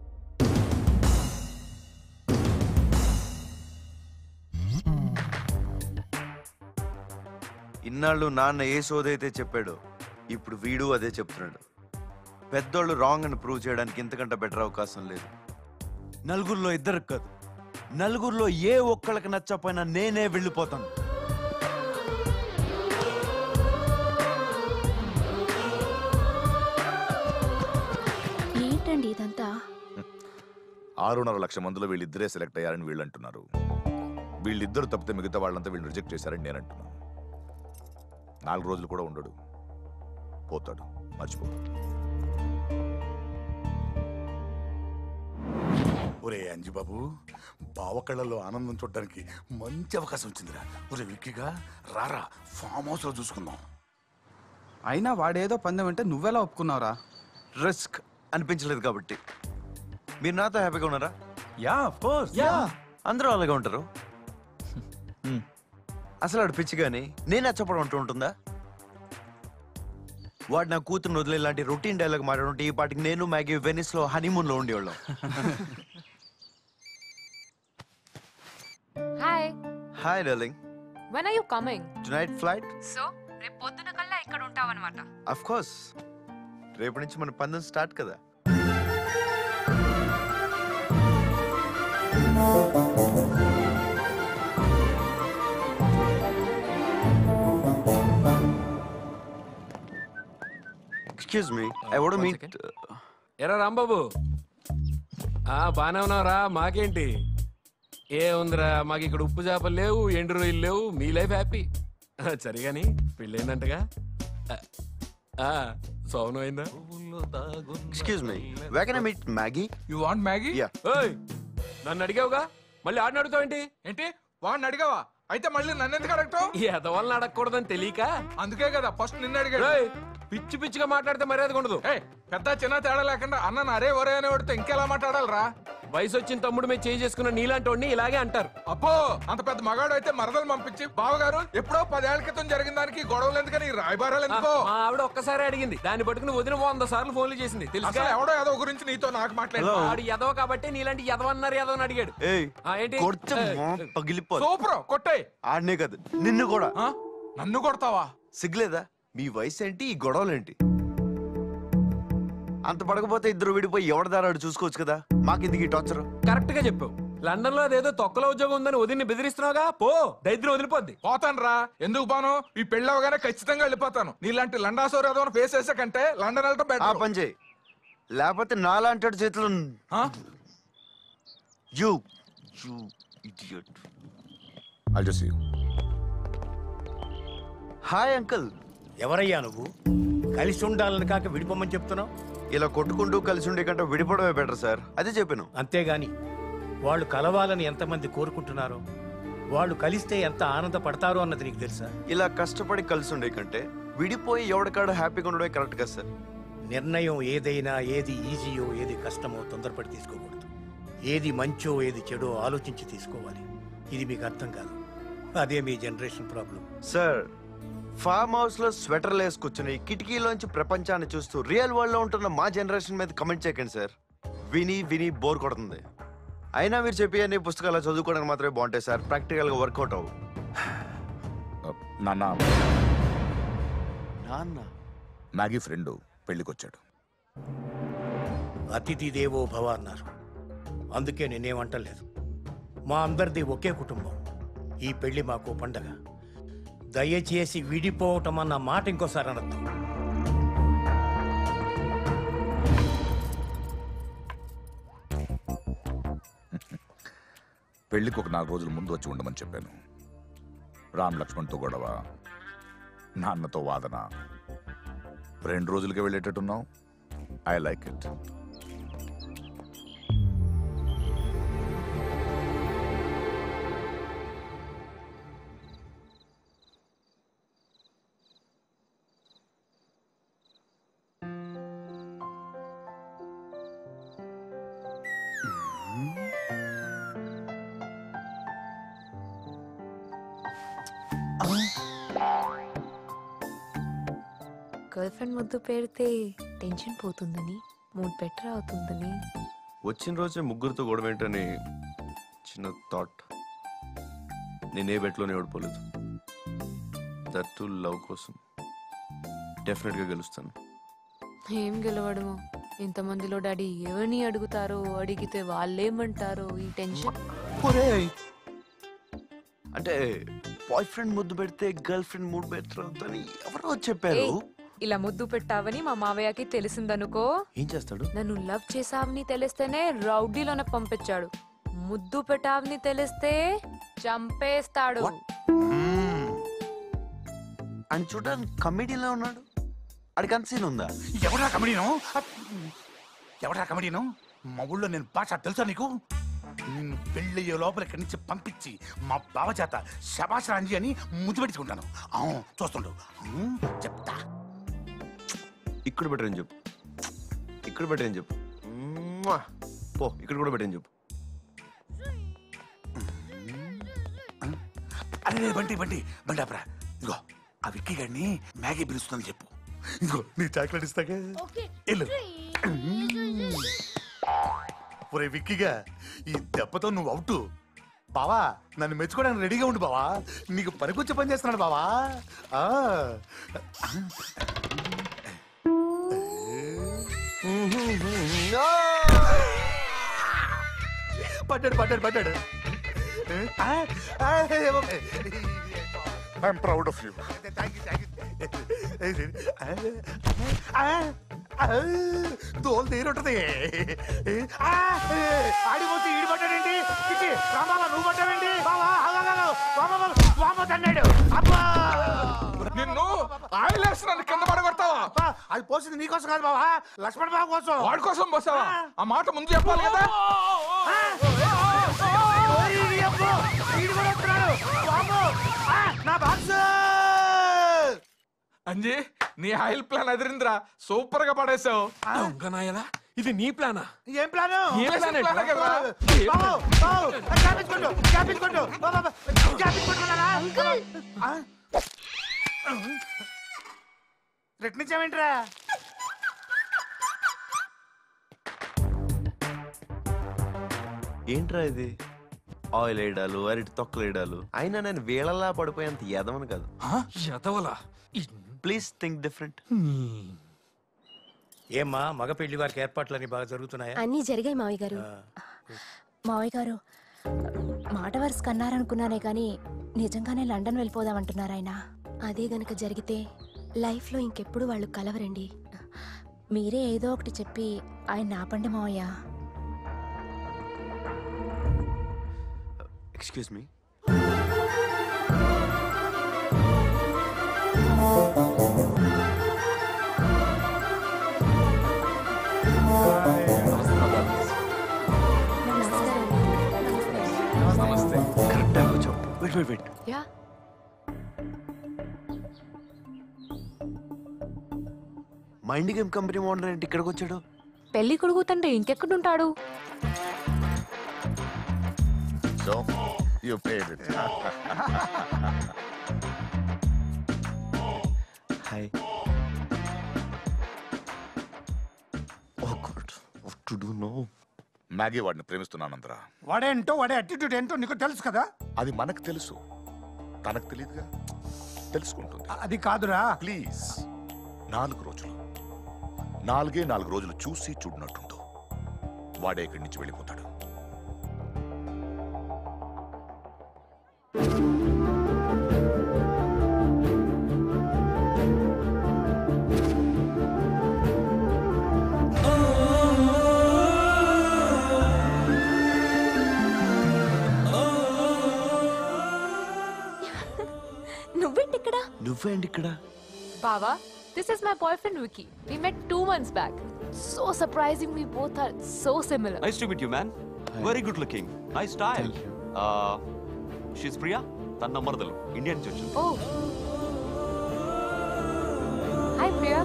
Speaker 7: ఇన్నాళ్ళు నాన్న ఏ సోదైతే చెప్పాడో ఇప్పుడు వీడు అదే చెప్తున్నాడు పెద్దోళ్ళు రాంగ్ అని ప్రూవ్ చేయడానికి ఇంతకంటే బెటర్ అవకాశం లేదు నలుగురిలో ఇద్దరు కాదు నలుగురిలో ఏ ఒక్కళ్ళకి నచ్చపోయినా నేనే వెళ్ళిపోతాను
Speaker 6: ఏంటండి ఇదంతా
Speaker 23: ఆరున్నర లక్ష మందిలో వీళ్ళిద్దరే సెలెక్ట్ అయ్యారని వీళ్ళు అంటున్నారు వీళ్ళిద్దరు తప్పితే మిగతా వాళ్ళంతా వీళ్ళు రిజెక్ట్ చేశారని నేను అంటున్నాను నాలుగు రోజులు కూడా ఉండడు పోతాడు మర్చిపో
Speaker 14: ఒరే అంజిబాబు బావ కళ్ళలో ఆనందం చూడడానికి మంచి అవకాశం వచ్చిందిరా ఒరే విక్కిగా రారా ఫామ్ హౌస్ లో చూసుకుందాం
Speaker 16: అయినా వాడేదో పందెం అంటే నువ్వెలా ఒప్పుకున్నావురా
Speaker 7: రిస్క్ అనిపించలేదు కాబట్టి మీరు నాతో హ్యాపీగా ఉన్నారా
Speaker 16: యా కోర్స్
Speaker 7: యా అందరూ అలాగే ఉంటారు హ్మ్. అసలు ఆడు పిచ్చి కానీ నేను నచ్చపడం అంటూ ఉంటుందా వాడు నా కూతురు వదిలే ఇలాంటి రొటీన్ డైలాగ్ మాట్లాడుంటే ఈ పాటికి నేను మ్యాగీ వెనిస్ లో హనీమూన్ లో ఉండేవాళ్ళం
Speaker 2: hi
Speaker 7: hi darling
Speaker 2: when are you coming
Speaker 7: tonight flight
Speaker 2: so రేపు పొద్దున కల్లా ఇక్కడ ఉంటావన్నమాట
Speaker 7: అఫ్ కోర్స్ రేపు నుంచి మన పందెం స్టార్ట్ కదా excuse me I would meet
Speaker 3: ఎరా రాంబాబు ఆ బానే ఉన్నావురా మాకేంటి ఏ ఉందిరా మాకు ఇక్కడ ఉప్పు చేపలు లేవు ఎండు రొయ్యలు లేవు మీ లైఫ్ హ్యాపీ సరే కానీ పెళ్ళైందంటగా ఆ, ఆ, సౌనం అయిందా
Speaker 7: excuse me where can I meet Maggie
Speaker 3: you want Maggie
Speaker 7: yeah
Speaker 3: ఓయ్ నన్ను అడిగావుగా మళ్ళీ ఆడిని అడుగుతావేంటి
Speaker 18: ఏంటి
Speaker 11: వాడిని అడిగావా అయితే మళ్ళీ నన్ను ఎందుకు అడగటం
Speaker 4: ఎదవల్ని అడగకూడదని తెలియక
Speaker 11: అందుకే కదా ఫస్ట్ నిన్ను అడిగాడు
Speaker 4: రేయ్, పిచ్చి పిచ్చిగా మాట్లాడితే మర్యాద ఉండదు
Speaker 11: ఏయ్, పెద్ద చిన్న తేడా లేకుండా అన్న నరే ఒరే అనేవాడితో ఇంకెలా మాట్లాడాలరా
Speaker 4: వయసు వచ్చిన తమ్ముడు మీద చేయి చేసుకున్న నీలాంటి వాడిని ఇలాగే అంటారు
Speaker 11: అప్పో అంత పెద్ద మగాడు అయితే మరదలు పంపించి బావగారు ఎప్పుడో పదేళ్ల క్రితం జరిగిన దానికి గొడవలు ఎందుకని ఈ రాయబారాలు ఎందుకో
Speaker 4: మా ఆవిడ ఒక్కసారి అడిగింది దాన్ని పట్టుకుని వదిన వంద సార్లు ఫోన్లు చేసింది తెలుసు
Speaker 11: అసలు ఎవడో ఏదో గురించి నీతో నాకు మాట్లాడు
Speaker 4: ఆడు ఎదవ కాబట్టి నీలాంటి ఎదవన్నారు ఎదవ అని అడిగాడు
Speaker 7: ఏయ్
Speaker 4: ఆ, ఏంటి
Speaker 7: కొడితే మొహం పగిలిపోదు
Speaker 11: సూపర్ కొట్టే
Speaker 7: ఆడనే కాదు నిన్ను కూడా
Speaker 11: నన్ను కొడతావా
Speaker 7: సిగ్గులేదా మీ వయసు ఏంటి ఈ గొడవలేంటి అంత పడకపోతే ఇద్దరు విడిపోయి ఎవరి దారాడు చూసుకోవచ్చు కదా మాకెందుకు ఈ టార్చర్
Speaker 4: కరెక్ట్ గా చెప్పావు లండన్ లో అదేదో తొక్కలో ఉద్యోగం ఉందని వదిన్ని బెదిరిస్తున్నావుగా పో దరిద్రం వదిలిపోద్ది
Speaker 11: పోతాను రా ఎందుకు పోను ఈ పెళ్ళి అవగానే ఖచ్చితంగా వెళ్ళిపోతాను నీలాంటి లండాసోర్ ఏదో ఫేస్ చేసే కంటే లండన్ వెళ్ళటం
Speaker 7: ఆ
Speaker 11: బెటర్
Speaker 7: పని చేయి లేకపోతే నాలాంటి చేతులు you you idiot
Speaker 23: I'll just see you.
Speaker 7: Hi uncle
Speaker 6: ఎవరయ్యా నువ్వు కలిసి ఉండాలని కాక విడిపోమని చెప్తున్నావు
Speaker 7: ఇలా కొట్టుకుంటూ కలిసి ఉండే కంటే విడిపోవడమే బెటర్ సార్ అదే చెప్పాను
Speaker 6: అంతేగాని వాళ్ళు కలవాలని ఎంతమంది కోరుకుంటున్నారో వాళ్ళు కలిస్తే ఎంత ఆనందపడతారో అన్నది నీకు తెలుసా
Speaker 7: ఇలా కష్టపడి కలిసి ఉండే కంటే విడిపోయి ఎవరికాడ హ్యాపీగా ఉండడమే కరెక్ట్ కదా సార్
Speaker 6: నిర్ణయం ఏదైనా ఏది ఈజీయో ఏది కష్టమో తొందరపడి తీసుకోకూడదు ఏది మంచో ఏది చెడో ఆలోచించి తీసుకోవాలి ఇది మీకు అర్థం కాదు అదే మీ generation problem
Speaker 7: sir farm house లో స్వెటర్లు వేసుకొచ్చుని కిటికీలోంచి ప్రపంచాన్ని చూస్తూ రియల్ వరల్డ్ లో ఉంటున్న మా జనరేషన్ మీద కమెంట్ చేయకండి సార్ విని విని బోర్ కొడుతుంది అయినా మీరు చెప్పి అన్ని పుస్తకాలు చదువుకోవడానికి మాత్రమే బాగుంటాయి సార్ ప్రాక్టికల్ గా వర్కౌట్ అవ్వు
Speaker 23: నాన్న
Speaker 7: నాన్న
Speaker 23: మ్యాగీ ఫ్రెండ్ పెళ్లికొచ్చాడు
Speaker 6: అతిథి దేవో భవ అన్నారు అందుకే నేనేమంటలేదు మా అందరిది ఒకే కుటుంబం ఈ పెళ్లి మాకు పండగ దయచేసి విడిపోవటం అన్న మాట ఇంకోసారి అనద్దు
Speaker 23: పెళ్లికి ఒక నాలుగు రోజుల ముందు వచ్చి ఉండమని చెప్పాను రామ్ లక్ష్మణ్తో గొడవ నాన్నతో వాదన రెండు రోజులకే వెళ్ళేటట్టున్నావు I like it
Speaker 2: girlfriend ముద్దు పెడితే టెన్షన్ పోతుందని మూడ్ బెటర్ అవుతుందని
Speaker 7: వచ్చిన రోజే ముగ్గురితో గొడవ ఏంటని చిన్న థాట్ నేనే బెట్లోనే ఓడిపోలేదు దట్ టు లవ్ కోసం డెఫినెట్గా గెలుస్తాను
Speaker 2: ఏం గెలవడము ఇంతమందిలో డాడీ ఎవరిని అడుగుతారో అడిగితే వాళ్ళేమంటారో ఈ టెన్షన్
Speaker 7: అంటే బాయ్ ఫ్రెండ్ ముద్దు పెడితే గర్ల్ ఫ్రెండ్ మూడ్ బెటర్ అవుతుందని ఎవరో చెప్పారు
Speaker 2: ఏయ్, ఇలా ముద్దు పెట్టావని మా మావయ్యకి తెలిసిందనుకో
Speaker 7: ఏం చేస్తాడు
Speaker 2: నన్ను లవ్ చేసావని తెలిస్తేనే రౌడీలోనే పంపించాడు ముద్దు పెట్టావని తెలిస్తే చంపేస్తాడు
Speaker 7: ఆయన చూడడానికి కమెడీలో ఉన్నాడు అడిగి అంత సీన్ ఉందా
Speaker 14: ఎవరా కమెడీను ఎవరా కమెడీను మా ఊళ్ళో నేను భాష తెలుసా నీకు నిన్ను పెళ్ళయ్యే లోపల ఇక్కడి నుంచి పంపించి మా బావ చేత శబాష్ రాంజీ అని ముద్దు పెట్టుకుంటాను అవును చూస్తుండు అవును, చెప్తా
Speaker 7: ఇక్కడ పెట్టని చెప్పు ఇక్కడ పెట్టని చెప్పు మ్వా. పో ఇక్కడ కూడా పెట్టని చెప్పు
Speaker 14: అరే బంటి బంటి బండి ఆపరా ఇదిగో ఆ విక్కీ గారిని మ్యాగీ పిలుస్తుందని చెప్పు ఇదిగో నీ చాక్లెట్ ఇస్తాగా వెళ్ళు ఒరే విక్కీగా ఈ దెబ్బతో నువ్వు అవుట్ బావా నన్ను మెచ్చుకోవడానికి రెడీగా ఉండు బావా నీకు పనికొచ్చే పని చేస్తున్నాడు బావా ఆ. పడ్డాడు పడ్డాడు పడ్డాడు ఆ, ఆ,
Speaker 23: ఐఎమ్ ప్రౌడ్ ఆఫ్ యూ
Speaker 14: దోలు తీరుంటది ఆ, ఆడిపోతే ఈడి పట్టాడండి ఇచ్చి రామాబా నువ్వు పట్టాడండి బావా ఆగాగాగు. వామమ్మ, వామ తన్నాడు అబ్బా
Speaker 11: నిన్ను ఆయిల్ వేసి నన్ను కింద పడగొడతావా
Speaker 14: అబ్బా, అది పోసింది నీకోసం కాదు బావా లక్ష్మణ్ బాబు కోసం
Speaker 11: వాడి కోసం పోసావా ఆ మాట ముందు చెప్పాలి కదా
Speaker 14: ఆ, నా బాక్స్
Speaker 11: అంజీ నీ ఆయిల్ ప్లాన్ అదిరిందిరా సూపర్ గా పడేసావు దొంగ నాయలా ఇది నీ ప్లానా
Speaker 14: ఏం ప్లాను
Speaker 11: ఏం ప్లాన్ ఏంట్రా?
Speaker 14: బాబు, బాబు, క్యాపించుకోండు, క్యాపించుకోండు. బా, బా, బా, క్యాపించుకుంటున్నారా? ఆ? రెట్నించావేంట్రా
Speaker 7: ఏంట్రా ఇది ఆయిల్ వేయడాలు అరటి తొక్కలు వేయడాలు అయినా నేను వేళలా పడిపోయేంత ఎదవను కాదు
Speaker 11: ఎదవలా
Speaker 7: ప్లీజ్ థింక్ డిఫరెంట్
Speaker 6: ఏమ్మా మగ పెళ్లి వారికి ఏర్పాట్లన్నీ బాగా జరుగుతున్నాయా
Speaker 10: అన్నీ జరిగాయి మావయ్య గారు మావయ్య గారు మాట వరుస కన్నారనుకున్నానే కానీ నిజంగానే లండన్ వెళ్ళిపోదామంటున్నారు ఆయన అదే గనక జరిగితే లైఫ్లో ఇంకెప్పుడు వాళ్ళు కలవరండి మీరే ఏదో ఒకటి చెప్పి ఆయన నాపండి మావయ్య
Speaker 7: excuse me
Speaker 13: namaste
Speaker 7: correct time వచ్చావు wait wait wait
Speaker 2: yeah
Speaker 7: mind game company owner ఏంటి ఇక్కడికి వచ్చాడు
Speaker 2: పెళ్లి కొడుకు తండ్రి ఇంకెక్కడుంటాడు
Speaker 23: So, you paid it.
Speaker 7: Hi oh God what to do no
Speaker 23: Maggie వాడిని ప్రేమిస్తున్నానంతరా
Speaker 14: వాడేంటో వాడే అటిట్యూడ్ ఏంటో నీకు తెలుసు కదా
Speaker 23: అది మనకు తెలుసు తనకు తెలియదుగా తెలుసుకుంటుంది
Speaker 14: అది కాదురా
Speaker 23: ప్లీజ్ నాలుగు రోజులు నాలుగే నాలుగు రోజులు చూసి చూడనట్టుండు వాడే ఇక్కడి నుంచి వెళ్ళిపోతాడు
Speaker 2: నువ్వేంటి ఇక్కడ
Speaker 7: నువ్వేంటి ఇక్కడ
Speaker 2: బావా this is my boyfriend Vicky we met two months back so surprising we both are so similar
Speaker 13: nice to meet you man very good looking nice style she's Priya తన నమ్మర్దలు ఇండియా నుంచి వచ్చింది
Speaker 2: ఓ హాయ్ ప్రియా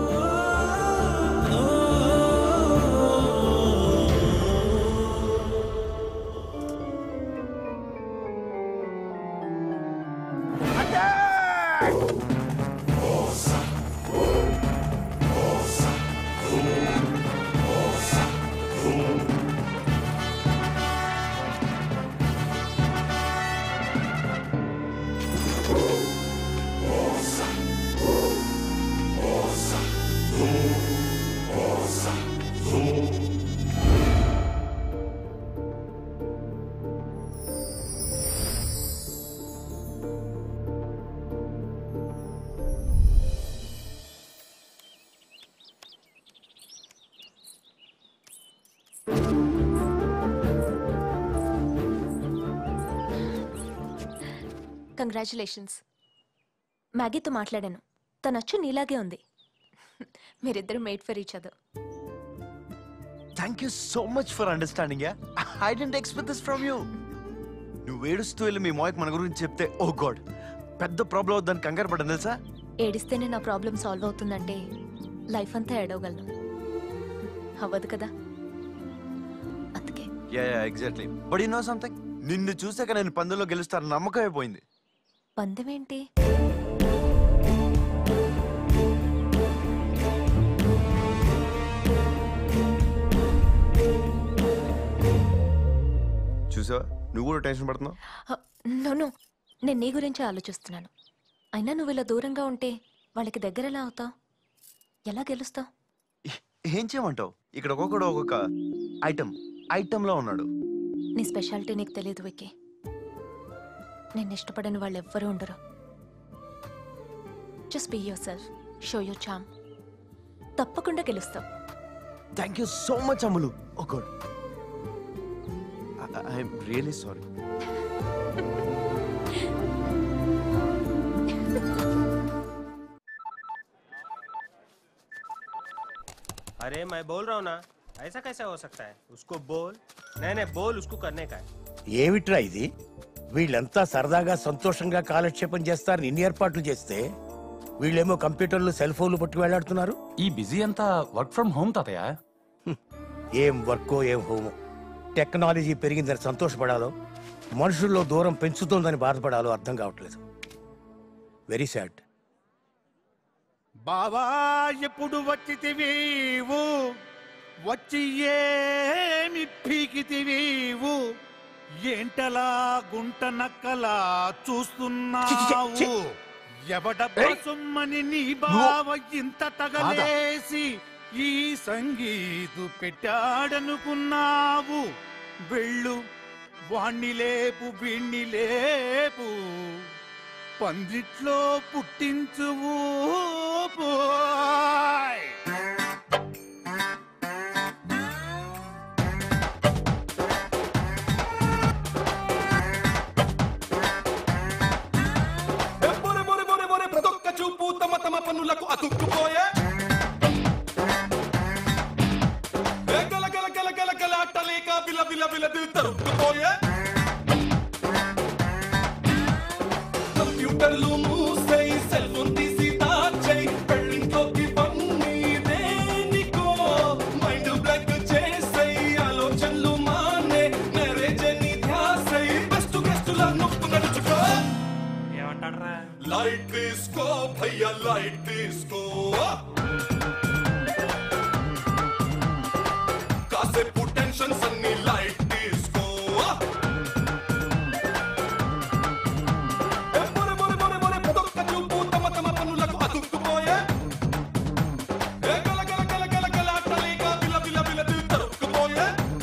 Speaker 2: కంగ్రాచులేషన్స్ మ్యాగీతో మాట్లాడాను తన అచ్చు నీలాగే ఉంది మీరిద్దరు made for each other
Speaker 7: thank you so much for understanding yeah I didn't expect this from you నువ్వు ఏడుస్తూ వెళ్ళి మీ మాయకు మన గురించి చెప్తే ఓ గాడ్ పెద్ద ప్రాబ్లం అవుతుందని కంగారు పడ్డాను తెలుసా
Speaker 2: ఏడిస్తేనే నా ప్రాబ్లం సాల్వ్ అవుతుందంటే లైఫ్ అంతా ఏడవగలను అవ్వదు కదా
Speaker 7: yeah yeah exactly but you know something నిన్ను చూసాక నేను పందులో గెలుస్తాను నమ్మకం అయిపోయింది
Speaker 2: పందెమేంటి
Speaker 7: చూసావా నువ్వు కూడా టెన్షన్ పడుతున్నావు
Speaker 2: నో నేను నీ గురించే ఆలోచిస్తున్నాను అయినా నువ్వు ఇలా దూరంగా ఉంటే వాళ్ళకి దగ్గర ఎలా అవుతావు ఎలా గెలుస్తావు
Speaker 7: ఏం చేయమంటావు ఇక్కడ ఒక్కొక్కడు ఒక్కొక్క ఐటమ్ ఐటమ్ లో ఉన్నాడు
Speaker 2: నీ స్పెషాలిటీ నీకు తెలియదు విక్కీ నేను ఇష్టపడని వాళ్ళు ఎవ్వరూ ఉండరు just be yourself show your charm తప్పకుండా గెలుస్తావు
Speaker 7: thank you so much Ammulu oh God I'm really sorry
Speaker 9: अरे मैं बोल रहा हूँ ना ऐसा कैसे हो सकता है उसको बोल नहीं नहीं बोल उसको करने का है
Speaker 6: ఏమిట్రా ఇది వీళ్ళంతా సరదాగా సంతోషంగా కాలక్షేపం చేస్తారని ఇన్ని ఏర్పాట్లు చేస్తే వీళ్ళేమో కంప్యూటర్లు సెల్ ఫోన్లు పట్టుకు వెళ్లాడుతున్నారు
Speaker 8: ఈ బిజీ అంతా వర్క్ ఫ్రమ్ హోమ్ తాతయ్య
Speaker 6: ఏం వర్కో ఏం హోమో టెక్నాలజీ పెరిగిందని సంతోషపడాలో మనుషుల్లో దూరం పెంచుతోందని బాధపడాలో అర్థం కావట్లేదు వెరీ సాడ్
Speaker 14: బావా ఎప్పుడు వచ్చితివీవు వచ్చి ఏమి పీకితివీవు ఏంటలా గుంట నక్కలా చూస్తున్నావు ఎవడబ్బా సొమ్మని నీ బావ ఇంత తగలేసి ఈ సంగీతు పెట్టాడనుకున్నావు వెళ్ళు వాణ్ణి లేపు వీణ్ణి లేపు పందిట్లో పుట్టించువు పోయ్.
Speaker 20: బొరె బొరె బొరె బొరె ప్రతొక్క చూపు తమ తమ పనులకు అతుక్కుపోయే ఏ గల గల గల గల గల అట్టలేక బిల బిల బిల తరుక్కుపోయే కంప్యూటర్లు మూసేయి సెల్ ఫోన్ తీసి దాచేయి పెళ్ళింట్లోకి పన్ని దేనికో మైండ్ బ్లాక్ చేసేయి ఆలోచనలు మానే మ్యారేజ్ అని ధ్యాసై బెస్ట్ గెస్టుల నొప్పు నడుచుకో లైట్ తీసుకో భయ్యా లైట్ తీసుకో కాసేపు టెన్షన్స్ అన్ని లైట్ తీసుకో ఏ బొరె బొరె బొరె బొరె ప్రతొక్క చూపు తమ తమ పనులకు అతుక్కుపోయే ఏ గల గల గల గల గల అట్టలేక బిల బిల బిల తరుక్కుపోయే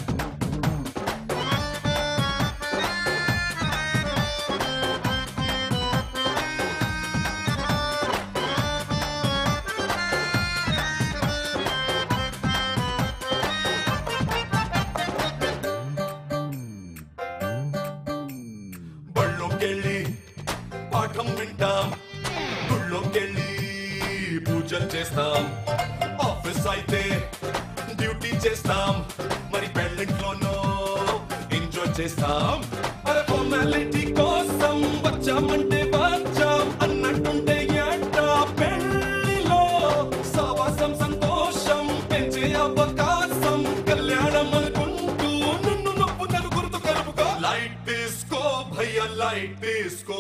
Speaker 20: బళ్ళోకెళ్ళి పాఠం వింటాం గుళ్ళోకెళ్ళి పూజలు చేస్తాం ఆఫీస్ అయితే డ్యూటీ చేస్తాం మరి పెళ్ళింట్లోనో ఎంజాయ్ చేస్తాం అరే ఫార్మాలిటీ కోసం వచ్చామంటే వచ్చాం అన్నట్టుంటే ఏంటా పెళ్ళిలో సావాసం సంతోషం పెంచే అవకాశం కళ్యాణం అనుకుంటూ నిన్ను నొప్పు నలుగురితో కలుపుకో లైట్ తీసుకో భయ్యా లైట్ తీసుకో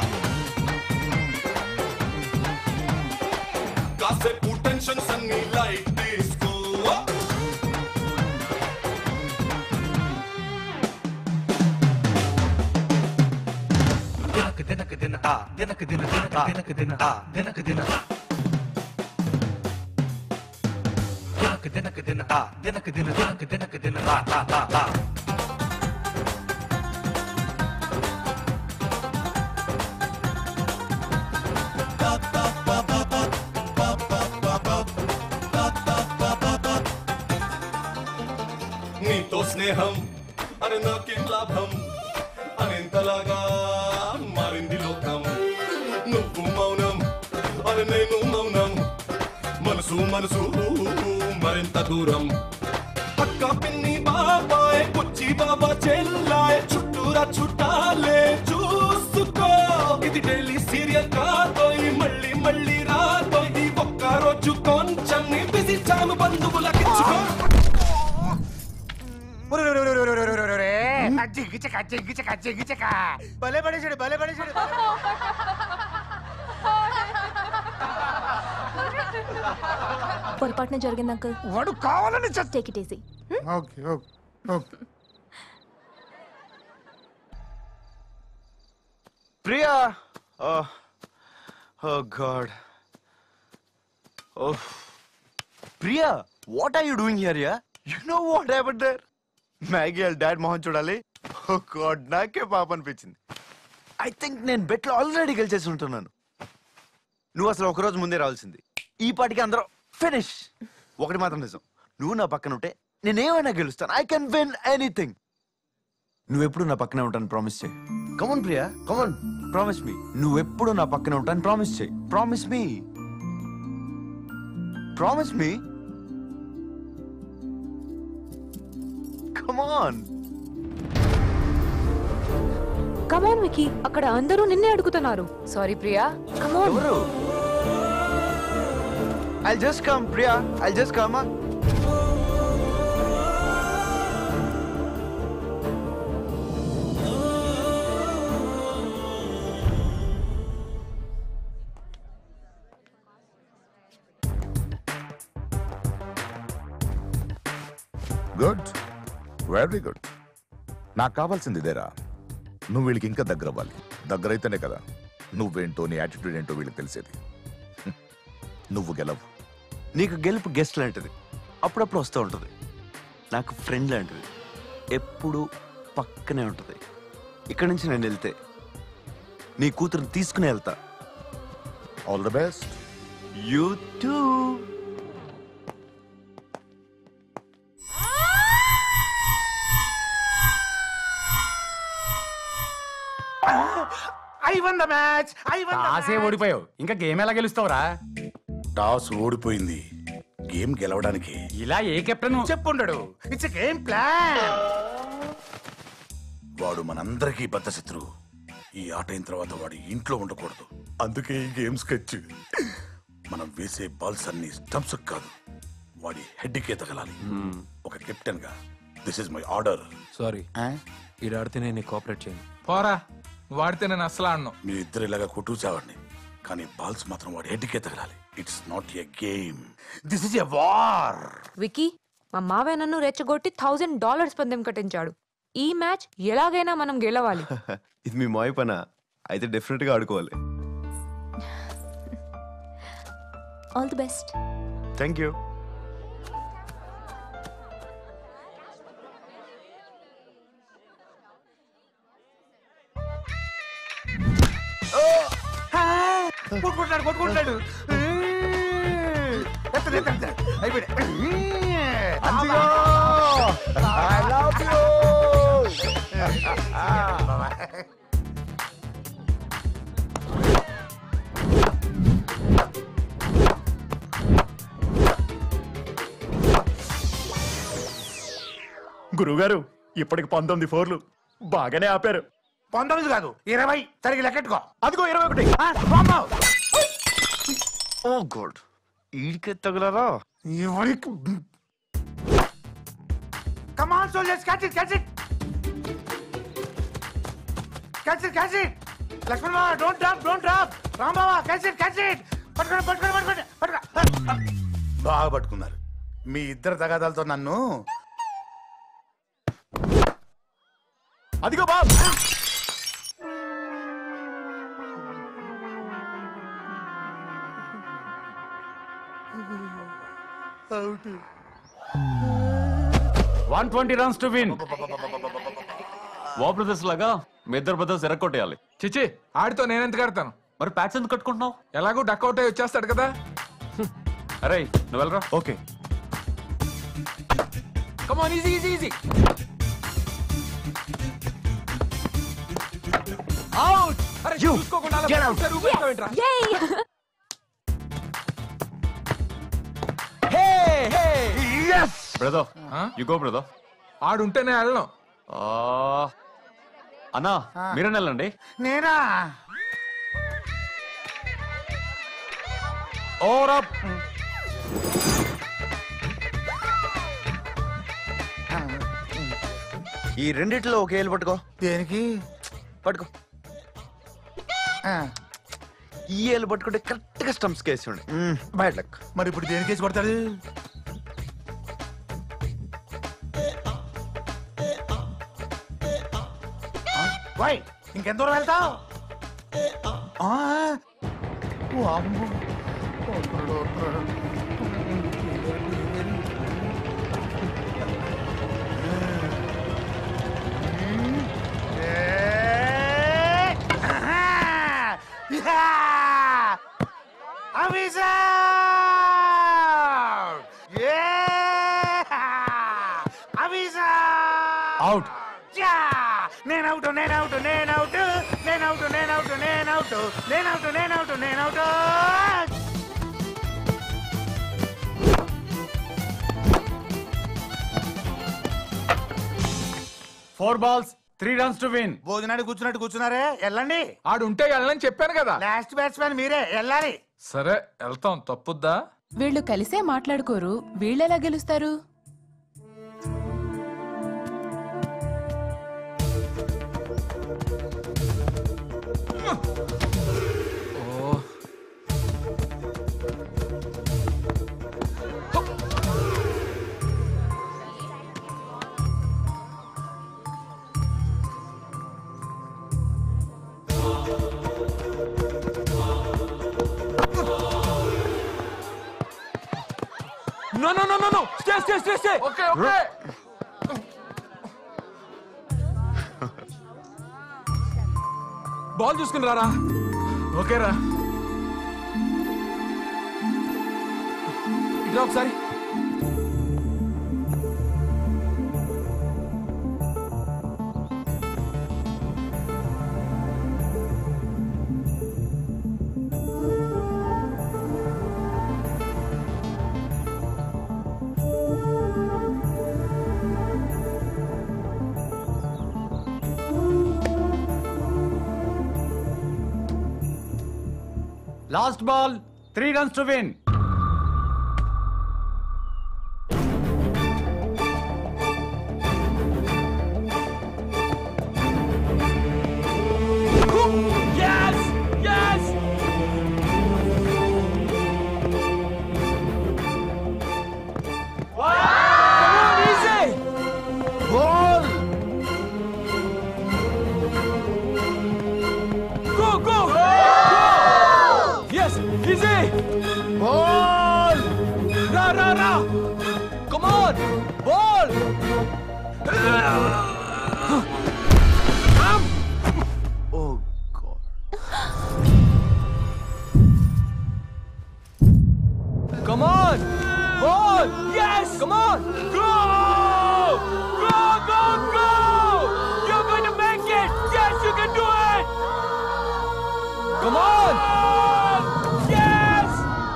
Speaker 20: కాసేపు టెన్షన్స్ అన్ని లైట్ తీసుకో
Speaker 21: దినక దినక దిన ఆ దినక దిన దినక దినక దిన ఆ దినక దిన దినక దినక దిన ఆ దినక దిన దినక దినక దిన ఆ ఆ ఆ ఆ
Speaker 20: నీతో స్నేహం అరే నాకేం లాభం అనేంతలాగా మారింది లోకం నువ్వు మౌనం అరే నేను మౌనం మనసు మనసు మరింత దూరం అక్క పిన్ని బాబాయ్ బుచ్చి బాబా చెల్లాయ్ చుట్టూరా చుట్టాలే చూసుకో ఇది డైలీ సీరియల్ కాదోయ్ మళ్ళీ మళ్ళీ రాదోయ్ ఈ ఒక్క రోజు కొంచెం నీ బిజీ చాలు బంధువులకిచ్చుకో
Speaker 14: జిగ్గిచక జిగ్గిచక జిగ్గిచక భలే పడేసాడు భలే పడేసాడు
Speaker 2: పొరపాటున జరిగింది అంకుల్
Speaker 14: వాడు కావాలని
Speaker 2: take it easy
Speaker 14: okay okay okay
Speaker 7: Priya oh God oh Priya what are you doing here yeah you know what happened there Maggie వాళ్ళ డాడ్ మొహం చూడాలి ఓ గాడ్ నాకే పాప అనిపించింది ఐ థింక్ నేను బెట్లో ఆల్రెడీ గెలిచేసి ఉంటున్నాను నువ్వు అసలు ఒక రోజు ముందే రావాల్సింది ఈ పాటికి అందరూ ఫినిష్ ఒకటి మాత్రం నిజం నువ్వు నా పక్కన ఉంటే నేనేమైనా గెలుస్తాను ఐ కెన్ విన్ ఎనీథింగ్ నువ్వెప్పుడు నా పక్కనే ఉంటాను ప్రామిస్ చేయి come on Priya come on promise me నువ్వెప్పుడు నా పక్కనే ఉంటాను ప్రామిస్ చేయి promise me promise me come on
Speaker 2: come on Vicky అక్కడ అందరూ నిన్నే అడుగుతున్నారు సారీ ప్రియా కమాన్
Speaker 7: ఎవరు I just come Priya I just come
Speaker 23: good very good నాకు కావాల్సింది ఇదేరా నువ్వు వీళ్ళకి ఇంకా దగ్గర అవ్వాలి దగ్గర అయితేనే కదా నువ్వేంటో నీ యాటిట్యూడ్ ఏంటో వీళ్ళకి తెలిసేది హ్మ్. నువ్వు గెలవు
Speaker 7: నీకు గెలుపు గెస్ట్ లాంటిది అప్పుడప్పుడు వస్తూ ఉంటుంది నాకు ఫ్రెండ్ లాంటిది ఎప్పుడు పక్కనే ఉంటుంది ఇక్కడి నుంచి నేను వెళ్తే నీ కూతురు తీసుకుని వెళ్తా
Speaker 23: all the best
Speaker 7: you too
Speaker 14: I won the match I won
Speaker 8: టాసే ఓడిపోయావు ఇంకా గేమ్ ఎలా గెలుస్తావురా
Speaker 14: టాస్ ఓడిపోయింది గేమ్ గెలవడానికి
Speaker 8: ఇలా ఏ కెప్టెన్
Speaker 14: చెప్పుండడు ఇట్స్ గేమ్ ప్లాన్ వాడు మనందరికీ బద్ద శత్రువు ఈ ఆట అయిన తర్వాత వాడు ఇంట్లో ఉండకూడదు అందుకే ఈ గేమ్ స్కెచ్ మనం వేసే బాల్స్ అన్ని స్టంప్స్ కాదు వాడి హెడ్ కే తగలాలి ఒక కెప్టెన్ గా this is my order
Speaker 5: sorry ఈ ఆడితే నేను కోఆపరేట్ చేయను
Speaker 11: పోరా వాడితే నేను అసలు ఆడను
Speaker 14: మీరు ఇద్దరు ఇలాగా కొట్టు చావండి కానీ బాల్స్ మాత్రం వాడి హెడ్ కే తగలాలి it's not a game this is a war
Speaker 2: Vicky మా మావయ్య నన్ను రెచ్చగొట్టి థౌజండ్ డాలర్స్ పందెం కట్టించాడు ఈ మ్యాచ్ ఎలాగైనా మనం గెలవాలి
Speaker 7: ఇది మీ మాయ పనా అయితే డెఫినెట్గా ఆడుకోవాలి
Speaker 10: all the best
Speaker 7: thank you
Speaker 14: కొట్టుకుంటాడు కొట్టుకుంటాడు ఎత్తడు, ఎత్తడు, ఎత్తడు. అయిపోయాడు.
Speaker 23: I love you.
Speaker 8: గురువుగారు ఇప్పటికి పంతొమ్మిది ఫోర్లు బాగానే ఆపారు
Speaker 14: పంతొమ్మిది కాదు ఇరవై సరిగ్గా లెక్కెట్టుకో
Speaker 8: అదిగో ఇరవై ఒకటి
Speaker 7: ఓ గాడ్ ఈడికే తగలరా
Speaker 14: come on soldiers catch it catch it catch it catch it Lakshman Baba don't drop don't drop Ram Baba catch it catch it పట్టుకోండి పట్టుకోండి పట్టుకోండి పట్టుకో బాగా పట్టుకున్నారు మీ ఇద్దరు తగాదాలతో నన్ను
Speaker 8: అదిగో బాబ్ one twenty runs to win
Speaker 13: వా బ్రదర్స్ లాగా మీ ఇద్దరు బ్రదర్స్ ఎరక్కొట్టేయాలి
Speaker 11: చిచి ఆడితో నేనెంత కడతాను
Speaker 13: మరి ప్యాచ్ ఎందుకు కట్టుకుంటున్నావు
Speaker 11: ఎలాగో డక్అవుట్ అయి వచ్చేస్తాడు కదా
Speaker 13: అరే నువ్వు వెళ్ళరా
Speaker 8: okay
Speaker 11: come on easy easy easy out చూసుకోకుండా అలా ఒకసారి ఊపేస్తావేంట్రా?
Speaker 13: బ్రదర్ యు గో బ్రదర్
Speaker 11: ఆడుంటేనే వెళ్ళను
Speaker 13: అన్నా మీరే వెళ్ళండి
Speaker 14: నేనా
Speaker 8: ఓవర్ అప్
Speaker 7: ఈ రెండిట్లో ఒక ఏళ్ళు పట్టుకో
Speaker 14: దేనికి
Speaker 7: పట్టుకో ఈ ఏళ్ళు పట్టుకుంటే కరెక్ట్ గా స్టంప్స్ కేసి ఉండే బ్యాడ్ లక్
Speaker 14: మరి ఇప్పుడు దేనికి వేసి కొడతాడు వై ఇంకెంత దూరం వెళ్తావు
Speaker 8: అవుట్
Speaker 14: నేను అవుట్ నేను అవుట్ నేను అవుట్ నేను అవుట్ నేను అవుట్ నేను అవుట్ నేను అవుట్ నేను అవుట్ నేను out
Speaker 8: four balls
Speaker 16: three runs to win
Speaker 14: భోజనానికి కూర్చున్నట్టు కూర్చున్నారే వెళ్ళండి
Speaker 11: ఆడు ఉంటే వెళ్ళని చెప్పాను కదా
Speaker 14: లాస్ట్ బ్యాట్స్మెన్ మీరే వెళ్ళాలి
Speaker 11: సరే వెళ్తాం తప్పుద్దా
Speaker 12: వీళ్ళు కలిసే మాట్లాడుకోరు వీళ్ళెలా గెలుస్తారు
Speaker 5: no no no no no stay stay stay stay
Speaker 11: okay okay
Speaker 5: ball చూసుకుని రారా
Speaker 11: ఓకే రా
Speaker 5: ఇట్లా ఒకసారి
Speaker 16: last ball three runs to win
Speaker 5: Yes! Yes! Come on, easy!
Speaker 14: Goal!
Speaker 5: Go, go! Go! Yes, easy!
Speaker 14: Ball!
Speaker 5: Ra, ra, ra! Come on! Ball!
Speaker 7: Oh,
Speaker 5: Come on! Ball! Yes! Come on! Go! Go, go, go! You're going to make it! Yes, you can do it! Come on! Yes!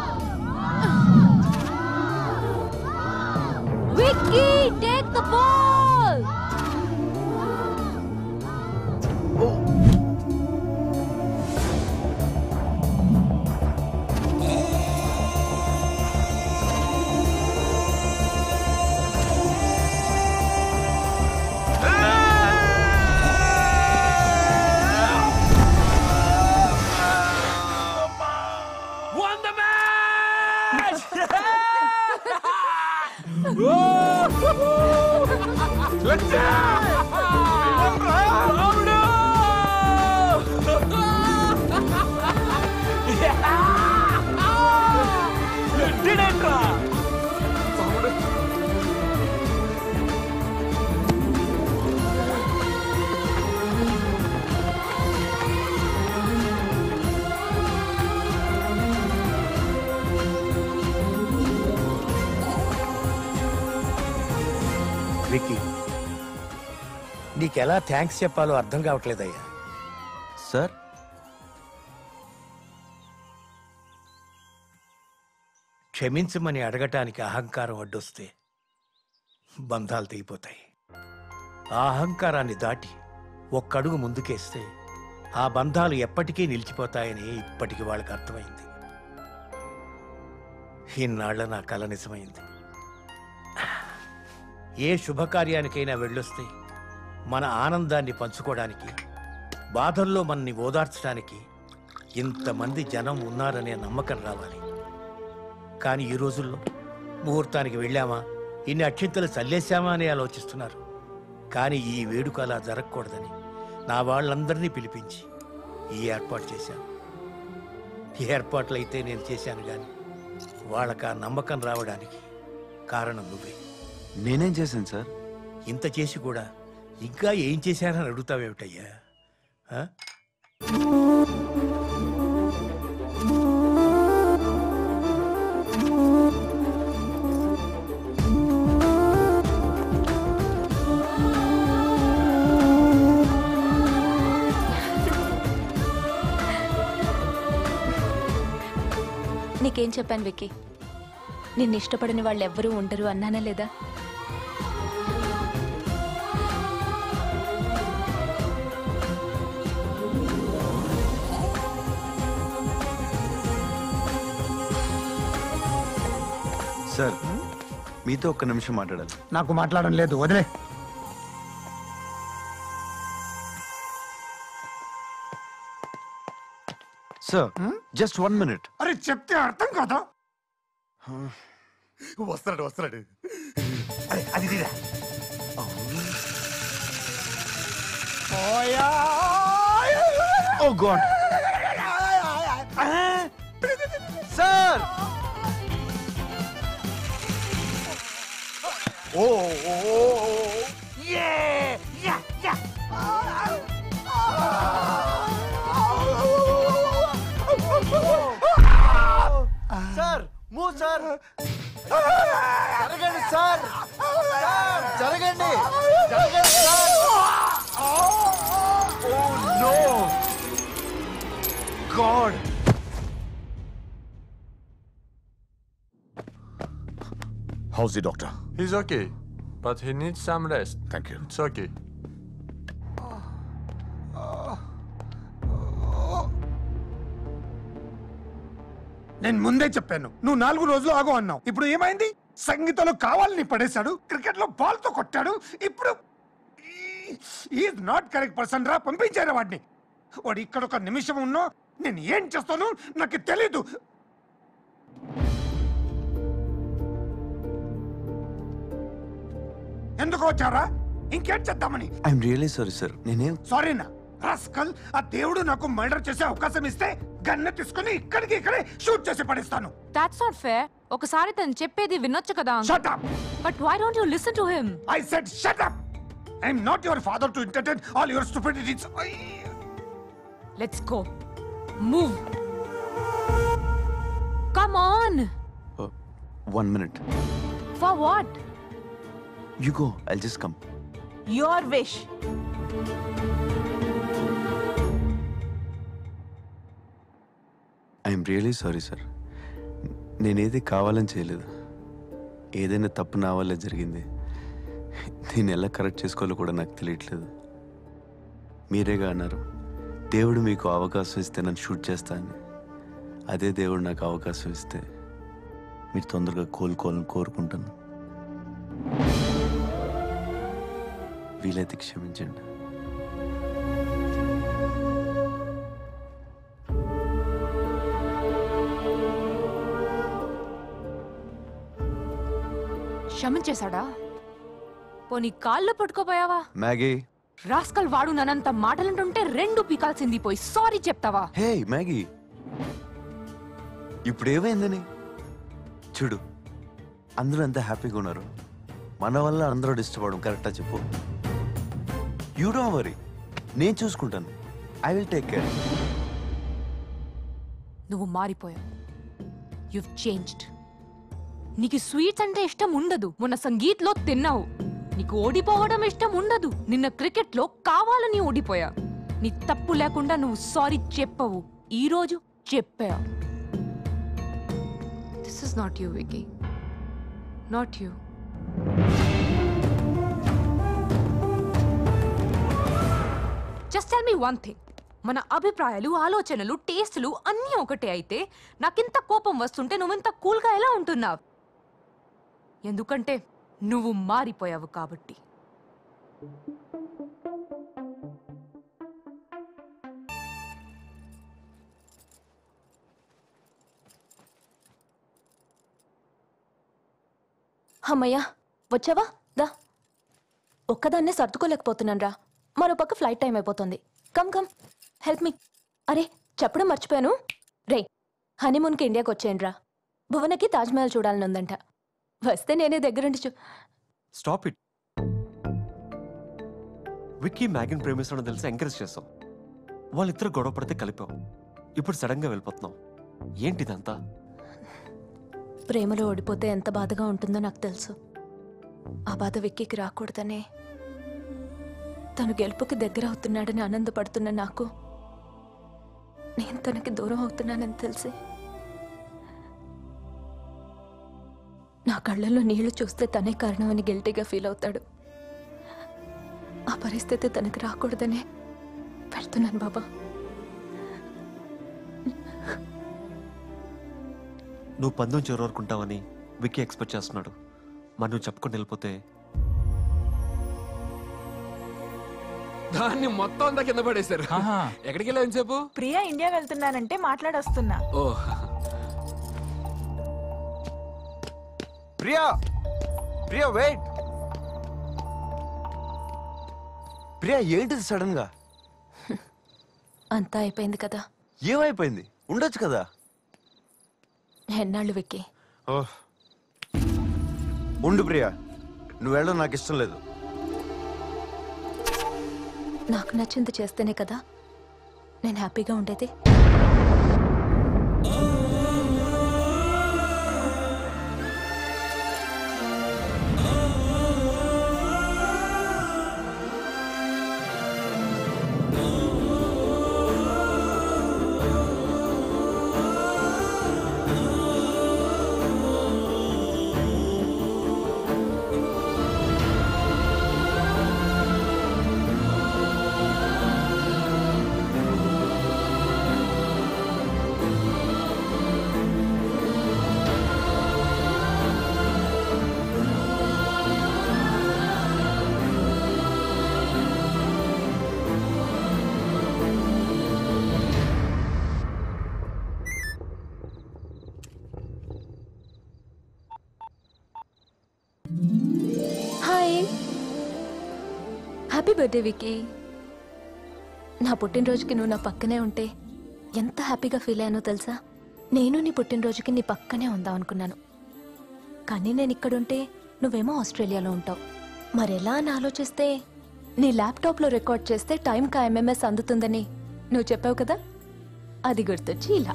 Speaker 10: Vicky, take the ball!
Speaker 5: Won the match!
Speaker 6: విక్కీ నీకెలా thanks చెప్పాలో అర్థం కావట్లేదయ్యా
Speaker 7: sir
Speaker 6: క్షమించమని అడగటానికి అహంకారం అడ్డొస్తే బంధాలు తెగిపోతాయి ఆ అహంకారాన్ని దాటి ఒక్కడుగు ముందుకేస్తే ఆ బంధాలు ఎప్పటికీ నిలిచిపోతాయని ఇప్పటికి వాళ్ళకి అర్థమైంది ఇన్నాళ్ల నా కల నిజమైంది ఏ శుభకార్యానికైనా వెళ్ళొస్తే మన ఆనందాన్ని పంచుకోవడానికి బాధల్లో మనని ఓదార్చడానికి ఇంతమంది జనం ఉన్నారనే నమ్మకం రావాలి కానీ ఈ రోజుల్లో ముహూర్తానికి వెళ్ళామా ఇన్ని అక్షింతలు చల్లేశామా అని ఆలోచిస్తున్నారు కానీ ఈ వేడుక అలా జరగకూడదని నా వాళ్ళందరినీ పిలిపించి ఈ ఏర్పాటు చేశాను ఈ ఏర్పాట్లు అయితే నేను చేశాను కానీ వాళ్ళకి ఆ నమ్మకం రావడానికి కారణం నువ్వే
Speaker 7: నేనేం చేశాను సార్
Speaker 6: ఇంత చేసి కూడా ఇంకా ఏం చేశానని అడుగుతావేమిటయ్యా ఆ?
Speaker 2: నీకేం చెప్పాను విక్కీ నిన్ను ఇష్టపడని వాళ్ళు ఎవ్వరూ ఉండరు అన్నానా లేదా
Speaker 7: సార్ మీతో ఒక్క నిమిషం మాట్లాడాలి
Speaker 15: నాకు మాట్లాడడం లేదు వదిలే
Speaker 7: సార్ జస్ట్ వన్ మినిట్
Speaker 15: అరే చెప్తే అర్థం కాదా
Speaker 14: వస్తున్నాడు వస్తున్నాడు అరే అది తీరా
Speaker 7: ఓ గాడ్ సార్
Speaker 14: ఓ ఓ యే yeah yeah
Speaker 7: sir move sir జరగండి సార్ సార్ జరగండి జరగండి sir oh no God
Speaker 23: how's the doctor
Speaker 17: He's okay, but he needs some rest.
Speaker 23: Thank you.
Speaker 17: It's okay.
Speaker 15: నేను ముందే చెప్పాను నువ్వు నాలుగు రోజులు ఆగు అన్నావు ఇప్పుడు ఏమైంది సంగీతంలో కావాలని పడేశాడు క్రికెట్ లో బాల్ తో కొట్టాడు ఇప్పుడు ఈజ్ నాట్ కరెక్ట్ పర్సన్ రా పంపించారు వాడిని వాడు ఇక్కడ ఒక నిమిషం ఉన్నా నేను ఏం చేస్తాను నాకు తెలీదు ఎందుకు వచ్చారా ఇంకేం చేద్దామని
Speaker 7: ఐఎమ్ రియలీ సారీ సార్ నేనేం
Speaker 15: సారీనా రాస్కల్ ఆ దేవుడు నాకు మర్డర్ చేసే అవకాశం ఇస్తే గన్న తీసుకుని ఇక్కడికి ఇక్కడే షూట్ చేసి పడేస్తాను
Speaker 12: దాట్స్ నాట్ ఫేర్ ఒకసారి తను చెప్పేది వినొచ్చు కదా
Speaker 15: Shut up!
Speaker 12: But why don't you listen to him
Speaker 15: I said shut up! I'm not your father to entertain all your stupidities.
Speaker 12: Let's go move come on
Speaker 7: one minute
Speaker 12: for what
Speaker 7: you go I just come
Speaker 12: your wish
Speaker 7: I'm really sorry sir నేనేది కావాలని చేయలేదు ఏదైనా తప్పు నా వల్ల జరిగింది దీన్ని ఎలా కరెక్ట్ చేసుకోవాలో కూడా నాకు తెలియట్లేదు మీరేగా అన్నారు దేవుడు మీకు అవకాశం ఇస్తే నన్ను షూట్ చేస్తా అని అదే దేవుడు నాకు అవకాశం ఇస్తే మీరు తొందరగా కోలుకోవాలని కోరుకుంటాను వీలైతే క్షమించండి
Speaker 12: క్షమించేశాడా పోనీ కాళ్ళు పట్టుకోపోయావా
Speaker 7: మ్యాగీ
Speaker 12: రాస్కల్ వాడు నన్నంత మాటలంటుంటే రెండు పీకాల్సింది పోయి సారీ చెప్తావా
Speaker 7: హే మ్యాగీ ఇప్పుడు ఏమైందని చూడు అందరూ ఎంత హ్యాపీగా ఉన్నారు మన వల్ల అందరూ డిస్టర్బ్ అవడం కరెక్టా చెప్పు యూ డోంట్ వరీ నేను చూసుకుంటాను ఐ విల్ టేక్ కేర్
Speaker 12: నువ్వు మారిపోయావు యు చేంజ్డ్ నీకు స్వీట్స్ అంటే ఇష్టం ఉండదు మొన్న సంగీత్లో తిన్నావు నీకు ఓడిపోవడం ఇష్టం ఉండదు నిన్న క్రికెట్లో కావాలని ఓడిపోయా నీ తప్పు లేకుండా నువ్వు సారీ చెప్పవు ఈ రోజు చెప్పావు this is not you Vicky not you just tell me one thing మన అభిప్రాయాలు ఆలోచనలు టేస్టులు అన్నీ ఒకటే అయితే నాకింత కోపం వస్తుంటే నువ్వింత కూల్గా ఎలా ఉంటున్నావు ఎందుకంటే నువ్వు మారిపోయావు కాబట్టి
Speaker 2: అమ్మయ్యా వచ్చావా దా ఒక్కదాన్నే సర్దుకోలేకపోతున్నాను రా మరో పక్క ఫ్లైట్ టైం అయిపోతుంది కమ్ కమ్ హెల్ప్ మీ అరే చెప్పడం మర్చిపోయాను రే హనీమూన్కి ఇండియాకి వచ్చేయండి రా భువనకి తాజ్మహల్ చూడాలని ఉందంట వస్తే నేనే దగ్గరుండి చూ
Speaker 13: స్టాప్ ఇట్ విక్కీ మ్యాగిన్ ప్రేమిస్తాడని తెలిసి ఎంకరేజ్ చేస్తాం వాళ్ళిద్దరు గొడవ పడితే కలిపాం ఇప్పుడు సడన్ గా వెళ్ళిపోతున్నాం ఏంటిదంతా
Speaker 2: ప్రేమలో ఓడిపోతే ఎంత బాధగా ఉంటుందో నాకు తెలుసు ఆ బాధ విక్కీకి రాకూడదనే తను గెలుపుకి దగ్గర అవుతున్నాడని ఆనందపడుతున్న నాకు నేను తనకి దూరం అవుతున్నానని తెలిసి నా కళ్ళల్లో నీళ్లు చూస్తే తనే కారణమని గిల్టీగా ఫీల్ అవుతాడు ఆ పరిస్థితి తనకి రాకూడదనే వెళ్తున్నాను బాబా
Speaker 13: నువ్వు పందెం చివరి వరకు ఉంటావని విక్కీ ఎక్స్పెక్ట్ చేస్తున్నాడు మరి నువ్వు చెప్పుకొని వెళ్ళిపోతే
Speaker 1: దాన్ని మొత్తం అంతా కింద పడేశారు ఎక్కడికి వెళ్ళావు చెప్పు
Speaker 19: ప్రియా ఇండియా వెళ్తున్నానంటే మాట్లాడొస్తున్నా
Speaker 1: ఓ
Speaker 7: ప్రియా ప్రియా వెయిట్ ప్రియా ఏంటిది సడన్ గా
Speaker 2: అంతా అయిపోయింది కదా
Speaker 7: ఏమైపోయింది ఉండొచ్చు కదా
Speaker 2: ఎన్నాళ్ళు విక్కీ
Speaker 7: ఓహ్ ఉండు ప్రియా నువ్వు వెళ్ళడం నాకు ఇష్టం లేదు
Speaker 2: నాకు నచ్చింది చేస్తేనే కదా నేను హ్యాపీగా ఉండేది హాయ్ హ్యాపీ బర్త్డే విక్కీ నా పుట్టినరోజుకి నువ్వు నా పక్కనే ఉంటే ఎంత హ్యాపీగా ఫీల్ అయ్యానో తెలుసా నేను నీ పుట్టినరోజుకి నీ పక్కనే ఉందాం అనుకున్నాను కానీ నేను ఇక్కడుంటే నువ్వేమో ఆస్ట్రేలియాలో ఉంటావు మరెలా అని ఆలోచిస్తే నీ ల్యాప్టాప్లో రికార్డ్ చేస్తే టైంకి ఎంఎంఎస్ అందుతుందని నువ్వు చెప్పావు కదా అది గుర్తొచ్చి ఇలా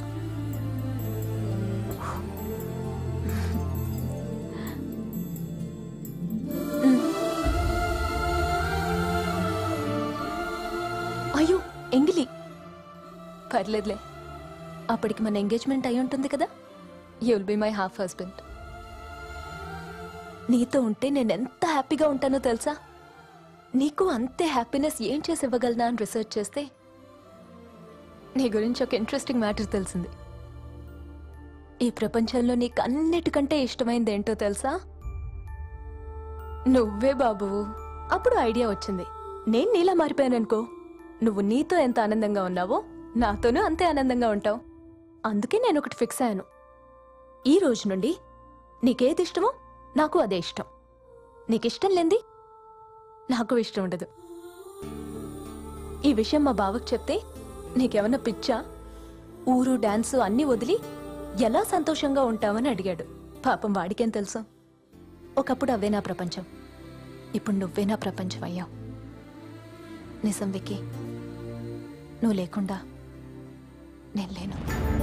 Speaker 2: అయ్యో ఎంగిలి పర్లేదులే అప్పటికి మన ఎంగేజ్మెంట్ అయి ఉంటుంది కదా you'll be my half husband నీతో ఉంటే నేను ఎంత హ్యాపీగా ఉంటానో తెలుసా నీకు అంతే హ్యాపీనెస్ ఏం చేసి ఇవ్వగలనా అని రీసెర్చ్ చేస్తే నీ గురించి ఒక ఇంట్రెస్టింగ్ మ్యాటర్ తెలిసింది ఈ ప్రపంచంలో నీకు అన్నిటికంటే ఇష్టమైంది ఏంటో తెలుసా నువ్వే బాబు అప్పుడు ఐడియా వచ్చింది నేను నీలా మారిపోయాను అనుకో నువ్వు నీతో ఎంత ఆనందంగా ఉన్నావో నాతోనూ అంతే ఆనందంగా ఉంటావు అందుకే నేను ఒకటి ఫిక్స్ అయ్యాను ఈ రోజు నుండి నీకేది ఇష్టమో నాకు అదే ఇష్టం నీకిష్టం లేంది నాకు ఇష్టం ఉండదు ఈ విషయం మా బావకు చెప్తే నీకేమన్నా పిచ్చా ఊరు డాన్సు అన్నీ వదిలి ఎలా సంతోషంగా ఉంటావని అడిగాడు పాపం వాడికేం తెలుసు ఒకప్పుడు అవే నా ప్రపంచం ఇప్పుడు నువ్వే నా ప్రపంచం అయ్యావు నిజం విక్కీ నువ్వు లేకుండా నేను లేను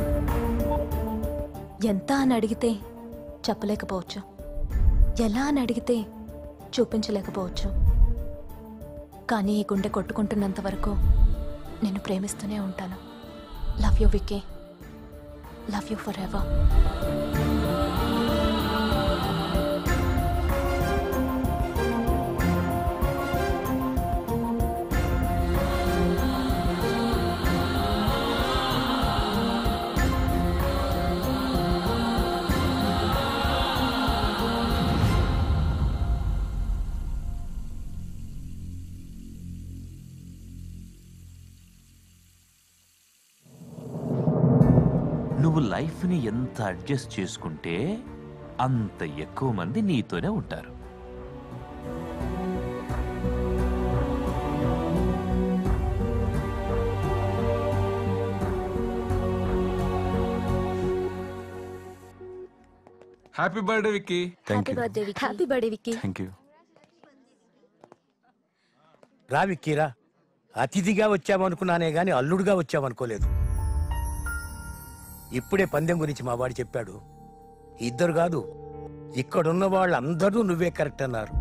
Speaker 2: ఎంత అని అడిగితే చెప్పలేకపోవచ్చు ఎలా అని అడిగితే చూపించలేకపోవచ్చు కానీ ఈ గుండె కొట్టుకుంటున్నంత వరకు నేను ప్రేమిస్తూనే ఉంటాను love you Vicky love you forever
Speaker 22: నువ్వు లైఫ్ని ఎంత అడ్జస్ట్ చేసుకుంటే అంత ఎక్కువ మంది నీతోనే ఉంటారు
Speaker 1: happy birthday Vicky
Speaker 10: happy birthday Vicky happy birthday Vicky
Speaker 1: thank you
Speaker 6: రా విక్కీరా అతిథిగా వచ్చామనుకున్నానే గాని అల్లుడుగా వచ్చామనుకోలేదు ఇప్పుడే పందెం గురించి మా వాడు చెప్పాడు ఇద్దరు కాదు ఇక్కడున్న వాళ్ళందరూ నువ్వే కరెక్ట్ అన్నారు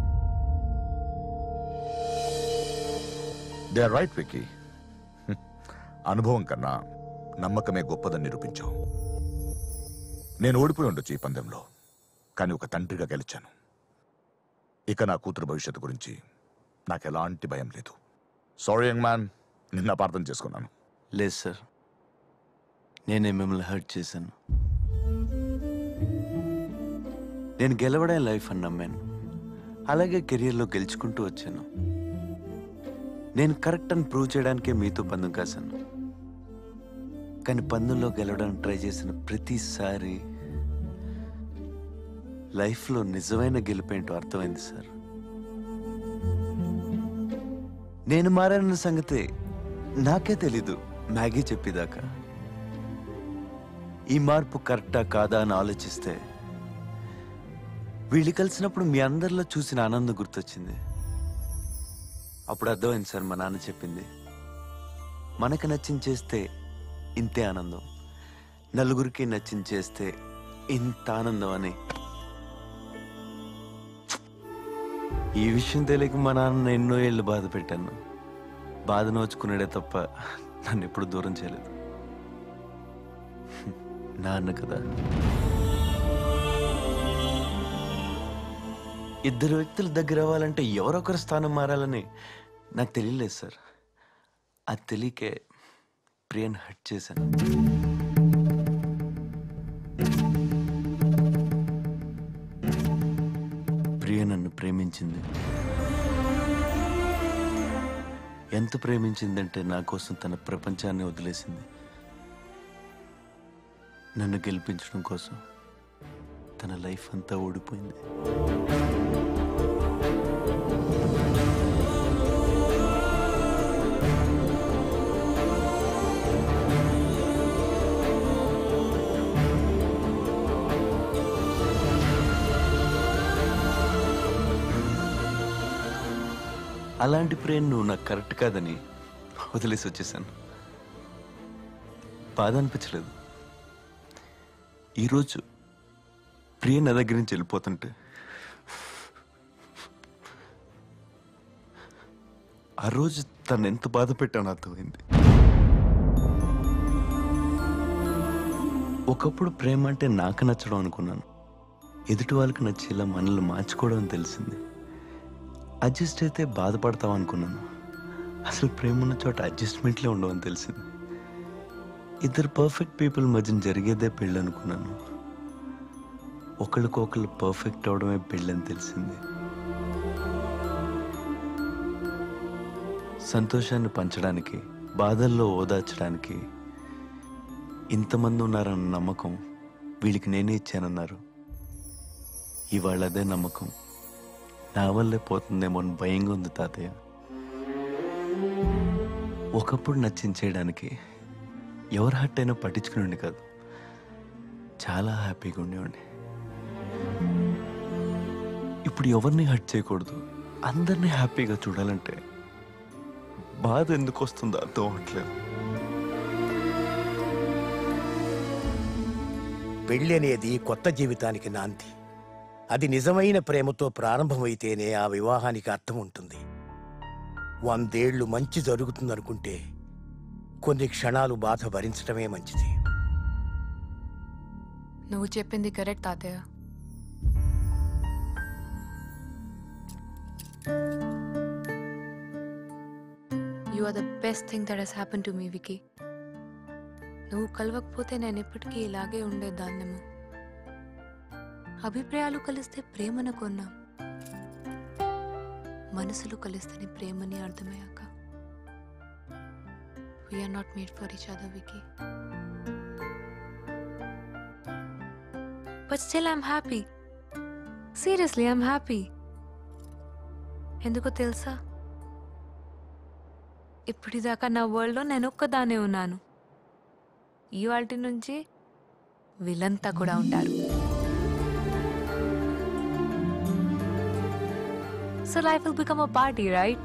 Speaker 23: దే ఆర్ రైట్ విక్కీ అనుభవం కన్నా నమ్మకమే గొప్పదని నిరూపించావు నేను ఓడిపోయి ఉండొచ్చు ఈ పందెంలో కానీ ఒక తండ్రిగా గెలిచాను ఇక నా కూతురు భవిష్యత్తు గురించి నాకు ఎలాంటి భయం లేదు సారీ యంగ్ మ్యాన్ నిన్న అపార్థం చేసుకున్నాను
Speaker 24: లేదు సార్ నేనే మిమ్మల్ని హర్ట్ చేశాను
Speaker 7: నేను గెలవడే లైఫ్ అని నమ్మాను అలాగే కెరియర్లో గెలుచుకుంటూ వచ్చాను నేను కరెక్ట్ అని ప్రూవ్ చేయడానికే మీతో పందెం కాశాను కానీ పందెంలో గెలవడానికి ట్రై చేసిన ప్రతిసారి లైఫ్లో నిజమైన గెలుపేంటో అర్థమైంది సార్ నేను మారానన్న సంగతి నాకే తెలీదు మ్యాగీ చెప్పేదాకా ఈ మార్పు కరెక్టా కాదా అని ఆలోచిస్తే వీళ్ళు కలిసినప్పుడు మీ అందరిలో చూసిన ఆనందం గుర్తొచ్చింది అప్పుడు అర్థమైంది సార్ మా నాన్న చెప్పింది మనకు నచ్చింది చేస్తే ఇంతే ఆనందం నలుగురికి నచ్చింది చేస్తే ఇంత ఆనందం అని ఈ విషయం తెలియక మా నాన్న ఎన్నో ఏళ్ళు బాధ పెట్టాను బాధ నోచుకున్నాడే తప్ప నన్ను ఎప్పుడు దూరం చేయలేదు నాన్న కదా ఇద్దరు వ్యక్తుల దగ్గర అవ్వాలంటే ఎవరొకరి స్థానం మారాలని నాకు తెలియలేదు సార్ అది తెలియకే ప్రియన్ హట్ చేశాను ప్రియ నన్ను ప్రేమించింది ఎంత ప్రేమించిందంటే నా కోసం తన ప్రపంచాన్ని వదిలేసింది నన్ను గెలిపించడం కోసం తన లైఫ్ అంతా ఓడిపోయింది అలాంటి ప్రేమ నువ్వు నాకు కరెక్ట్ కాదని వదిలేసి వచ్చేసాను బాధ అనిపించలేదు ఈరోజు ప్రియ నా దగ్గర నుంచి వెళ్ళిపోతుంటే ఆ రోజు తను ఎంత బాధ పెట్టానో అర్థమైంది ఒకప్పుడు ప్రేమ అంటే నాకు నచ్చడం అనుకున్నాను ఎదుటి వాళ్ళకి నచ్చేలా మనల్ని మార్చుకోవడం అని తెలిసింది అడ్జస్ట్ అయితే బాధపడతాం అనుకున్నాను అసలు ప్రేమ ఉన్న చోట అడ్జస్ట్మెంట్లే ఉండవని తెలిసింది ఇద్దరు పర్ఫెక్ట్ పీపుల్ మధ్యన జరిగేదే పెళ్ళి అనుకున్నాను ఒకళ్ళకొకళ్ళు పర్ఫెక్ట్ అవడమే పెళ్ళని తెలిసింది సంతోషాన్ని పంచడానికి బాధల్లో ఓదార్చడానికి ఇంతమంది ఉన్నారన్న నమ్మకం వీళ్ళకి నేనే ఇచ్చానన్నారు ఇవాళ అదే నమ్మకం నా వల్లే పోతుందేమో అని భయంగా ఉంది తాతయ్య ఒకప్పుడు నచ్చించేయడానికి ఎవరు హట్ అయినా పట్టించుకునేవాడిని కాదు చాలా హ్యాపీగా ఉండేవాడిని ఇప్పుడు ఎవరిని హట్ చేయకూడదు అందరినీ హ్యాపీగా చూడాలంటే బాధ ఎందుకు వస్తుందో అర్థం అవ్వట్లేదు
Speaker 6: పెళ్ళి అనేది కొత్త జీవితానికి నాంది అది నిజమైన ప్రేమతో ప్రారంభమైతేనే ఆ వివాహానికి అర్థం ఉంటుంది వందేళ్లు మంచి జరుగుతుందనుకుంటే కొన్ని క్షణాలు బాధ భరించడమే మంచిది
Speaker 12: నువ్వు చెప్పింది కరెక్ట్ తాతయ్య you are the best thing that has happen to me Vicky నువ్వు కలవకపోతే నేను ఎప్పటికీ ఇలాగే ఉండేదాన్నేమో అభిప్రాయాలు కలిస్తే ప్రేమను కొన్నాం మనసులు కలిస్తేనే ప్రేమని అర్థమయ్యాక we are not made for each other Vicky but still I'm happy seriously I'm happy ఎందుకో తెలుసా ఇప్పటిదాకా నా వరల్డ్లో నేను ఒక్కదానే ఉన్నాను ఇవాటి నుంచి వీళ్ళంతా కూడా ఉంటారు so life will become a party right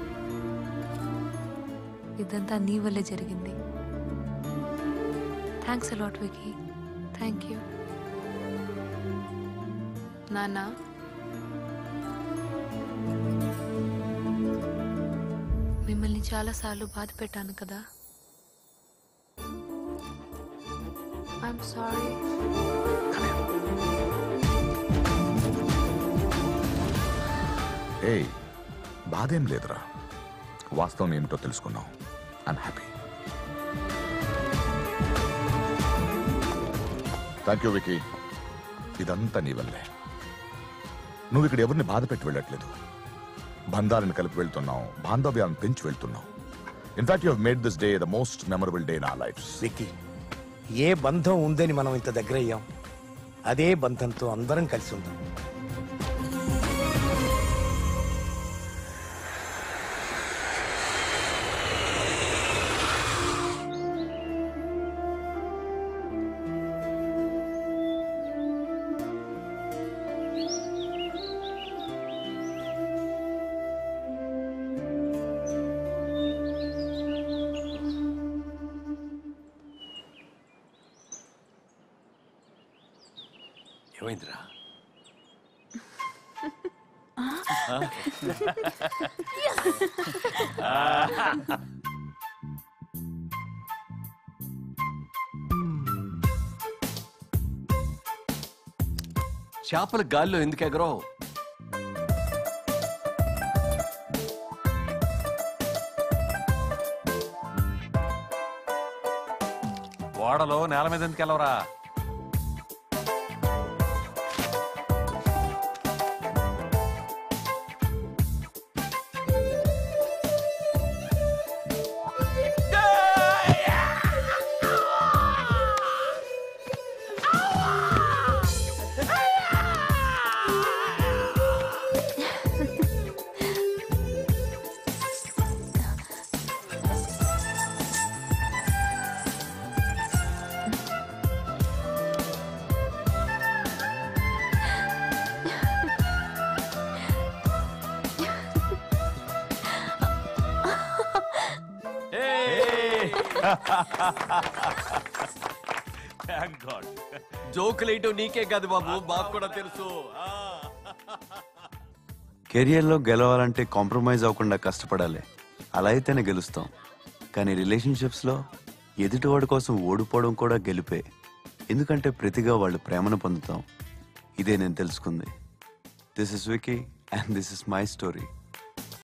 Speaker 12: ఇదంతా నీ వల్లే జరిగింది thanks a lot Vicky thank you నాన్న మిమ్మల్ని చాలాసార్లు బాధ పెట్టాను కదా ఐఎమ్ సారీ
Speaker 23: ఏయ్ బాధేం లేదురా వాస్తవం ఏమిటో తెలుసుకున్నాం I'm happy thank you Vicky ఇదంతా నీ వల్లే నువ్వు ఇక్కడ ఎవరిని బాధ పెట్టి వెళ్ళట్లేదు బంధాలను కలిపి వెళ్తున్నావు బాంధవ్యాలను పెంచి వెళ్తున్నావు in fact you made this day the most memorable day in our life
Speaker 6: Vicky ఏ బంధం ఉందని మనం ఇంత దగ్గర అయ్యాం అదే బంధంతో అందరం కలిసి ఉందాం ఏమైందిరా
Speaker 5: చేపలు గాల్లో ఎందుకు ఎగరో
Speaker 17: ఓడలో నేల మీద ఎందుకు వెళ్ళవరా
Speaker 5: థ్యాంక్ గాడ్ జోకులేయటం నీకే కాదు బాబు మాకు కూడా తెలుసు ఆ.
Speaker 7: కెరియర్లో గెలవాలంటే కాంప్రమైజ్ అవ్వకుండా కష్టపడాలి అలా అయితేనే గెలుస్తాం కానీ రిలేషన్షిప్స్లో ఎదుటివాడి కోసం ఓడిపోవడం కూడా గెలిపే ఎందుకంటే ప్రతిగా వాళ్ళు ప్రేమను పొందుతాం ఇదే నేను తెలుసుకుంది this is Vicky and this is my story